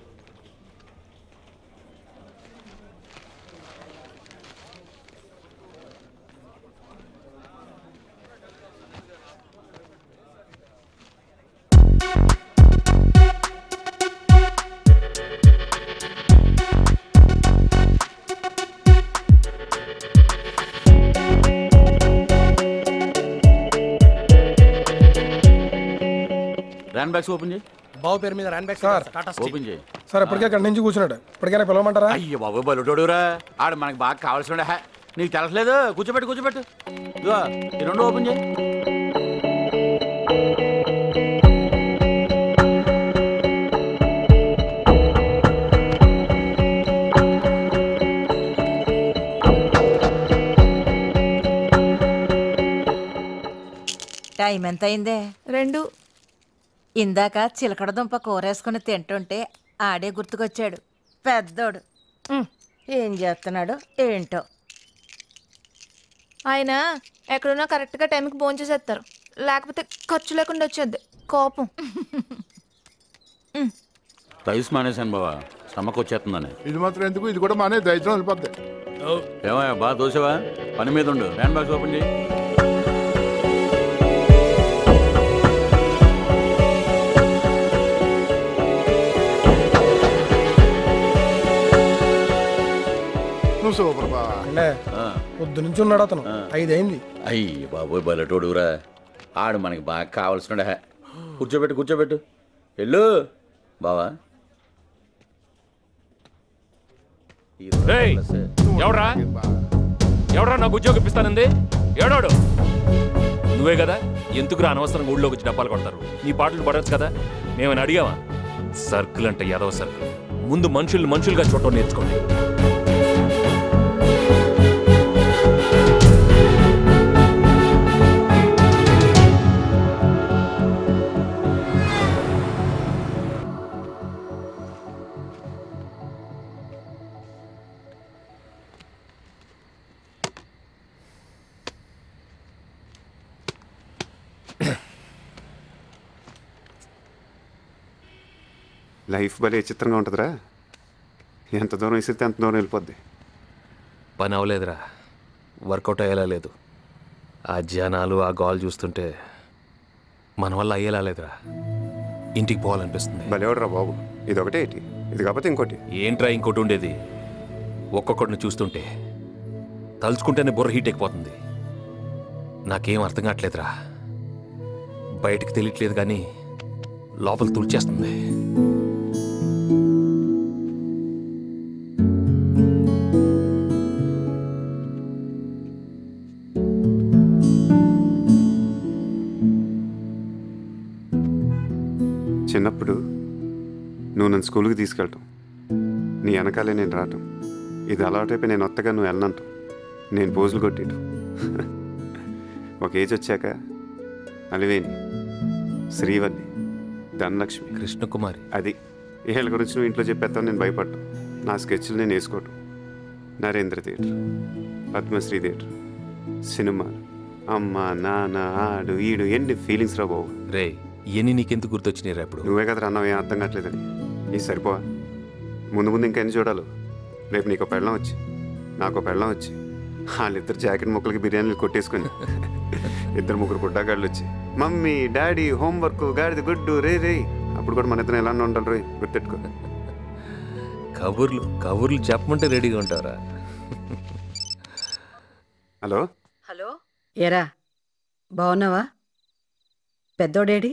ర్యాన్ బ్యాగ్స్ ఓపెన్ చేయి బావు పేరు మీద ర్యాన్ bag sir. Tata steel. Open చేయి సార్ ఇప్పటికే అక్కడి నుంచి కూర్చున్నాడు ఇప్పటికైనా పిలవమంటారా అయ్యో బాబు బలుటోడురా ఆడు మనకి బాగా కావాల్సిన హే నీకు తెలసలేదు కూర్చోబెట్టు కూర్చోబెట్టు ఇదిగో ఈ రెండు ఓపెన్ చేయి టైం ఎంత అయిందే రెండు ఇందాక చిలకడ దుంప కూరేసుకుని తింటుంటే ఆడే గుర్తుకొచ్చాడు పెద్దోడు ఉమ్, ఏం చేస్తున్నాడు ఏంటో ఆయన ఎక్కడున్నా కరెక్ట్గా టైంకి భోజనం చేసేస్తారు లేకపోతే ఖర్చు లేకుండా వచ్చేద్ది కోపం రైస్ మానేశాను బావా స్టమక్ వచ్చేస్తుందని ఇది మాత్రం ఎందుకు ఇది కూడా మానే దయచేసి వెళ్ళిపోద్ది ఏమయ్యా బాగా దోశవా పని మీద ఉండు ర్యాన్ బ్యాగ్స్ ఓపెన్ చేయి నువ్వు సూపర్ బా అంటే పొద్దు నుంచి ఉన్నాడు అతను ఐదైంది అయ్యి బాబోయ్ బలటోడురా ఆడు మనకి బాగా కావాల్సిన హే కూర్చోబెట్టు కూర్చోబెట్టు వెళ్ళు బావా రేయ్ ఎవడ్రా ఎవడ్రా నాకు ఉద్యోగం ఇప్పిస్తానంది ఎవడాడు నువ్వే కదా ఎందుకురా అనవసరంగా ఊళ్ళోకి వచ్చి డబ్బాలు కొడతారు నీ పాటలు పడవచ్చు కదా మేమని అడిగావా సర్కిల్ అంటే యాదవ సర్కిల్ ముందు మనుషుల్ని మనుషులుగా చూడటం నేర్చుకోండి లైఫ్ భలే చిత్రంగా ఉంటుందిరా ఎంత దూరం విసిరితే అంత దూరం వెళ్ళిపోద్ది పని అవ్వలేదురా వర్కౌట్ అయ్యేలా లేదు ఆ జనాలు ఆ గాల్ చూస్తుంటే మన వల్ల అయ్యేలా లేదురా ఇంటికి పోవాలనిపిస్తుంది భలేవాడురా బాబు ఇది ఒకటే ఏంటి ఇది కాకపోతే ఇంకోటి ఏంట్రా ఇంకోటి ఉండేది ఒక్కొక్కడిని చూస్తుంటే తలుచుకుంటేనే బుర్ర హీట్ ఎక్కిపోతుంది నాకేం అర్థం కావట్లేదురా బయటికి తెలియట్లేదు కానీ లోపల తుడిచేస్తుంది చిన్నప్పుడు నువ్వు నన్ను స్కూల్కి తీసుకెళ్ళటం నీ వెనకాలే నేను రావటం ఇది అలవాటైపోయి నేను వత్తగా నువ్వు వెళ్ళనంటాం నేను పోజులు కొట్టేయటం ఒక ఏజ్ వచ్చాక అలివేని శ్రీవల్లి ధనలక్ష్మి కృష్ణకుమారి అది వీళ్ళ గురించి నువ్వు ఇంట్లో చెప్పేస్తావు నేను భయపడ్డాను నా స్కెచ్లు నేను వేసుకోవటం నరేంద్ర థియేటర్ పద్మశ్రీ థియేటర్ సినిమాలు అమ్మ నాన్న ఆడు ఈడు ఎన్ని ఫీలింగ్స్ రా బాబు రే ఇవన్నీ నీకెందుకు గుర్తొచ్చినాయిరా ఇప్పుడు నువ్వే కదా అన్నావు ఏం అర్థం కావట్లేదని ఇది సరిపోవా ముందు ముందు ఇంకా ఎన్ని చూడాలి రేపు నీకు పెళ్ళం వచ్చి నాకు పెళ్ళం వచ్చి వాళ్ళిద్దరు జాకెట్ ముక్కలకి బిర్యానీలు కొట్టేసుకొని ఇద్దరు ముగ్గురు గుడ్డాగాళ్ళు వచ్చి మమ్మీ డాడీ హోంవర్క్ గాడిది గుడ్డు రే రే అప్పుడు కూడా మన ఇద్దరు ఎలా ఉండాలి రోయ్ గుర్తెట్టుకో కబుర్లు కబుర్లు చెప్పమంటే రెడీగా ఉంటారా హలో హలో ఎరా బాగున్నావా పెద్దోడేడి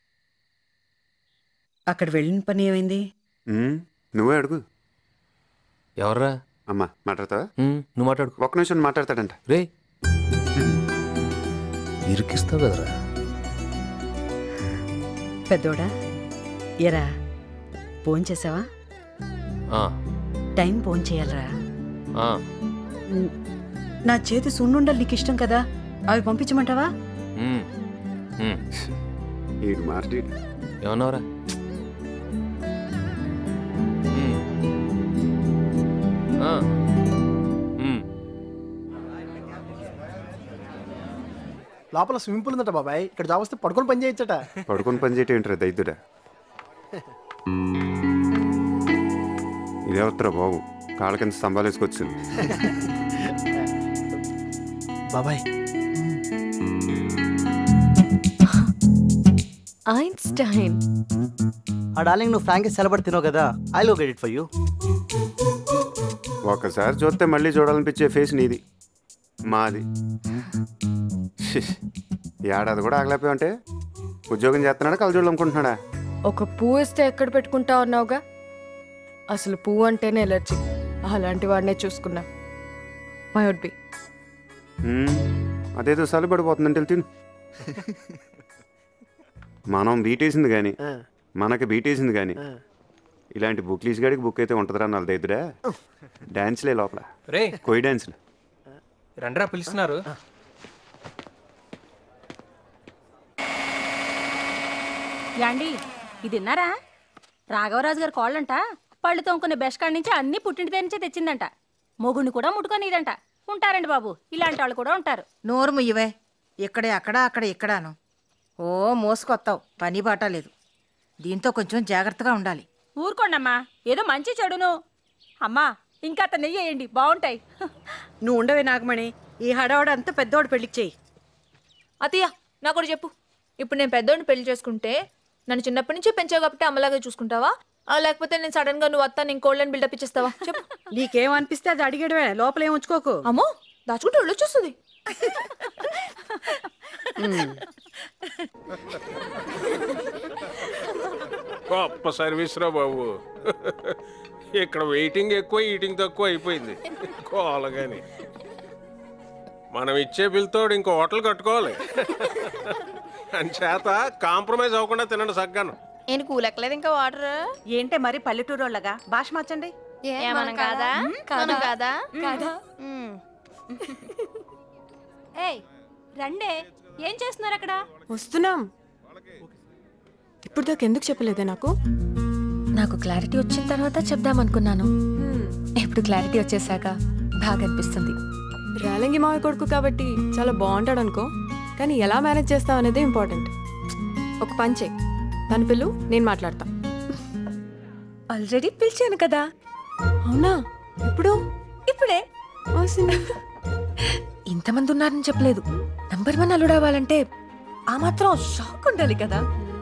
అక్కడ వెళ్ళిన పని ఏమైంది ఉమ్, నువ్వే అడుగు ఎవర్రా అమ్మా మాట్లాడతావా నువ్వు మాట్లాడు ఒక్క నిమిషం మాట్లాడతాడంట రే ఇరికిస్తావు కదరా పెద్దోడా ఎరా ఫోన్ చేసావా ఆ, టైం ఫోన్ చేయాలరా ఆ, న్- నా చేతి సున్నుండలు నీకు ఇష్టం కదా అవి పంపించమంటావా ఉమ్, ఉమ్. ఈడు మార్చి ఏమన్నావురా ఉమ్. ఆ, ఉమ్. లోపల స్విమ్మింగ్ పూల్ ఉందట బాబాయ్ ఇక్కడ జాబ్ వస్తే పడుకొని పని చేయొచ్చట పడుకొని పని చేయటం ఏంట్రా దైద్యుడా ఇదే వస్తారా బాబు కాళ్ళ కింద స్తంభాలు వేసుకొచ్చింది బాబాయ్ ఐన్స్టైన్ ఆ డార్లింగ్ నువ్వు ఫ్రాంక్ సెలబడి తినవు కదా ఐ లో గెట్ ఇట్ ఫర్ యూ ఒకసారి చూస్తే మళ్ళీ చూడాలనిపించే ఫేస్ నీది మాది షిష్. ఏడాది కూడా ఆగలేకపోయావంటే ఉద్యోగం చేస్తున్నాడా కలజోళ్ళు అమ్ముకుంటున్నాడా ఒక పువ్వు ఇస్తే ఎక్కడ పెట్టుకుంటా ఉన్నావుగా అసలు పువ్వు అంటేనే ఎలర్జీ అలాంటి వాడినే చూసుకున్నా మై వుడ్ బి మ్మ్. అదేదో సలు పడిపోతుందంటే వెళ్ళి తిను మనం బీటేసింది కానీ మనకి బీటేసింది కానీ ఇలాంటి బుక్లీస్ గాడికి బుక్ అయితే ఉంటుందిరా నాలుగు దగ్గర డాన్స్లే లోపల రే కోయి డాన్స్లు రండ్రా పిలుస్తున్నారు యాండి ఇది విన్నారా రాఘవరాజు గారి కోళ్ళంట పళ్ళు తోముకునే బెస్ట్ కాడి నుంచి అన్ని పుట్టింటి నుంచే తెచ్చిందంట మొగుని కూడా ముట్టుకొని ఇదంట ఉంటారండి బాబు ఇలాంటి వాళ్ళు కూడా ఉంటారు నోరు ముయ్యవే ఇక్కడే అక్కడ అక్కడ ఇక్కడాను ఓ మోసుకొత్తావు పని బాట లేదు దీంతో కొంచెం జాగ్రత్తగా ఉండాలి ఊరుకోండమ్మా ఏదో మంచి చెడును అమ్మా ఇంకా అతను నెయ్యి వేయండి బాగుంటాయి నువ్వు ఉండవే నాగమణి ఈ హడావడ అంతా పెద్దవాడు పెళ్లికి చెయ్యి అతయ్య నాకు కూడా చెప్పు ఇప్పుడు నేను పెద్దోడిని పెళ్లి చేసుకుంటే నన్ను చిన్నప్పటి నుంచే పెంచావు కాబట్టి అమ్మలాగా చూసుకుంటావా ఆ, లేకపోతే నేను సడన్ గా నువ్వు అత్త నేను కోళ్ళని బిల్డప్ ఇచ్చేస్తావా చెప్పు నీకేమనిపిస్తే అది అడిగడమే లోపల ఏం ఉంచుకోకు అమ్మో దాచుకుంటే ఒళ్ళు వచ్చేస్తుంది గొప్ప సర్వీస్ రా బాబు ఇక్కడ వెయిటింగ్ ఎక్కువ ఈటింగ్ తక్కువ అయిపోయింది కోలగాని మనం ఇచ్చే బిల్తో ఇంకో హోటల్ కట్టుకోవాలి అని చేత కాంప్రమైజ్ అవ్వకుండా తినండి సగ్గాను నేను కూలెక్కలేదు ఇంకా వాటర్ ఏంటే మరి పల్లెటూరు వాళ్ళగా భాష మార్చండి మనం కాదా మనం కాదా కాదా ఏయ్ రండే ఏం చేస్తున్నారు అక్కడ వస్తున్నాం ఇప్పుడు దాకా ఎందుకు చెప్పలేదే నాకు నాకు క్లారిటీ వచ్చిన తర్వాత చెప్దాం అనుకున్నాను ఇప్పుడు క్లారిటీ వచ్చేసాక బాగా అనిపిస్తుంది రేలంగి మావి కొడుకు కాబట్టి చాలా బాగుంటాడు అనుకో కానీ ఎలా మేనేజ్ చేస్తావు అనేది ఇంపార్టెంట్ ఒక పంచే తన పిల్లు నేను మాట్లాడతా ఆల్రెడీ పిలిచాను కదా అవునా ఇప్పుడు ఇప్పుడే ఇంతమంది ఉన్నారని చెప్పలేదు నంబర్ వన్ అల్లుడు అవ్వాలంటే ఆ మాత్రం షాక్ ఉండాలి కదా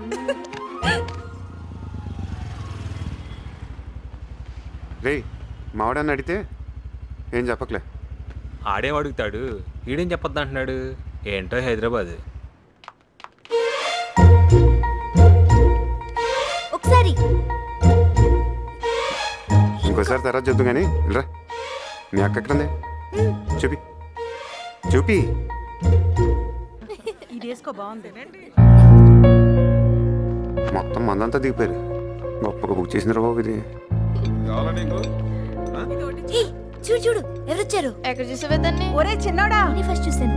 రే మావాడని అడిగితే ఏం చెప్పకలే ఆడేం అడుగుతాడు ఈడేం చెప్పొద్దు అంటున్నాడు ఏంటో హైదరాబాద్ ఒకసారి ఇంకోసారి తర్వాత చెప్తాం కానీ రా మీ అక్క ఎక్కడుంది చూపి చూపి ఇది వేసుకో బాగుంది మొత్తం మందంతా దిగిపోయారు గొప్పగా బుక్ చేసిన బాబు ఇది హే, చూడు చూడు ఎవరొచ్చారు ఎక్కడ చూసావే దాన్ని ఒరే చిన్నోడా నేను ఫస్ట్ చూసాను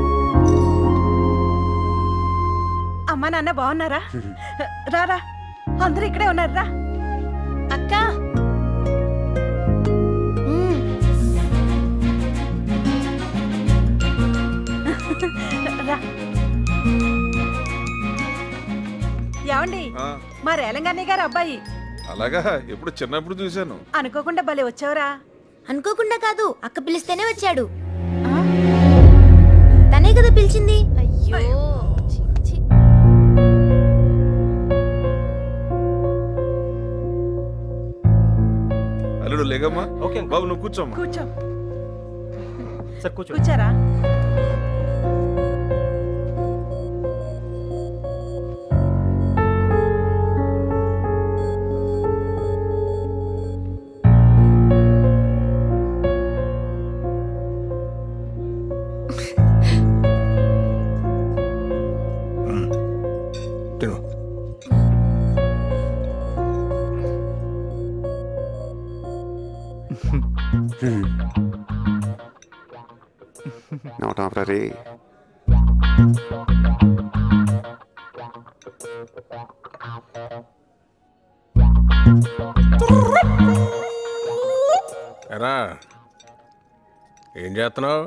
అమ్మా నాన్న బాగున్నారా రారా అందరూ ఇక్కడే ఉన్నారు రా అక్క రా ఏమండి మా రేలంగన్నయ్య గారు అబ్బాయి అలాగా ఎప్పుడు చిన్నప్పుడు చూశాను అనుకోకుండా భలే వచ్చావురా అనుకోకుండా కాదు అక్క పిలిస్తేనే వచ్చాడు తనే కదా పిలిచింది అయ్యో అల్లుడు లేగమ్మా ఓకే బాబు నువ్వు కూర్చోమ్మా కూర్చో సార్ కూర్చో కూర్చారా తిను నవటాపరా రే ఎరా ఏం చేస్తున్నావు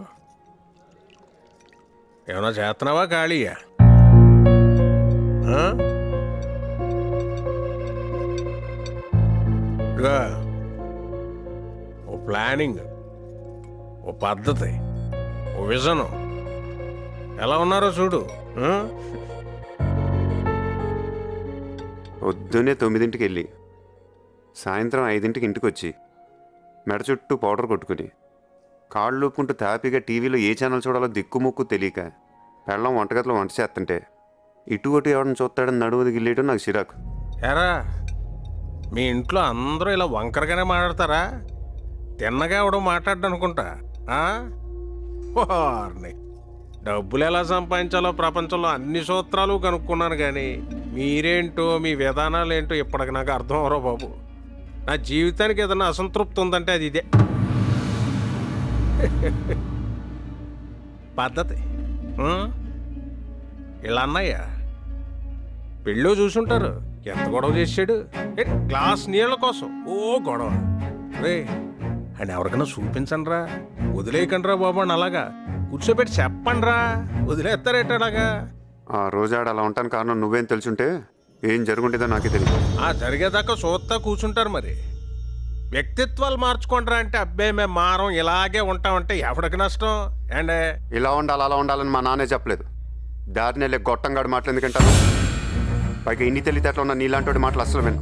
ఏమన్నా చేస్తున్నావా ఖాళీయా ఆ? ఇదిగో, ఓ ప్లానింగ్ ఓ పద్ధతి ఓ విజను ఎలా ఉన్నారో చూడు ఆ? పొద్దున్నే తొమ్మిదింటికి వెళ్ళి సాయంత్రం ఐదింటికి ఇంటికి వచ్చి మెడ చుట్టూ పౌడర్ కొట్టుకుని కాళ్ళు ఊపుకుంటూ తాపీగా టీవీలో ఏ ఛానల్ చూడాలో దిక్కుముక్కు తెలియక పెళ్ళం వంటగదిలో వంట చేస్తుంటే ఇటు అటు ఎవడని చూస్తాడని నడువుది గిల్లేయడం నాకు చిరాకు ఎరా మీ ఇంట్లో అందరూ ఇలా వంకరగానే మాట్లాడతారా తిన్నగా ఎవడో మాట్లాడ్డు అనుకుంటా ఆ? వారిని డబ్బులు ఎలా సంపాదించాలో ప్రపంచంలో అన్ని సూత్రాలు కనుక్కున్నాను కానీ మీరేంటో మీ విధానాలు ఏంటో ఇప్పటికి నాకు అర్థం అవరో బాబు నా జీవితానికి ఏదైనా అసంతృప్తి ఉందంటే అది ఇదే పద్ధతి ఆ? ఇలా అన్నయ్య పెళ్ళో చూసుంటారు ఎంత గొడవ చేసాడు ఏ, గ్లాస్ నీళ్ళ కోసం ఓ గొడవ రే అని ఎవరికైనా చూపించండి రా వదిలేయకండి రా బాబు అని అలాగా కూర్చోబెట్టి చెప్పండి రా వదిలేస్తారేట అలాగా ఆ రోజు ఆడ అలా ఉంటాను కారణం నువ్వేం తెలుసుంటే ఏం జరుగుండేదో నాకే తెలియదు ఆ జరిగేదాకా చూస్తా కూర్చుంటారు మరి వ్యక్తిత్వాలు మార్చుకుంటారా అంటే అబ్బే మేము మారం ఇలాగే ఉంటామంటే ఎవడికి నష్టం అండ్ ఇలా ఉండాలి అలా ఉండాలని మా నాన్నే చెప్పలేదు దారిని వెళ్ళే గొట్టంగాడు మాటలు ఎందుకంటాను పైగా ఇన్ని తెలివితేటలు ఉన్న నీలాంటి మాటలు అసలు విను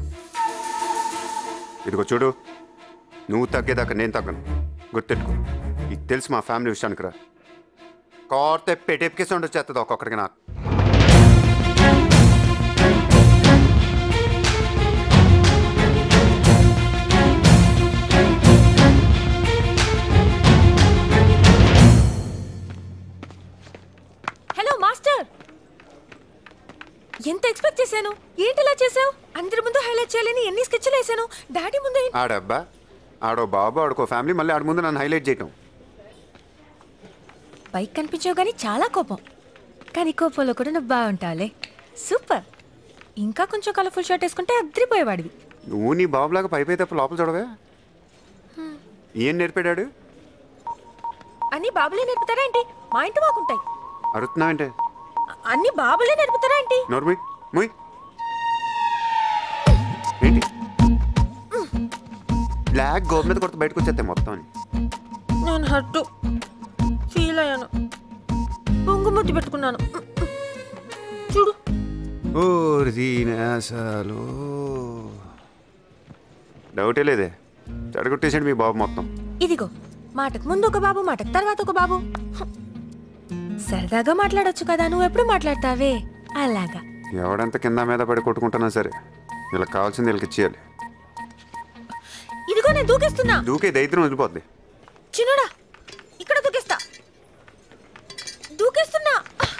ఇదిగో చూడు నువ్వు తగ్గేదాకా నేను తగ్గను గుర్తెట్టుకో ఇది తెలుసు మా ఫ్యామిలీ విషయానికి రా కోర్తే పెట్టేపికేసి ఉండొచ్చేస్తుంది ఒక్కొక్కడికి నాకు హలో మాస్టర్ ఎంత ఎక్స్పెక్ట్ చేశాను ఏంటి ఇలా చేసావు అందరి ముందు హైలైట్ చేయాలని ఎన్ని స్కెచ్లు వేసాను డాడీ ముందు ఏంటి? ఆడబ్బా ఆడో బాబు ఆడుకో ఫ్యామిలీ మళ్ళీ ఆడ ముందు నన్ను హైలైట్ చేయటం పైకి కనిపించావు కానీ చాలా కోపం కానీ కోపంలో కూడా నువ్వు బాగుంటావులే సూపర్ ఇంకా కొంచెం కలర్ఫుల్ షర్ట్ వేసుకుంటే అద్దరిపోయేవాడివి నువ్వు నీ బాబులాగా పై పై తప్ప లోపల చూడవే ఏం నేర్పాడాడు అన్ని బాబులే నేర్పుతారా ఏంటి మా ఇంటి మాకుంటాయి అరుతున్నావంటే అన్ని బాబులే నేర్పుతారా ఏంటి నోర్మి ముయ్ ఏంటి బ్లాక్ గోర్ మీద కొడితే బయటకు వచ్చేస్తాయి మొత్తం అని. నేను హట్టు ఫీల్ అయ్యాను పొంగు ముద్దు పెట్టుకున్నాను చూడు ఓరి దీనేసాలు డౌటే లేదే చెడగొట్టేసాడు మీ బాబు మొత్తం ఇదిగో మాటకు ముందు ఒక బాబు మాటకు తర్వాత ఒక బాబు హ్. సరదాగా మాట్లాడొచ్చు కదా నువ్వు ఎప్పుడు మాట్లాడతావే అలాగా ఎవడంత కింద మీద పడి కొట్టుకుంటున్నా సరే వీళ్ళకి కావాల్సింది వీళ్ళకి ఇచ్చేయాలి ఇదిగో నేను దూకేస్తున్నా దూకే దైత్రం వదిలిపోద్ది చిన్నడా ఇక్కడ దూకేస్తా దూకేస్తున్నా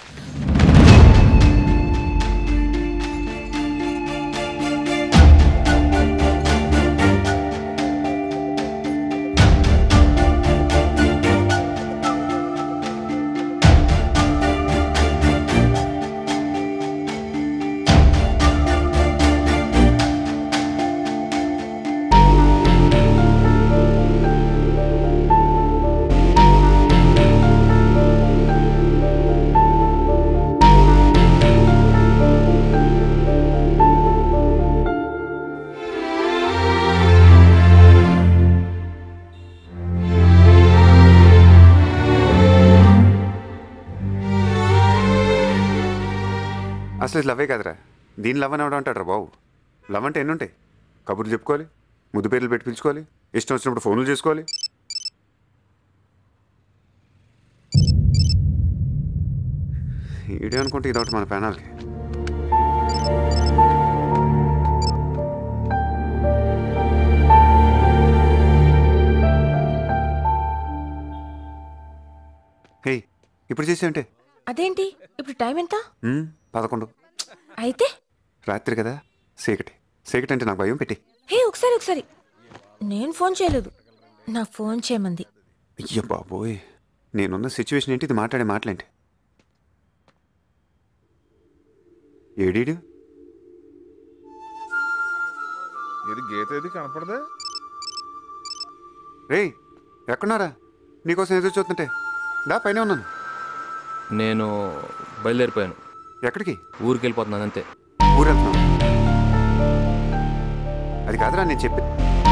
అసలు ఇది లవ్వే కదరా దీని లవ్ అని ఎవడ అంటాడు బాబు లవ్ అంటే ఎన్ని ఉంటాయి కబుర్లు చెప్పుకోవాలి ముద్దు పేర్లు పెట్టి పిలుచుకోవాలి ఇష్టం వచ్చినప్పుడు ఫోన్లు చేసుకోవాలి ఈడే అనుకుంటే ఇదొకటి మన ప్యానాల్కి హే ఇప్పుడు చేసే అంటే అదేంటి ఇప్పుడు టైం ఎంత ఉమ్, పదకొండు అయితే రాత్రి కదా చీకటి చీకటి అంటే నాకు భయం పెట్టి హే ఒకసారి ఒకసారి నేను ఫోన్ చేయలేదు నా ఫోన్ చేయమంది అయ్యో బాబోయ్ నేనున్న సిచ్యువేషన్ ఏంటి ఇది మాట్లాడే మాటలేంటి ఏడీడు ఇది గీత ఏది కనపడదా రేయ్ ఎక్కడున్నారా నీకోసం ఎదురు చూస్తుంటే దా పైన ఉన్నాను నేను బయలుదేరిపోయాను ఎక్కడికి ఊరికి వెళ్ళిపోతున్నాను అంతే ఊరెళ్తున్నావు అది కాదురా నేను చెప్పి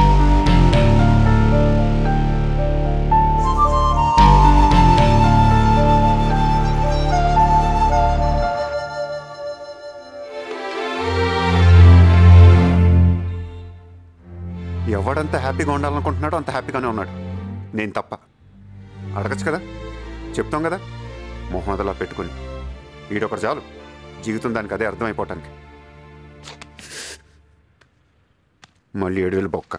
ఎవడంత హ్యాపీగా ఉండాలనుకుంటున్నాడో అంత హ్యాపీగానే ఉన్నాడు నేను తప్ప అడగచ్చు కదా చెప్తాం కదా మొహం అదలా పెట్టుకుని ఈడొకరు చాలు జీవితం దానికి అదే అర్థమైపోవటానికి మళ్ళీ ఏడు వేలు బొక్క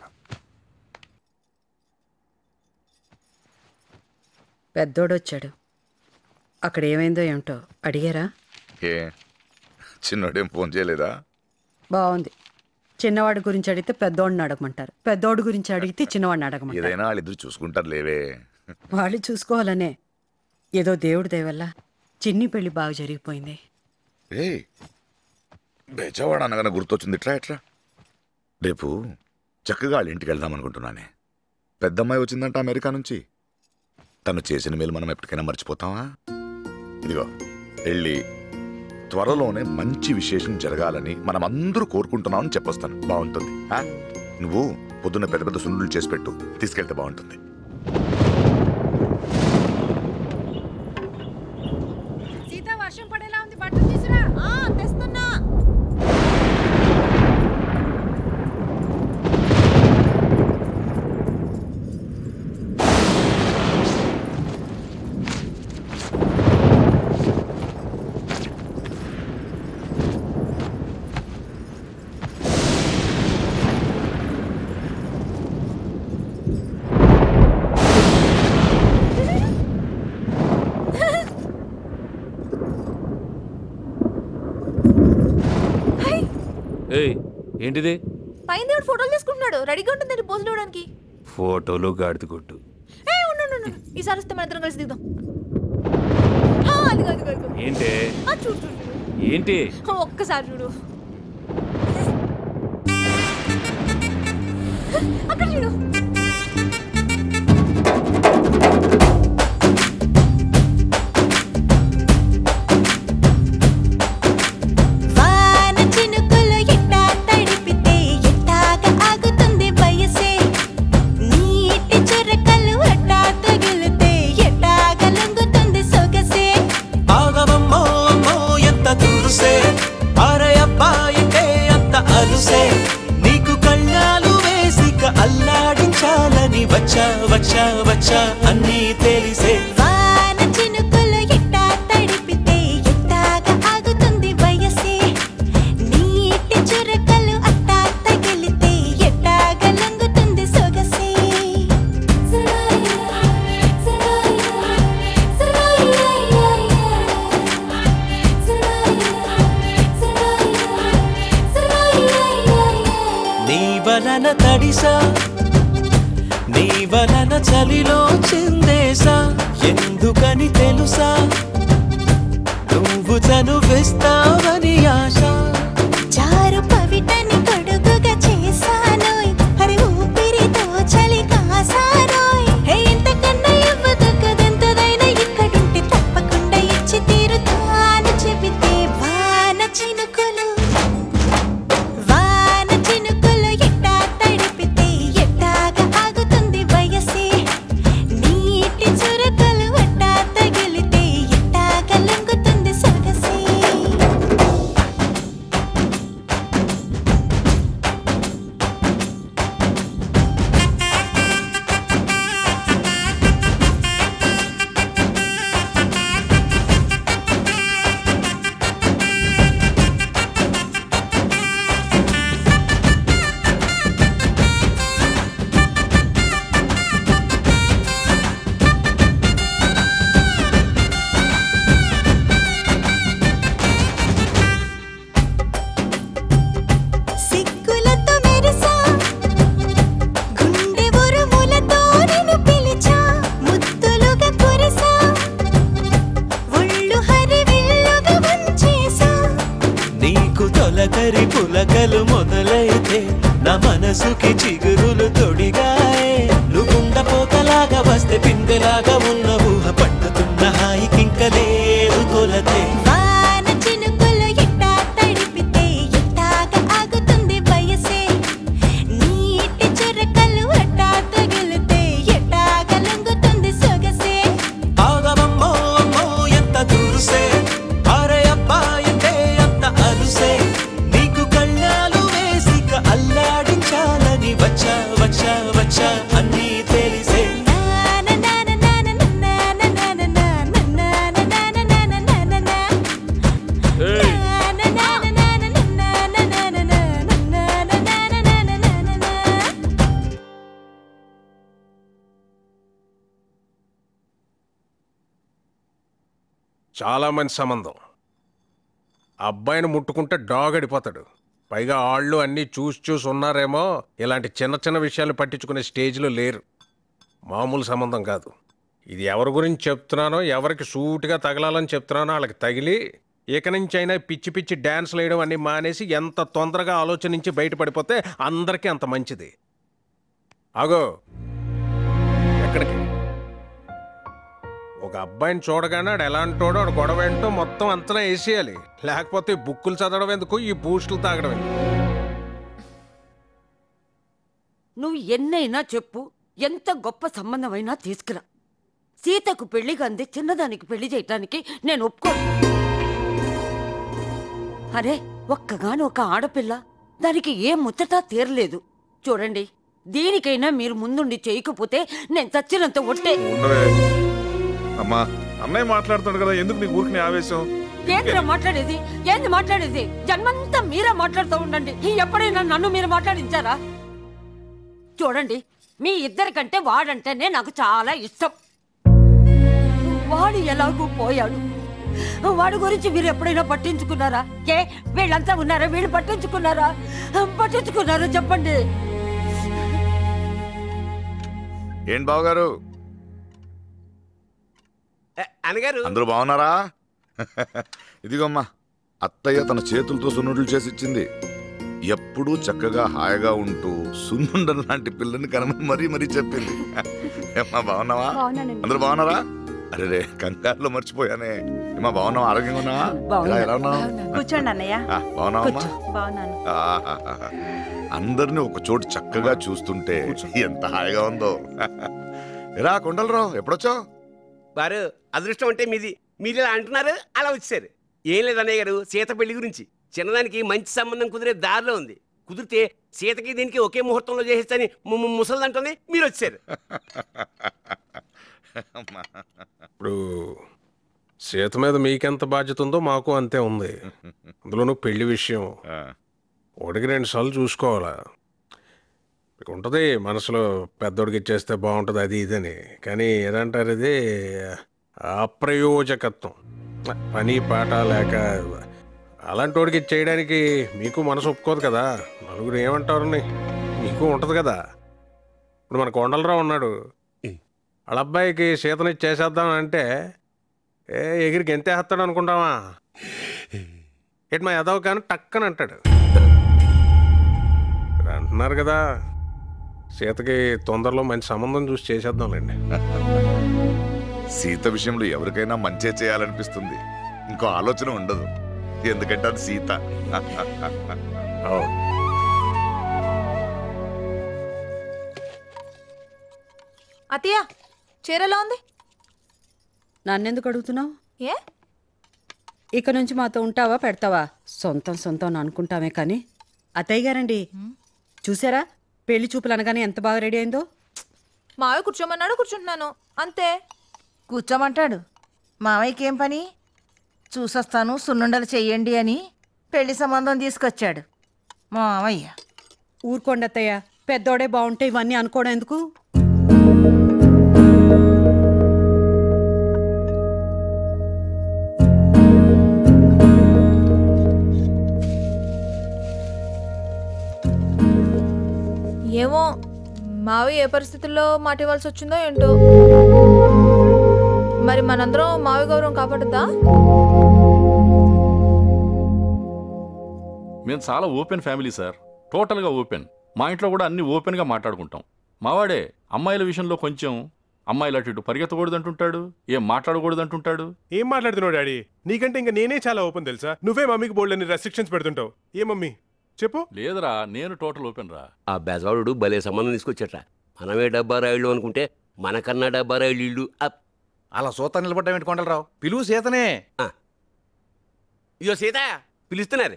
పెద్దోడొచ్చాడు అక్కడ ఏమైందో ఏమిటో అడిగారా ఏ చిన్నోడేం ఫోన్ చేయలేదా బాగుంది చిన్నవాడి గురించి అడిగితే పెద్దోడిని అడగమంటారు పెద్దోడి గురించి అడిగితే చిన్నవాడిని అడగమంటారు ఏదైనా వాళ్ళిద్దరు చూసుకుంటారు లేవే వాళ్ళు చూసుకోవాలనే ఏదో దేవుడి దయవల్ల చిన్ని పెళ్లి బాగా జరిగిపోయింది ఏ బెజవాడ అనగానే గుర్తొచ్చింది ఇట్రా ఇట్రా రేపు చక్కగా వాళ్ళ ఇంటికి వెళ్దాం అనుకుంటున్నానే పెద్దమ్మాయి వచ్చిందంట అమెరికా నుంచి తను చేసిన మేలు మనం ఎప్పటికైనా మర్చిపోతావా ఇదిగో వెళ్ళి త్వరలోనే మంచి విశేషం జరగాలని మనం అందరూ కోరుకుంటున్నామని చెప్పొస్తాను బాగుంటుంది ఆ? నువ్వు పొద్దున్న పెద్ద పెద్ద సున్నులు చేసి పెట్టు తీసుకెళ్తే బాగుంటుంది సీత వర్షం పడేలా ఉంది బట్టలు తీసురా తెస్తున్నా ఏయ్ ఏంటిది పైన దేవుడు ఫోటోలు తీసుకుంటున్నాడు రెడీగా ఉంటుంది పోజులు ఇవ్వడానికి ఫోటోలు గాడిద కొట్టు ఏ ఉండు ఉండు, ఉండు ఈసారి వస్తే మన ఇద్దరం కలిసి దిగుదాం ఆ, అదిగో అదిగో అదిగో ఏంటి ఆ, చూడు చూడు చూడు. ఏంటి ఒక్కసారి చూడు అక్కడ చూడు వాన చినుకులు ఎట్టా తడిపితే ఎట్టాగా ఆగుతుంది వయసే నీటి చురకలు అట్టా తగిలితే ఎట్టాగా లొంగుతుంది సొగసే ఆగవమ్మో అమ్మో ఎంత తురుసే అరే అబ్బాయికే అంత అలుసే నీకు కళ్ళాలు వేసిక అల్లాడించాలని వచ్చా వచ్చా వచ్చా అన్నీ తెలిసే వాన చినుకులు ఎట్టా తడిపితే ఎట్టాగా ఆగుతుంది వయసే నీటి చురకలు అట్టా తగిలితే ఎట్టాగా లొంగుతుంది సొగసే నీ వలన తడిసా నీ వలన చలిలో చిందేసా ఎందుకని తెలుసా నువ్వు చనువిస్తావని ఆశ చారు పవిటని కొడుకుగా చేశానోయ్ అరే ఊపిరితో చలి కాసానోయ్ హే ఇంతకన్నా ఇవ్వదగ్గదెంతదైనా ఇక్కడుంటే తప్పకుండా ఇచ్చి తీరుతాను చెబితే వాన చినుకులు వాన చినుకులు ఎట్టా తడిపితే ఎట్టాగా ఆగుతుంది వయసే నీటి చురకలు అట్టా తగిలితే ఎట్టాగా లొంగుతుంది సొగసే సిగ్గులతో మెరిసా గుండె ఉరుములతో నిన్ను పిలిచా ముద్దులుగా కురిసా ఒళ్ళు హరివిల్లుగా వంచేసా నీకు తొలకరి పులకలు మొదలైతే నా మనసుకి చిగురులు తొడిగాయే నువ్వుండ పోతలాగా వస్తే పిందెలాగా ఉన్న ఊహ పట్టుతున్న హాయికింక లేదు కొలతే వాన చినుకులు ఎట్టా తడిపితే ఎట్టాగా ఆగుతుంది వయసే నీటి చురకలు అట్టా తగిలితే ఎట్టాగా లొంగుతుంది సొగసే ఆగవమ్మో అమ్మో ఎంత దురుసే అరే అబ్బాయితే అంత అలుసే నీకు కళ్ళాలు వేసిక అల్లాడించాలని వచ్చా వచ్చా వచ్చా అన్నీ తెలిసే నాన నాన నాన నాన చాలా మంచి సంబంధం అబ్బాయిని ముట్టుకుంటే డాగ్ అడిపోతాడు పైగా ఆళ్ళు అన్నీ చూసి చూసి ఉన్నారేమో ఇలాంటి చిన్న చిన్న విషయాలు పట్టించుకునే స్టేజ్లో లేరు మామూలు సంబంధం కాదు ఇది ఎవరి గురించి చెప్తున్నానో ఎవరికి సూటిగా తగలాలని చెప్తున్నానో వాళ్ళకి తగిలి ఇక నుంచి అయినా పిచ్చి పిచ్చి డ్యాన్స్లు వేయడం అన్నీ మానేసి ఎంత తొందరగా ఆలోచన నుంచి బయటపడిపోతే అందరికీ అంత మంచిది ఆగో ఎక్కడికి ఒక అబ్బాయిని చూడగానే ఆడు ఎలాంటోడో ఆడు గొడవ ఏంటో మొత్తం అంతలా వేసేయాలి లేకపోతే ఈ బుక్కులు చదవడం ఎందుకు ఈ బూస్టులు తాగడం ఎందుకు నువ్వు ఎన్నైనా చెప్పు ఎంత గొప్ప సంబంధమైనా తీసుకురా సీతకు పెళ్లి కంది చిన్నదానికి పెళ్లి చేయటానికి నేను ఒప్పుకోను అరే ఒక్కగాను ఒక ఆడపిల్ల దానికి ఏ ముచ్చటా తీరలేదు చూడండి దీనికైనా మీరు ముందుండి చేయకపోతే నేను చచ్చినంత ఒట్టే ఉండవే అమ్మా అన్నయ్య మాట్లాడుతాడు కదా ఎందుకు నీకు ఊరికి ఆవేశం ఏంటిరా మాట్లాడేది ఏంది మాట్లాడేది జన్మంతా మీరే మాట్లాడుతూ ఉండండి ఎప్పుడైనా నన్ను మీరు మాట్లాడించారా చూడండి మీ ఇద్దరికంటే వాడంటేనే నాకు చాలా ఇష్టం వాడు ఎలాగూ పోయాడు వాడి గురించి మీరు ఎప్పుడైనా పట్టించుకున్నారా ఏ వీళ్ళంతా ఉన్నారా వీళ్ళు పట్టించుకున్నారా పట్టించుకున్నారా చెప్పండి ఏం బావగారు అనగారు అందరూ బాగున్నారా ఇదిగోమ్మా అత్తయ్య తన చేతులతో సున్నుండలు చేసి ఇచ్చింది ఎప్పుడూ చక్కగా హాయిగా ఉంటూ సున్నుండల లాంటి పిల్లని కనమని మరీ మరీ చెప్పింది ఏమ్మా బాగున్నావా బాగున్నానండి. అందరూ బాగున్నారా అరే రే కంగారులో మర్చిపోయానే ఏమా బాగున్నావా ఆరోగ్యంగా ఉన్నావా ఎలా ఎలా ఉన్నావు కూర్చోండి అన్నయ్య ఆ, బాగున్నావమ్మా బాగున్నాను ఆహాహాహా. అందరినీ ఒక చోటు చక్కగా చూస్తుంటే ఎంత హాయిగా ఉందో ఎరా కొండలరావు ఎప్పుడొచ్చావు వారు అదృష్టం అంటే మీది మీరు ఇలా అంటున్నారు అలా వచ్చారు ఏం లేదు అన్నయ్య గారు సీత పెళ్లి గురించి చిన్నదానికి మంచి సంబంధం కుదిరే దారిలో ఉంది కుదిరితే సీతకి దీనికి ఒకే ముహూర్తంలో చేసేస్తని ముసలిదంటుంది మీరు వచ్చారు ఇప్పుడు సీత మీద మీకెంత బాధ్యత ఉందో మాకు అంతే ఉంది అందులోనూ పెళ్లి విషయం ఒకటికి రెండు సార్లు చూసుకోవాలా మీకు ఉంటుంది మనసులో పెద్దోడికి ఇచ్చేస్తే బాగుంటుంది అది ఇదని కానీ ఏదంటారు ఇది అప్రయోజకత్వం పని పాట లేక అలాంటి వాడికి చేయడానికి మీకు మనసు ఒప్పుకోదు కదా నలుగురు ఏమంటారని మీకు ఉంటుంది కదా ఇప్పుడు మన కొండలరావు ఉన్నాడు వాళ్ళ అబ్బాయికి సీతని చేసేద్దాం అంటే ఏ ఎగిరికి ఎంతేస్తాడు అనుకుంటావా ఏంటి మా ఎదవ కానీ టక్కని అంటాడు మీరు అంటున్నారు కదా సీతకి తొందరలో మంచి సంబంధం చూసి చేసేద్దాంలేండి సీత విషయంలో ఎవరికైనా మంచే చేయాలనిపిస్తుంది ఇంకో ఆలోచన ఉండదు ఎందుకంటే అది సీత అత్తయ్య చీర ఎలా ఉంది నన్నెందుకు అడుగుతున్నావు ఏ ఇక నుంచి మాతో ఉంటావా పెడతావా సొంతం సొంతం అని అనుకుంటామే కానీ అత్తయ్య గారండి చూసారా పెళ్లి చూపులు అనగానే ఎంత బాగా రెడీ అయిందో మావయ్య కూర్చోమన్నాడు కూర్చుంటున్నాను అంతే కూర్చోమంటాడు మావయ్యకి ఏం పని చూసొస్తాను సున్నుండలు చెయ్యండి అని పెళ్లి సంబంధం తీసుకొచ్చాడు మావయ్య ఊరుకోండి అత్తయ్య పెద్దోడే బాగుంటే ఇవన్నీ అనుకోవడం ఎందుకు ఏమో మావయ్య ఏ పరిస్థితుల్లో మాట ఇవ్వాల్సి వచ్చిందో ఏంటో మరి మనందరం మావి గౌరవం కాపాడుద్దా మేము చాలా ఓపెన్ ఫ్యామిలీ సార్ టోటల్గా ఓపెన్ మా ఇంట్లో కూడా అన్ని ఓపెన్గా మాట్లాడుకుంటాం మావాడే అమ్మాయిల విషయంలో కొంచెం అమ్మాయిలు అటు ఇటు పరిగెత్తకూడదు అంటుంటాడు ఏం మాట్లాడకూడదు అంటుంటాడు ఏం మాట్లాడుతున్నావు డాడీ నీకంటే ఇంకా నేనే చాలా ఓపెన్ తెలుసా నువ్వే మమ్మీకి బోల్డ్ అని రెస్ట్రిక్షన్స్ పెడుతుంటావు ఏ మమ్మీ చెప్పు లేదురా నేను టోటల్ ఓపెన్ రా ఆ బెజవాడు భలే సంబంధం తీసుకొచ్చట మనమే డబ్బా రాయిళ్ళు అనుకుంటే మనకన్నా డబ్బా రాయిళ్ళు ఇల్లు అలా సూత నిలబడ్డం ఏంటి కొండలరావు పిలువు సీతనే ఇదో సీత పిలుస్తున్నారు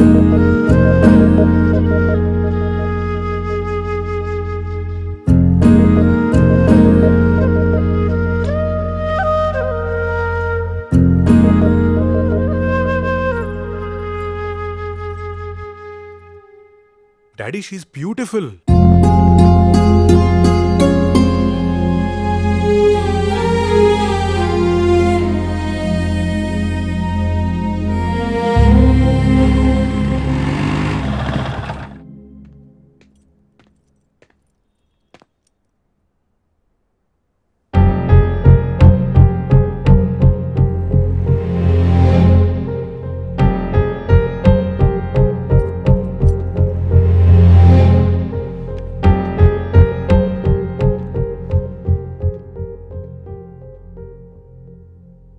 డాడీ షీఈ్ బ్యూటిఫుల్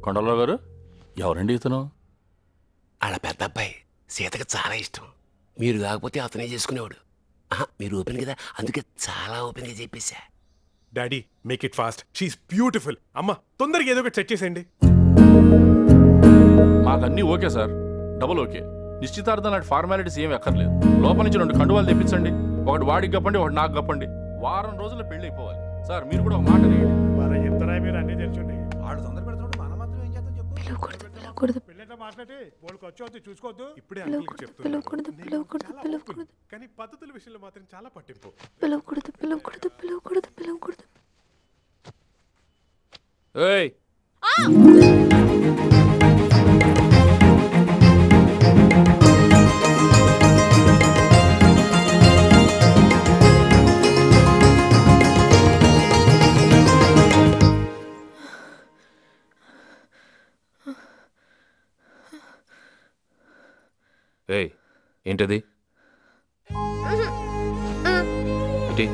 కొండలరావు గారు ఎవరండి ఇతను వాళ్ళ పెద్ద అబ్బాయి సీతకి చాలా ఇష్టం మీరు కాకపోతే అతనే చేసుకునేవాడు ఆహా, మీరు ఓపెన్ కదా అందుకే చాలా ఓపెన్గా చెప్పేశా daddy make it fast she's beautiful అమ్మ తొందరగా ఏదో ఒకటి సెట్ చేసేయండి మాకు అన్నీ ఓకే సార్ డబుల్ ఓకే నిశ్చితార్థం లాంటి ఫార్మాలిటీస్ ఏమి ఎక్కర్లేదు లోపల నుంచి రెండు కండువాలు తెప్పించండి ఒకటి వాడికి కప్పండి ఒకటి నాకు కప్పండి వారం రోజుల్లో పెళ్లి అయిపోవాలి సార్ మీరు కూడా ఒక మాట వేయండి మరి ఇద్దరా మీరు అన్ని తెలుసండి ఆడు తొందర పెడుతున్నాడు మనం మాత్రం ఏం చేద్దాం చెప్పు పిలవకూడదు పెళ్ళంటే మాట్లాడి వాళ్ళకి వచ్చి అవుతుంది చూసుకోవద్దు ఇప్పుడే పిలవకూడదు, అంకుల్కి చెప్తున్నాను. పిలవకూడదు, నేను పిలవకూడదు, చాలా పిలవకూడదు. open. కానీ పద్ధతుల విషయంలో మాత్రం చాలా పట్టింపు పిలవకూడదు పిలవకూడదు పిలవకూడదు పిలవకూడదు ఏయ్ ఏయ్ ఏంటది ఏంటి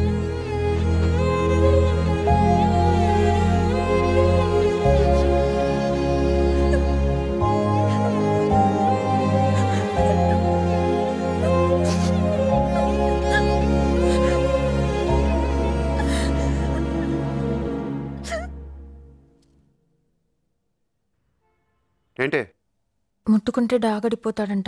ఏంటే ముట్టుకుంటే డాగడిపోతాడంట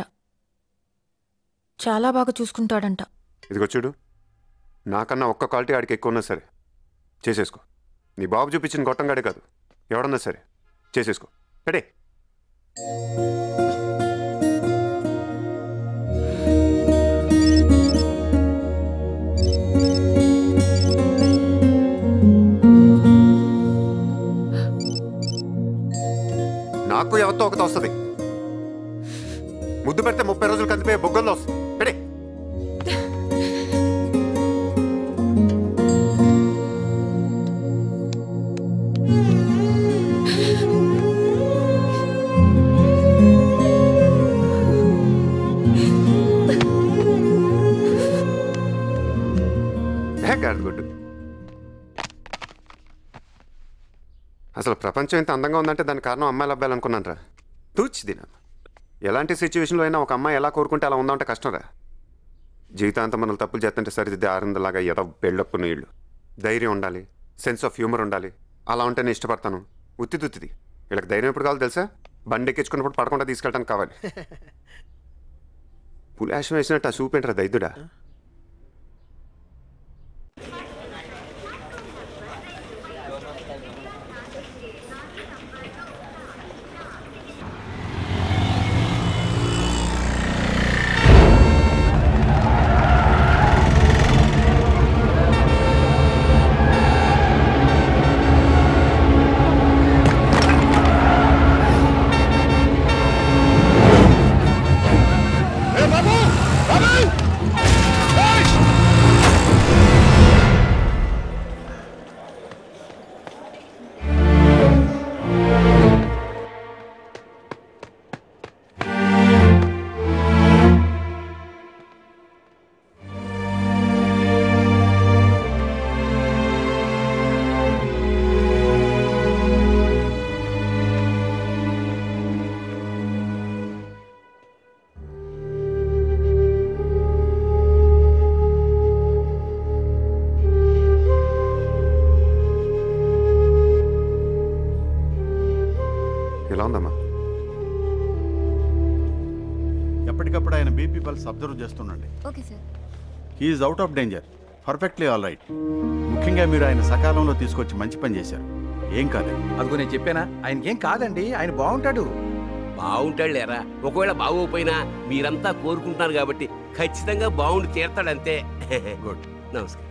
చాలా బాగా చూసుకుంటాడంట ఇదిగో చూడు నాకన్నా ఒక్క క్వాలిటీ ఆడికి ఎక్కువ ఉన్నా సరే చేసేసుకో నీ బాబు చూపించిన గొట్టంగాడే కాదు ఎవడన్నా సరే చేసేసుకో పెడే నాకు ఎవరితో ఒకటి వస్తుంది ముద్దు పెడితే ముప్పై రోజులు కందిపోయే బొగ్గల్లో వస్తుంది పెడే ఏ గాడిదగుడ్డు అసలు ప్రపంచం ఇంత అందంగా ఉందంటే దానికి కారణం అమ్మాయిలు అబ్బాయిలు అనుకున్నాను రా తూచి దిన ఎలాంటి సిచ్యువేషన్లో అయినా ఒక అమ్మాయి ఎలా కోరుకుంటే అలా ఉందంటే కష్టం రా జీవితాంతం మనల్ని తప్పులు చేస్తుంటే సరిదిద్దే ఆరిందలాగా ఏదో బెళ్ళప్పు నీళ్ళు ధైర్యం ఉండాలి సెన్స్ ఆఫ్ హ్యూమర్ ఉండాలి అలా ఉంటే నేను ఇష్టపడతాను ఉత్తిదుత్తిది వీళ్ళకి ధైర్యం ఎప్పుడు కావాలి తెలుసా బండి ఎక్కించుకున్నప్పుడు పడకుండా తీసుకెళ్ళడానికి కావాలి పులాషం వేసినట్టు ఆ చూపేంట్రా దైద్యుడా ఎలా ఉందమ్మా ఎప్పటికప్పుడు ఆయన బీపీ పల్స్ అబ్జర్వ్ చేస్తుండండి okay sir he's out of danger perfectly all right ముఖ్యంగా మీరు ఆయన సకాలంలో తీసుకొచ్చి మంచి పని చేశారు ఏం కాదు అదిగో నేను చెప్పానా ఆయనకేం కాదండి ఆయన బాగుంటాడు బాగుంటాడు లేరా ఒకవేళ బాగోపోయినా మీరంతా కోరుకుంటున్నారు కాబట్టి ఖచ్చితంగా బాగుండి తీరతాడంతే గుడ్ నమస్కారం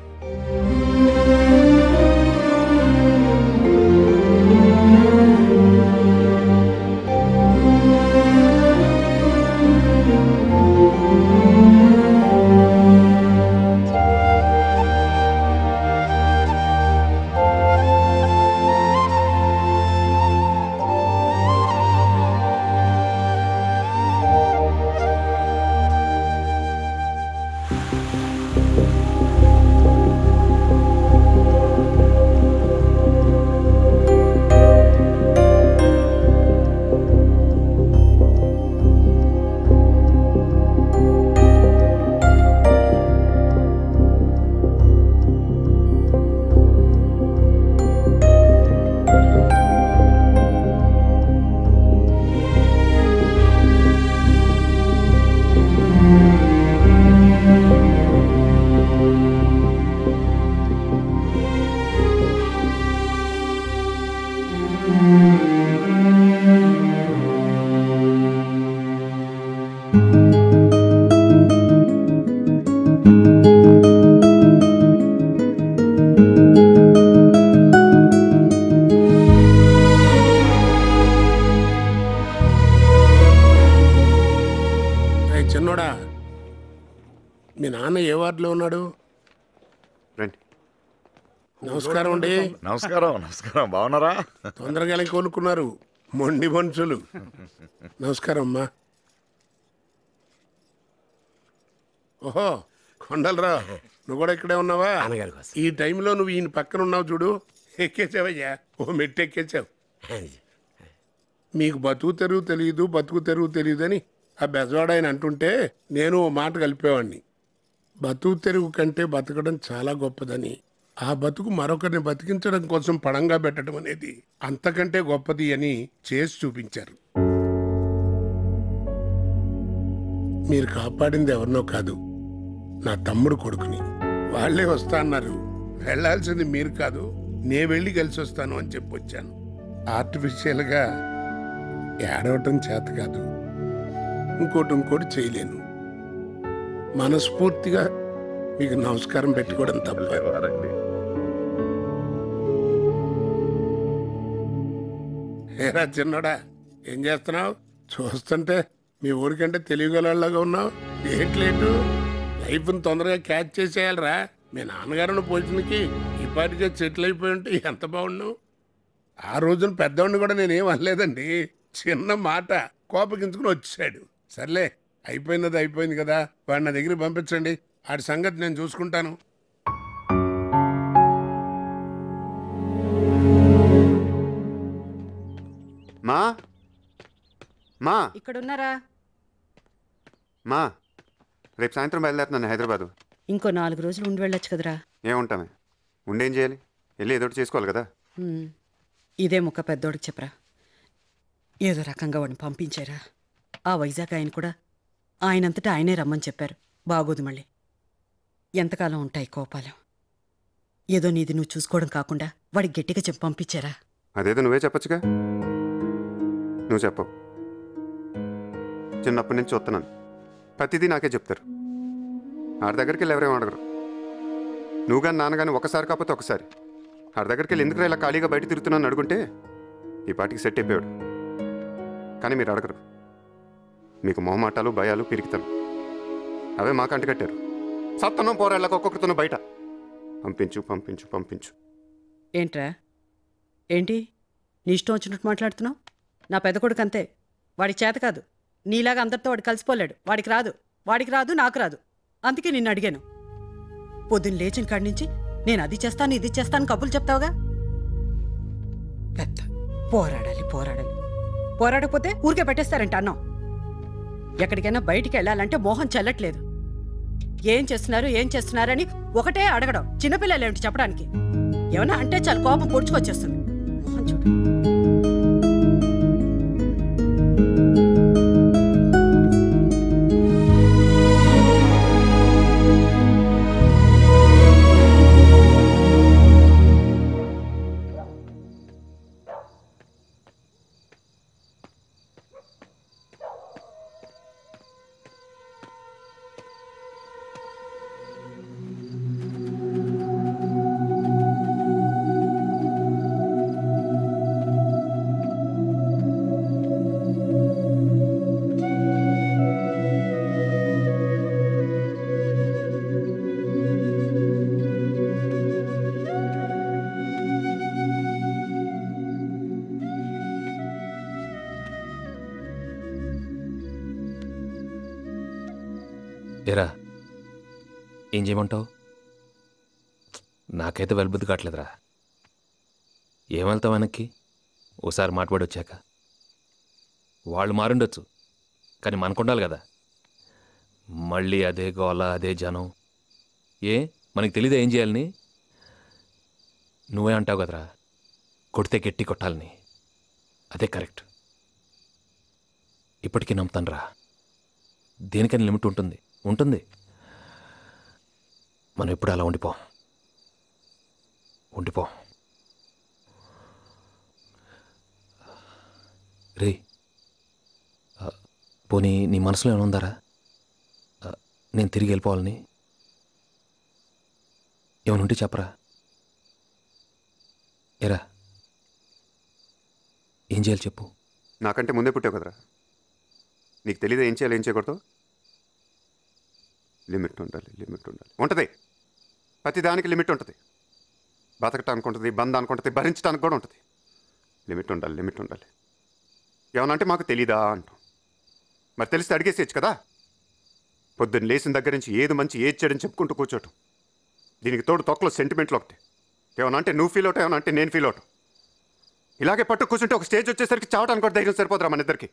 ఆ నాన్న ఏ వార్డులో ఉన్నాడు రండి నమస్కారం అండి నమస్కారం నమస్కారం బాగున్నారా తొందరగా కొనుక్కున్నారు మొండి మనుషులు నమస్కారం అమ్మా ఓహో కొండలరా నువ్వు కూడా ఇక్కడే ఉన్నావా ఈ టైంలో నువ్వు ఈయన పక్కన ఉన్నావు చూడు ఎక్కేసావయ్యా ఓ మెట్టు ఎక్కేసావు మీకు బతుకు తెరువు తెలియదు బతుకు తెరువు తెలియదు అని ఆ బెజవాడ ఆయన అంటుంటే నేను ఓ మాట కలిపేవాడిని బతుకు తెరువు కంటే బతకడం చాలా గొప్పదని ఆ బతుకు మరొకరిని బతికించడం కోసం పణంగా పెట్టడం అనేది అంతకంటే గొప్పది అని చేసి చూపించారు మీరు కాపాడింది ఎవరినో కాదు నా తమ్ముడు కొడుకుని వాళ్ళే వస్తా అన్నారు వెళ్ళాల్సింది మీరు కాదు నే వెళ్ళి కలిసి వస్తాను అని చెప్పొచ్చాను ఆర్టిఫిషియల్గా ఏడవటం చేత కాదు ఇంకోటి ఇంకోటి చేయలేను మనస్ఫూర్తిగా మీకు నమస్కారం పెట్టుకోవడం తప్ప ఏరా చిన్నోడా ఏం చేస్తున్నావు చూస్తుంటే మీ ఊరికంటే తెలియగలలాగా ఉన్నావు ఏంటి లేటు లైఫ్ని తొందరగా క్యాచ్ చేసేయాలరా మీ నాన్నగారిని పోల్చినకి ఇప్పటికే సెటిల్ అయిపోయి ఉంటే ఎంత బాగున్నావు ఆ రోజున పెద్దవాడిని కూడా నేనేం అనలేదండి చిన్న మాట కోపగించుకుని వచ్చాడు సర్లే అయిపోయినది అయిపోయింది కదా వాడిని నా దగ్గరికి పంపించండి వాడి సంగతి నేను చూసుకుంటాను మా మా ఇక్కడ ఉన్నారా మా రేపు సాయంత్రం బయలుదేరుతున్నాను హైదరాబాదు ఇంకో నాలుగు రోజులు ఉండి వెళ్ళొచ్చు కదరా ఏముంటామే ఉండేం చేయాలి వెళ్ళి ఏదో ఒకటి చేసుకోవాలి కదా ఉమ్, ఇదే ముక్క పెద్దోడికి చెప్పరా ఏదో రకంగా వాడిని పంపించారా ఆ వైజాగ్ ఆయన కూడా ఆయనంతటా ఆయనే రమ్మని చెప్పారు బాగోదు మళ్ళీ ఎంతకాలం ఉంటాయి కోపాలు ఏదో నీది నువ్వు చూసుకోవడం కాకుండా వాడికి గట్టిగా చెప్పి పంపించారా అదేదో నువ్వే చెప్పొచ్చుగా నువ్వు చెప్పవు చిన్నప్పటి నుంచి చూస్తున్నాను ప్రతిదీ నాకే చెప్తారు ఆడి దగ్గరికి వెళ్ళి ఎవరేం అడగరు నువ్వు కానీ నాన్నగాని ఒకసారి కాకపోతే ఒకసారి ఆడి దగ్గరికి వెళ్ళి ఎందుకు ఇలా ఖాళీగా బయట తిరుగుతున్నాను అడుగుంటే ఈ పాటికి సెట్ అయిపోయాడు కానీ మీరు అడగరు మీకు మొహమాటాలు భయాలు పిరికితలు అవే మాకు అంటగట్టారు సత్తనం పోరాళ్ళకు ఒక్కొక్కరితోనూ బయట పంపించు పంపించు పంపించు ఏంట్రా ఏంటి నీ ఇష్టం వచ్చినట్టు మాట్లాడుతున్నావు నా పెద్ద కొడుకు అంతే వాడికి చేత కాదు నీలాగా అందరితో వాడు కలిసిపోలేడు వాడికి రాదు వాడికి రాదు నాకు రాదు అందుకే నిన్ను అడిగాను పొద్దున్న లేచిన కాడి నుంచి నేను అది చేస్తాను ఇది చేస్తాను కబుర్లు చెప్తావుగా పెద్ద పోరాడాలి పోరాడాలి పోరాడకపోతే ఊరికే పెట్టేస్తారంట అన్నం ఎక్కడికైనా బయటికి వెళ్ళాలంటే మోహం చెల్లట్లేదు ఏం చేస్తున్నారు ఏం చేస్తున్నారని ఒకటే అడగడం చిన్నపిల్లలు ఏమిటి చెప్పడానికి ఏమన్నా అంటే చాలా కోపం పొడుచుకొచ్చేస్తుంది మోహన్ చూడు ఏరా ఏం చేయమంటావు నాకైతే వెల్బుద్ధి కావట్లేదురా ఏం వెళ్తావు వెనక్కి ఓసారి మాట్లాడి వచ్చాక వాళ్ళు మారుండొచ్చు కానీ మనకుండాలి కదా మళ్ళీ అదే గోల అదే జనం ఏ మనకి తెలీదా ఏం చేయాలని నువ్వే అంటావు కదరా కొడితే గట్టి కొట్టాలని అదే కరెక్ట్ ఇప్పటికీ నమ్ముతానురా దేనికైనా లిమిట్ ఉంటుంది ఉంటుంది మనం ఎప్పుడు అలా ఉండిపోం ఉండిపోం రే ఆ, పోనీ నీ మనసులో ఏమైనా ఉందారా ఆ, నేను తిరిగి వెళ్ళిపోవాలని ఏమైనా ఉంటే చెప్పరా ఎరా ఏం చేయాలి చెప్పు నాకంటే ముందే పుట్టావు కదరా నీకు తెలియదు ఏం చేయాలి ఏం చేయకూడదు లిమిట్ ఉండాలి లిమిట్ ఉండాలి ఉంటుంది ప్రతి దానికి లిమిట్ ఉంటుంది బతకటానికి ఉంటుంది బంధానికి ఉంటుంది భరించడానికి కూడా ఉంటుంది లిమిట్ ఉండాలి లిమిట్ ఉండాలి ఏమనంటే మాకు తెలీదా అంటాం మరి తెలిస్తే అడిగేసేయచ్చు కదా పొద్దున్న లేచిన దగ్గర నుంచి ఏది మంచి ఏది చెడని చెప్పుకుంటూ కూర్చోటం దీనికి తోడు తొక్కలో సెంటిమెంట్లు ఒకటి ఏమన్నా అంటే నువ్వు ఫీల్ అవుతావు ఏమన్నా అంటే నేను ఫీల్ అవుతాం ఇలాగే పట్టు కూర్చుంటే ఒక స్టేజ్ వచ్చేసరికి చావటానికి కూడా ధైర్యం సరిపోతురా మన ఇద్దరికి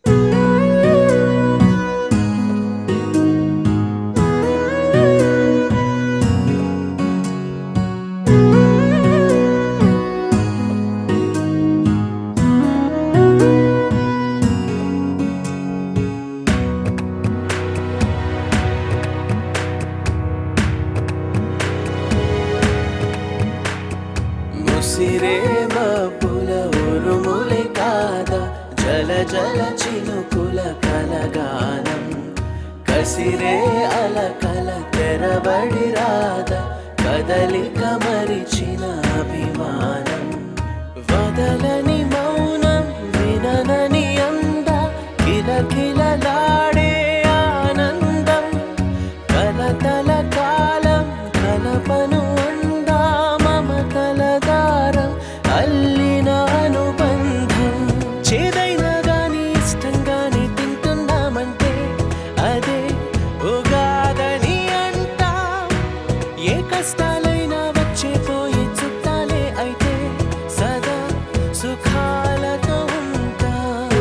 ముసిరే మబ్బుల ఉరుములే కాదా జల జల చినుకుల కలగానం కసిరే అలకల తెరబడి రాదా కదలిక మరిచిన అభిమానం వదలని మౌనం విననని అంద కిలకిలలాడే ఆనందం కలతల కాలం కలపను అందా మమతల దారం అల్లిన అనుబంధం చేదైనా గాని ఇష్టంగానే తింటున్నామంటే అదే ఉగాదని అంటాం ఏ కష్టాలైనా వచ్చే పోయి చుట్టాలే అయితే సదా సుఖాలతో ఉంటాం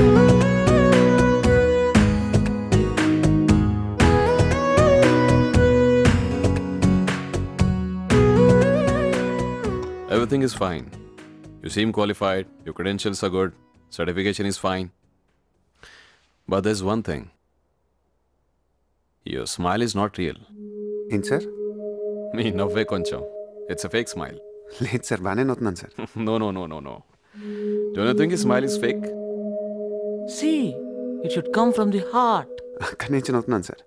Everything is fine. You seem qualified, your credentials are good, certification is fine. But there's one thing. Your smile is not real. ఏంటి సార్ మీ నవ్వే కొంచెం ఇట్స్ అ ఫేక్ స్మైల్ లేదు సార్ బాగానే నవ్వుతున్నాను sir no no no no no don't you think ఈ smile is fake See, it should come from the heart. అక్కడి నుంచి నవ్వుతున్నాను సార్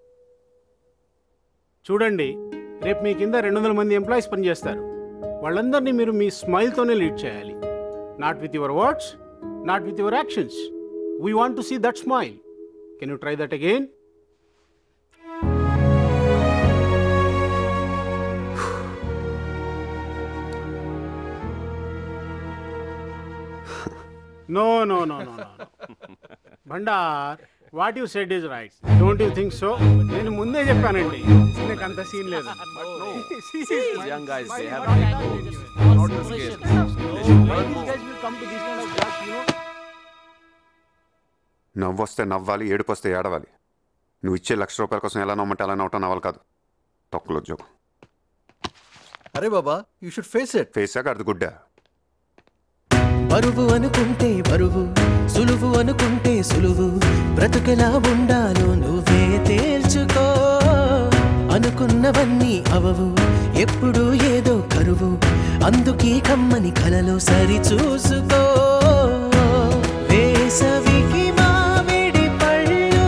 చూడండి రేపు మీ కింద రెండు వందల మంది ఎంప్లాయీస్ పనిచేస్తారు వాళ్ళందరినీ మీరు మీ స్మైల్తోనే లీడ్ చేయాలి not with your words not with your actions we want to see that smile can you try that again no no no no no Bhandar what you said is right don't you think so నేను ముందే చెప్పానండి నీకు అంత scene లేదు young guys, they have not the scale. These guys will come to these kind of jobs, you know. నవ్వు వస్తే నవ్వాలి ఏడుపు వస్తే ఏడవాలి నువ్వు ఇచ్చే లక్ష రూపాయల కోసం ఎలా నవ్వమంటే అలా నవ్వటం నవ్వాలి కాదు తొక్కలు ఉద్యోగం అరే బాబా యూ షుడ్ ఫేస్ ఇట్ ఫేసాక అది గుడ్డా బరువు అనుకుంటే బరువు సులువు అనుకుంటే సులువు బ్రతుకెలా ఉండాలో నువ్వే తేల్చుకో అనుకున్నవన్నీ అవవు ఎప్పుడు ఏదో కరువు అందుకే కమ్మని కలలో సరి చూసుకో వేసవికి మామిడి పళ్ళు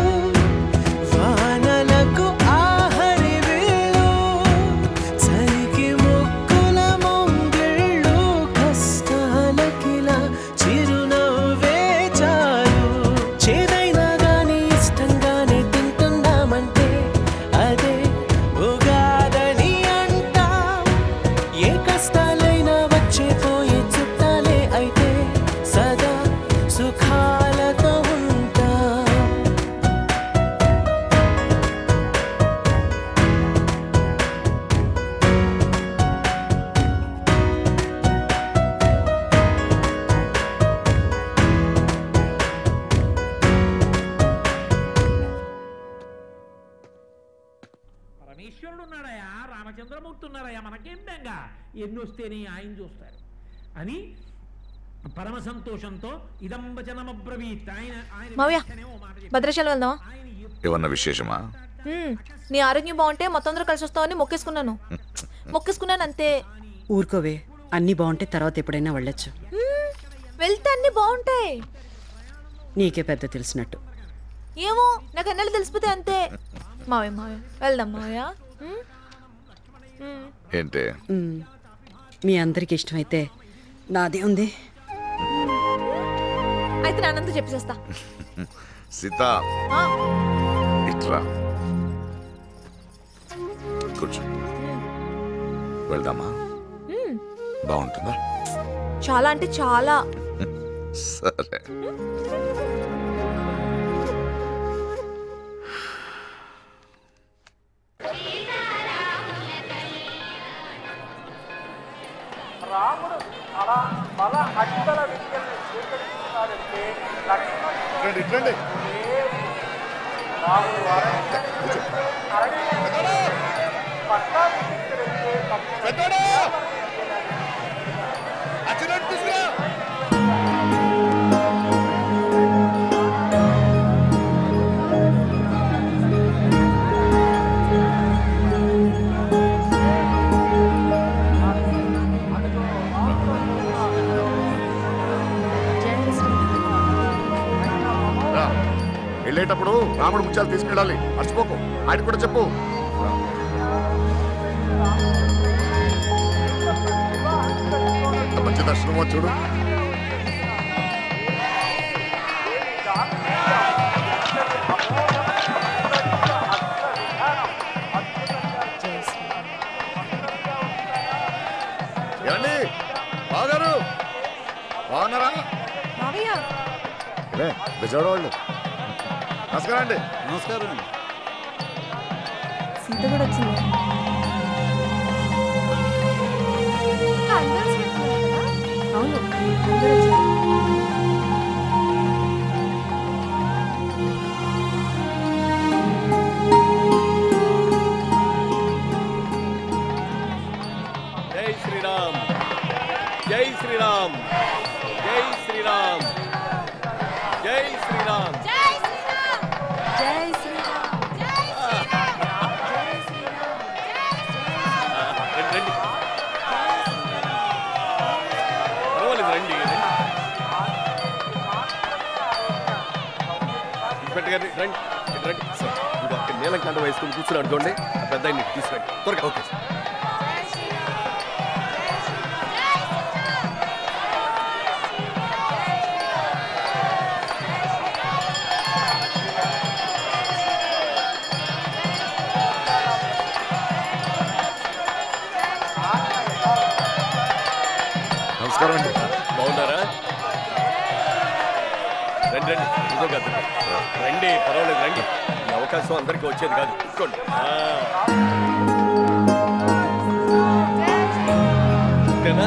వానలకు ఆహరి వేళు చలికి ముక్కుల మొంగిళ్ళు కష్టాలకిలా చిరునవ్వే చాలు చేదైనా గాని ఇష్టంగానే తింటున్నామంటే అదే ఉగాదని అంటాం ఏ కష్టాలైనా వచ్చే పోయే చుట్టాలే అయితే సదా సుఖాలతో ఉంటాం పరమేశ్వరుడు ఉన్నాడయా రామచంద్రమూర్తి ఉన్నారయ్యా మనకేం బెంగ ఎన్ని వస్తేనే ఆయన చూస్తారు అని పరమ సంతోషంతో ఇదం వచనమబ్రవీత్ ఆయన ఆయన మావయ్య వెంటనే ఓ మాట చెప్పారు. భద్రాచలం వెళ్దామా ఏమన్నా విశేషమా మ్మ్. నీ ఆరోగ్యం బాగుంటే మొత్తం అందరూ కలిసి వస్తామని మొక్కేసుకున్నాను మొక్కేసుకున్నాను అంతే ఊరుకోవే అన్నీ బాగుంటే తర్వాత ఎప్పుడైనా వెళ్ళొచ్చు మ్మ్. వెళ్తే అన్ని బాగుంటాయి నీకే పెద్ద తెలిసినట్టు ఏమో నాకు ఎన్నెళ్ళు తెలిసిపోతే అంతే మావయ్య మావయ్య వెళ్దాం మావయ్య మ్మ్? మ్మ్. ఏంటే ఉమ్, మీ అందరికి ఇష్టమైతే నాదే ఉంది అయితే నాన్నంతా చెప్పేసేస్తా సీత ఆ, ఇట్రా కూర్చో వెళ్దామా మ్మ్. బాగుంటుందా చాలా అంటే చాలా సరే రాముడు అలా బల అక్షర విద్యను స్వీకరిస్తున్నాడంటే రండి రండి రాముడు అరణ్య పట్టాభిషిక్తుడంటే రా. వెళ్ళేటప్పుడు రాముడు ముత్యాలు తీసుకెళ్ళాలి మర్చిపోకు ఆయన కూడా చెప్పు ఎంత మంచి దర్శనమో చూడు ఏమండి బాగారు బాగున్నారా మావయ్య ఇదే విజయవాడ వాళ్ళు నమస్కారం అండి నమస్కారం అండి సీత కూడా వచ్చింది అవును అందరూ వచ్చారు. జై శ్రీరామ్ జై శ్రీరామ్ జై శ్రీరామ్ జై శ్రీరామ్ జై శ్రీరామ్ జై శ్రీరామ్ రండి రండి పర్వాలేదు రండి రండి ఇన్స్పెక్టర్ గారు రండి ఇటు రండి సార్ ఇది అక్కడ నీలం కండ వేసుకుని కూర్చున్నాడు చూడండి ఆ పెద్ద ఆయన్ని తీసుకురండి త్వరగా ఓకే సార్ నమస్కారం అండి బాగున్నారా రండి రండి ఇదో కాదు రండి పర్వాలేదు రండి ఈ అవకాశం అందరికీ వచ్చేది కాదు తీసుకోండి ఆ. ఓకేనా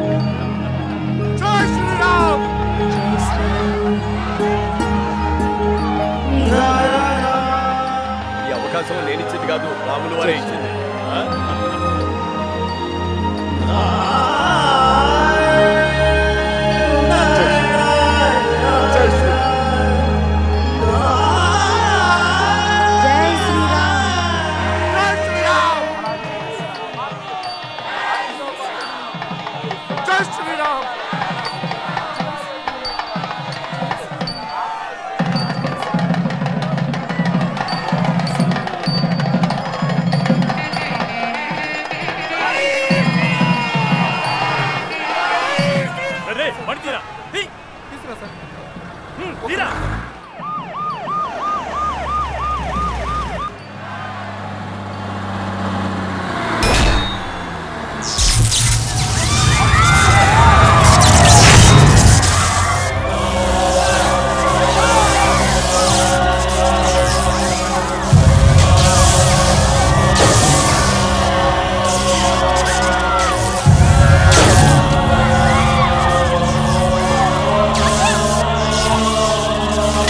ఈ అవకాశం నేను ఇచ్చింది కాదు రాములు వారే ఇచ్చింది ఆ? జై శ్రీరామ్ జై శ్రీరామ్ రే పడితీరా తీసుకురా సార్ తీరా జై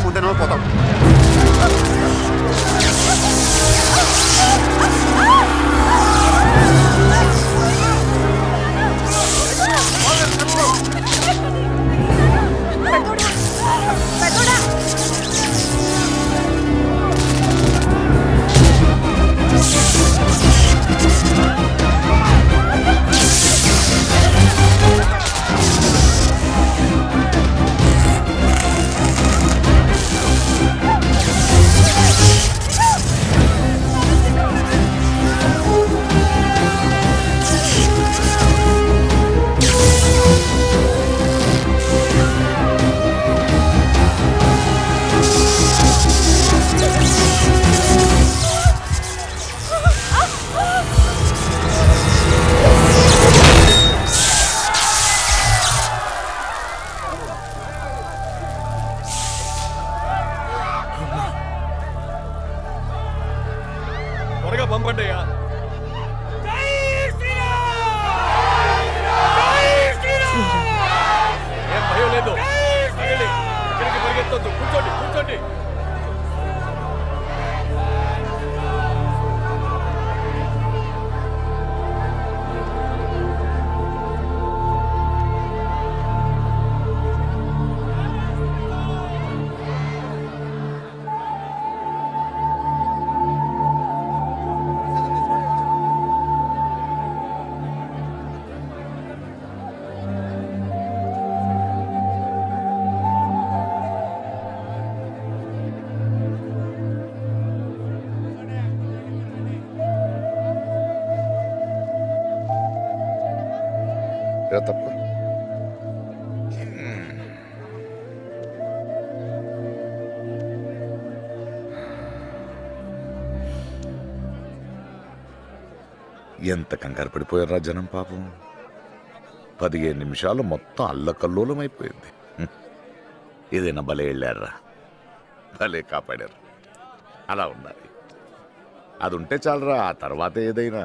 ముందే పోతాం త్వరగా పంపండి అయ్యా ఏం భయం లేదు ఆగండి. ఎక్కడికి పరిగెత్తొద్దు కూర్చోండి కూర్చోండి ఏ తప్ప ఎంత కంగారు పడిపోయారా జనం పాపం పదిహేను నిమిషాలు మొత్తం అల్లకల్లోలం అయిపోయింది హ్మ్. ఏదైనా భలే వెళ్ళారా భలే కాపాడారు అలా ఉండాలి అది ఉంటే చాలరా ఆ తర్వాత ఏదైనా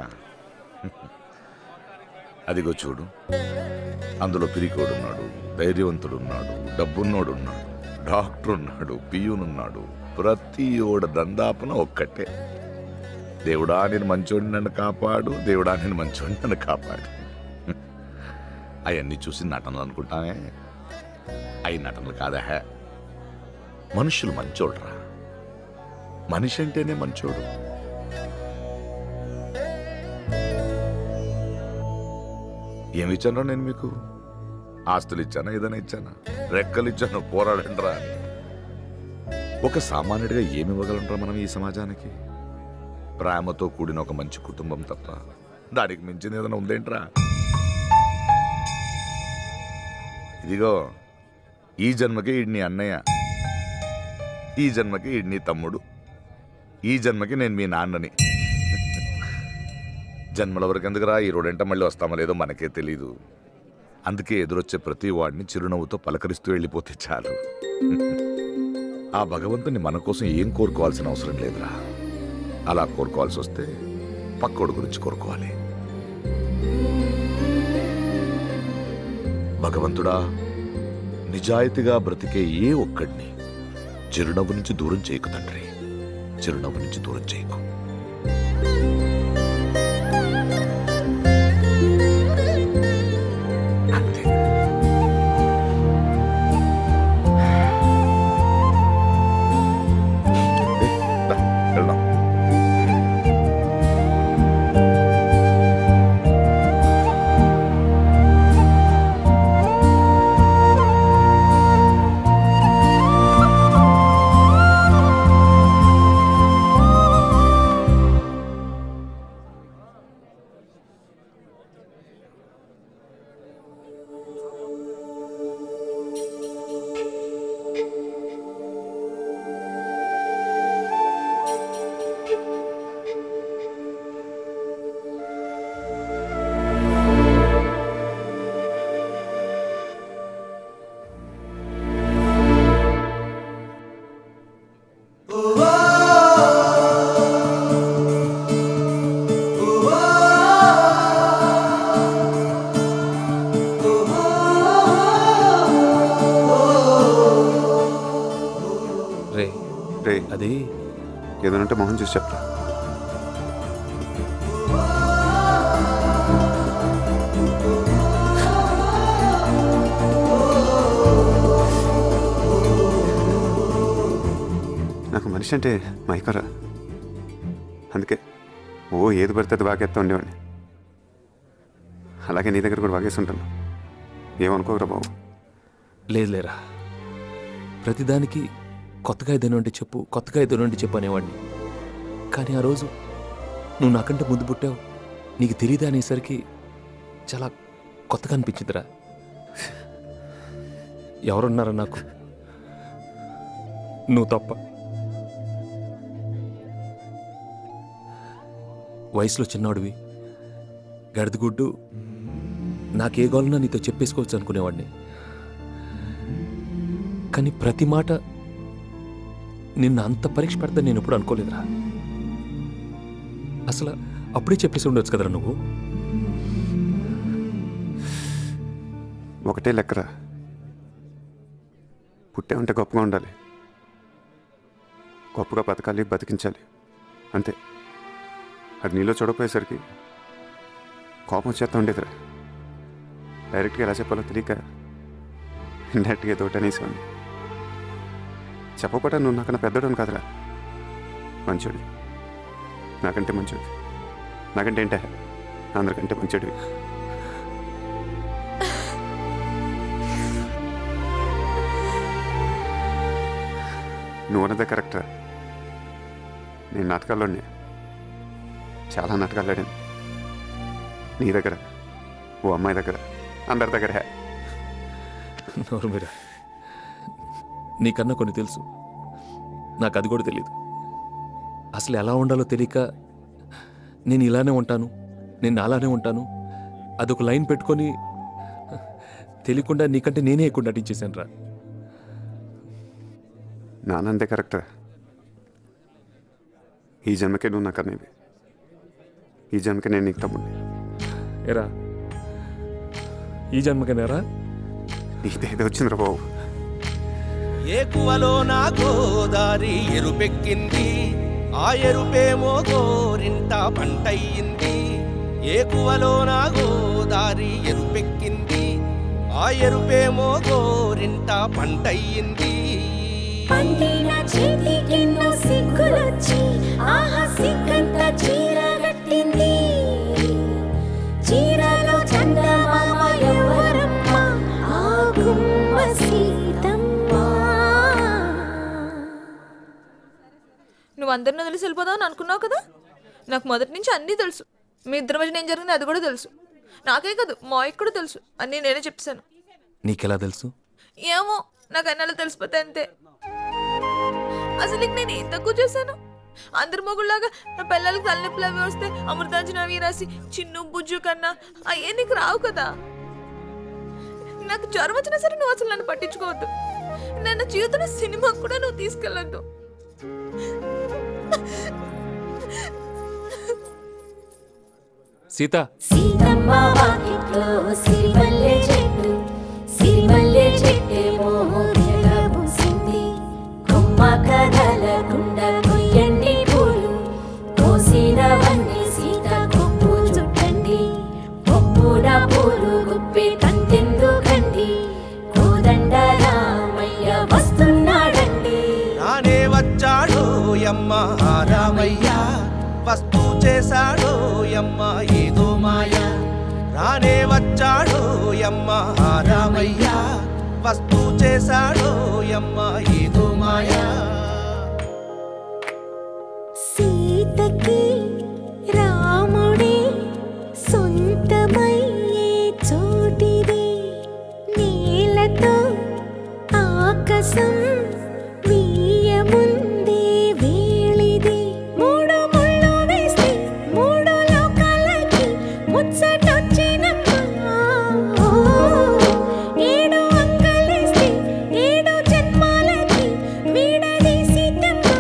అదిగో చూడు అందులో పిరికోడున్నాడు ధైర్యవంతుడున్నాడు డబ్బున్నోడున్నాడు డాక్టర్ ఉన్నాడు పియూనున్నాడు ప్రతి ఓడ దందాపున ఒక్కటే దేవుడా నేను మంచోడిని నన్ను కాపాడు దేవుడా నేను మంచోడిని నన్ను కాపాడు అవన్నీ చూసి నటనలు అనుకుంటానే అవి నటనలు కాదా హే మనుషులు మంచోడురా మనిషి అంటేనే మంచోడు ఏమి ఇచ్చానో నేను మీకు ఆస్తులు ఇచ్చానా ఏదైనా ఇచ్చానా రెక్కలు ఇచ్చాను పోరాడండ్రా అని. ఒక సామాన్యుడిగా ఏమి ఇవ్వగలంరా మనం ఈ సమాజానికి ప్రేమతో కూడిన ఒక మంచి కుటుంబం తప్ప దానికి మించింది ఏదైనా ఉందేంట్రా ఇదిగో ఈ జన్మకి ఈడిని అన్నయ్య ఈ జన్మకి ఈడిని తమ్ముడు ఈ జన్మకి నేను మీ నాన్నని జన్మల వరకు ఎందుకురా ఈ రోడెంట మళ్ళీ వస్తామో లేదో మనకే తెలీదు అందుకే ఎదురొచ్చే ప్రతి వాడిని చిరునవ్వుతో పలకరిస్తూ వెళ్ళిపోతే చాలు ఆ భగవంతుని మన కోసం ఏం కోరుకోవాల్సిన అవసరం లేదురా అలా కోరుకోవాల్సి వస్తే పక్కోడు గురించి కోరుకోవాలి భగవంతుడా నిజాయితీగా బ్రతికే ఏ ఒక్కడిని చిరునవ్వు నుంచి దూరం చేయకు తండ్రి చిరునవ్వు నుంచి దూరం చేయకు వెళ్దాం రే అది ఏదైనా ఉంటే మొహం చూసి చెప్తా నాకు మనిషి అంటే మైకరా అందుకే ఓ ఏది పడితే అది బాగేస్తా ఉండేవాడిని అలాగే నీ దగ్గర కూడా బాగేసి ఉంటాను ఏమనుకోకరా బాబు లేదు లేరా ప్రతిదానికి కొత్తగా ఏదైనా ఉంటే చెప్పు కొత్తగా ఏదైనా ఉంటే చెప్పు అనేవాడిని కానీ ఆ రోజు నువ్వు నాకంటే ముందు పుట్టావు నీకు తెలియదా అనేసరికి చాలా కొత్తగా అనిపించిందిరా ఎవరున్నారా నాకు నువ్వు తప్ప వయసులో చిన్నవాడివి గడిదిగుడ్డు నాకే గోలన్నా నీతో చెప్పేసుకోవచ్చు అనుకునేవాడిని కానీ ప్రతి మాట నిన్ను అంత పరీక్ష పెడతా నేను ఎప్పుడు అనుకోలేదురా అసలు అప్పుడే చెప్పేసి ఉండొచ్చు కదరా నువ్వు ఒకటే లెక్కరా పుట్టే ఉంటే గొప్పగా ఉండాలి గొప్పగా బతకాలి బతికించాలి అంతే అది నీలో చూడపోయేసరికి కోపం వచ్చేస్తా ఉండేదిరా డైరెక్ట్గా ఎలా చెప్పాలో తెలియక ఇండైరెక్ట్గా ఏదో ఒకటి అనేసేవాడిని చెప్పకుండా నువ్వు నాకన్నా పెద్దోడని కాదురా మంచోడి నాకంటే మంచోడి నాకంటే ఏంటే అందరికంటే మంచోడివి నువ్వు అన్నదే కరెక్టా నేను నాటకాల్లోనే చాలా నాటకాలు ఆడాను నీ దగ్గర ఓ అమ్మాయి దగ్గర అందరి దగ్గర హే నోరు మీరా నీకన్నా కొన్ని తెలుసు నాకు అది కూడా తెలియదు అసలు ఎలా ఉండాలో తెలియక నేను ఇలానే ఉంటాను నేను అలానే ఉంటాను అదొక లైన్ పెట్టుకొని తెలియకుండా నీకంటే నేనే ఎక్కువ నటించేశాను రా నానందే కరెక్టా ఈ జన్మకే నువ్వు నాకు అనేవి ఈ జన్మకే నేను నీకు తమ్ముడిని ఎరా ఈ జన్మకనేరా నీదేదో వచ్చిందిరా బాబు ఏకువలో నా గోదారి ఎరుపెక్కింది ఆ ఎరుపేమో గోరింట పంటయ్యింది ఏకువలో నా గోదారి ఎరుపెక్కింది ఆ ఎరుపేమో గోరింట పంటయ్యింది పండిన చేతికెన్నో సిగ్గులొచ్చి ఆహా సిగ్గంత చీర కట్టింది చీరలో చందమామ ఎవరమ్మ ఆ గుమ్మ సీతమ్మ నువ్వు అందరిని తెలిసి వెళ్ళిపోదావు అనుకున్నావు కదా నాకు మొదటి నుంచి అన్నీ తెలుసు మీ ఇద్దరి మధ్యన ఏం జరిగింది అది కూడా తెలుసు నాకే కాదు మా కూడా తెలుసు అన్నీ నేనే చెప్తాను నీకెలా తెలుసు ఏమో నాకు అన్నాళ్ళు తెలిసిపోతే అంతే అసలు నీకు నేను ఏం తక్కువ చేశాను అందరి మొగుళ్ళలాగా నా పిల్లలకి తలనొప్పులు అవి వస్తే అమృతాంజన అవి రాసి చిన్ను బుజ్జు కన్నా అయ్యే నీకు రావు కదా నాకు జ్వరం వచ్చినా సరే నువ్వు అసలు నన్ను పట్టించుకోవద్దు నన్ను జీవితంలో సినిమాకు కూడా నువ్వు తీసుకెళ్ళొద్దు సీత సీతమ్మ వాకిట్లో సిరిమల్లె చెట్టు సిరిమల్లె చెట్టేమో పూసింది కొమ్మ కదలకుండా కొయ్యండి పూలు కోసినవన్నీ సీత కొప్పు చుట్టండి కొప్పున పూలు గుప్పి కంటెందుకండి కోదండ రామయ్య వస్తున్నాడండి రానే వచ్చాడు యమ్మ ఆ రామయ్య వస్తూ చేశాడు యమ్మ ఏదో మాయ రానే వచ్చాడు యమ్మ ఆ రామయ్య వస్తూ చేశాడు యమ్మ ఏదో మాయా సీతకి రాముడే సొంతమయ్యే చోటిది నీలతో ఆకాశం వీయముందే వేళిది మూడు ముళ్ళు వేస్తే మూడు లోకాలకి ముచ్చటొచ్చినమ్మా ఓ, ఏడు అంకలేస్తే ఏడు జన్మాలకి వీడది సీతమ్మ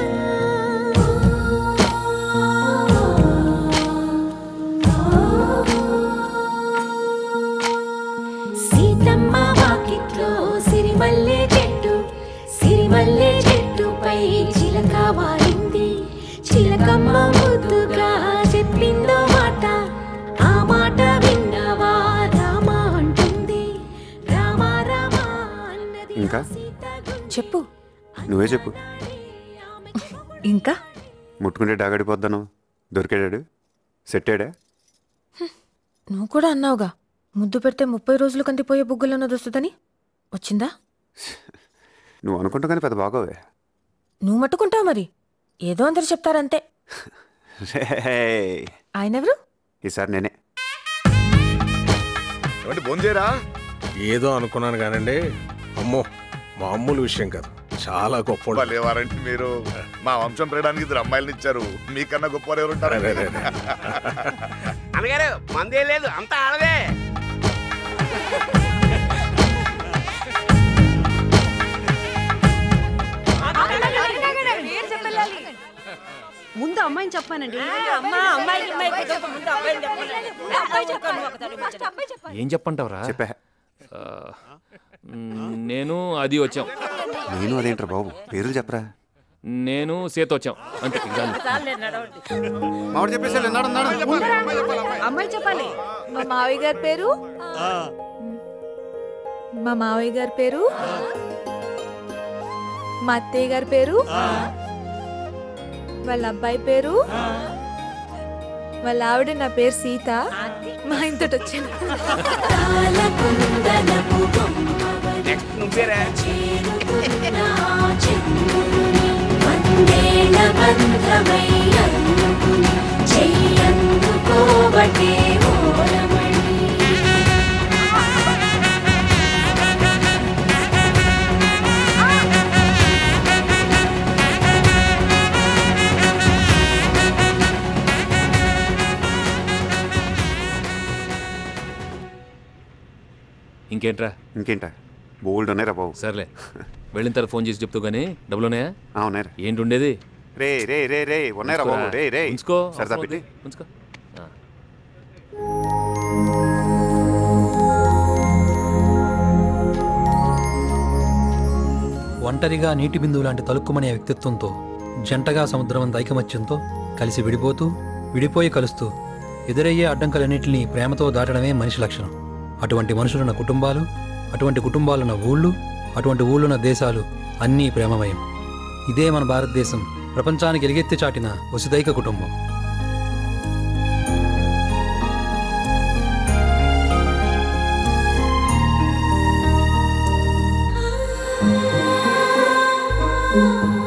సీతమ్మ వాకిట్లో సిరిమల్లె చెట్టు సిరిమల్లె చెట్టుపై చిల చిలక వారింది చిలకమ్మ ముద్దుగా చెప్పిందో మాట ఆ మాట విన్నవా రామ అంటుంది రామ రామ అన్నది ఇంకా చెప్పు నువ్వే చెప్పు ఇంకా ముట్టుకుంటే డాగడిపోద్దాను దొరికాడాడు సెట్టాడా నువ్వు కూడా అన్నావుగా ముద్దు పెడితే ముప్పై రోజులు కందిపోయే బుగ్గులన్నది వస్తుందని వచ్చిందా నువ్వు అనుకుంటా కానీ పెద్ద బాగోవే నువ్వు మట్టుకుంటావు మరి ఏదో అందరు చెప్తారంతే రేయ్. ఆయన ఎవరు ఈసారి నేనే ఏమంటే భోంచేరా ఏదో అనుకున్నాను కానండి అమ్మో మామూలు విషయం కాదు చాలా గొప్ప వాళ్ళేవారంటే మీరు మా వంశం ప్రేయడానికి ఇద్దరు అమ్మాయిలను ఇచ్చారు మీకన్నా గొప్పవారు ఎవరు ఉంటారు అన్నగారు మందే లేదు అంతా ఆడదే ముందు అమ్మాయిని చెప్పానండి ఏం చెప్పంటావురా చెప్పా ఆ, మ్, నేను అది వచ్చాం నేను అదేంట్రా బాబు పేర్లు చెప్పరా నేను సీత వచ్చాం అంతే ఇంకా మామిడి చెప్పేసి అమ్మాయి చెప్పాలి మా మావయ్య గారి పేరు మా మావయ్య గారి పేరు మా అత్తయ్య గారి పేరు వాళ్ళ అబ్బాయి పేరు వాళ్ళ ఆవిడ నా పేరు సీత మా ఇంతటి వచ్చాను తాళకుందనపు నెక్స్ట్ నువ్వేరా వందేళ బంధమై అందుకుని చెయ్యందుకోబటే ఓరమణి ఇంకేంట్రా ఇంకేంటా బోల్డ్ ఉన్నాయిరా బాబు సర్లే వెళ్ళిన తర్వాత ఫోన్ చేసి చెప్తూ కానీ డబ్బులు ఉన్నాయా ఉన్నాయిరా ఏంటి ఉండేది రే రే రే రే ఉన్నాయిరా బాబు రే రే ఉంచుకో సరదా అవసరం పెట్టి వద్దు. ఉంచుకో ఆ. ఒంటరిగా నీటి బిందువు లాంటి తలుక్కుమనే వ్యక్తిత్వంతో జంటగా సముద్రమంత ఐకమత్యంతో కలిసి విడిపోతూ విడిపోయి కలుస్తూ ఎదురయ్యే అడ్డంకులన్నింటినీ ప్రేమతో దాటడమే మనిషి లక్షణం అటువంటి మనుషులున్న కుటుంబాలు అటువంటి కుటుంబాలున్న ఊళ్ళు అటువంటి ఊళ్ళున్న దేశాలు అన్నీ ప్రేమమయం ఇదే మన భారతదేశం ప్రపంచానికి ఎలుగెత్తి చాటిన వసుదైక కుటుంబం ఆ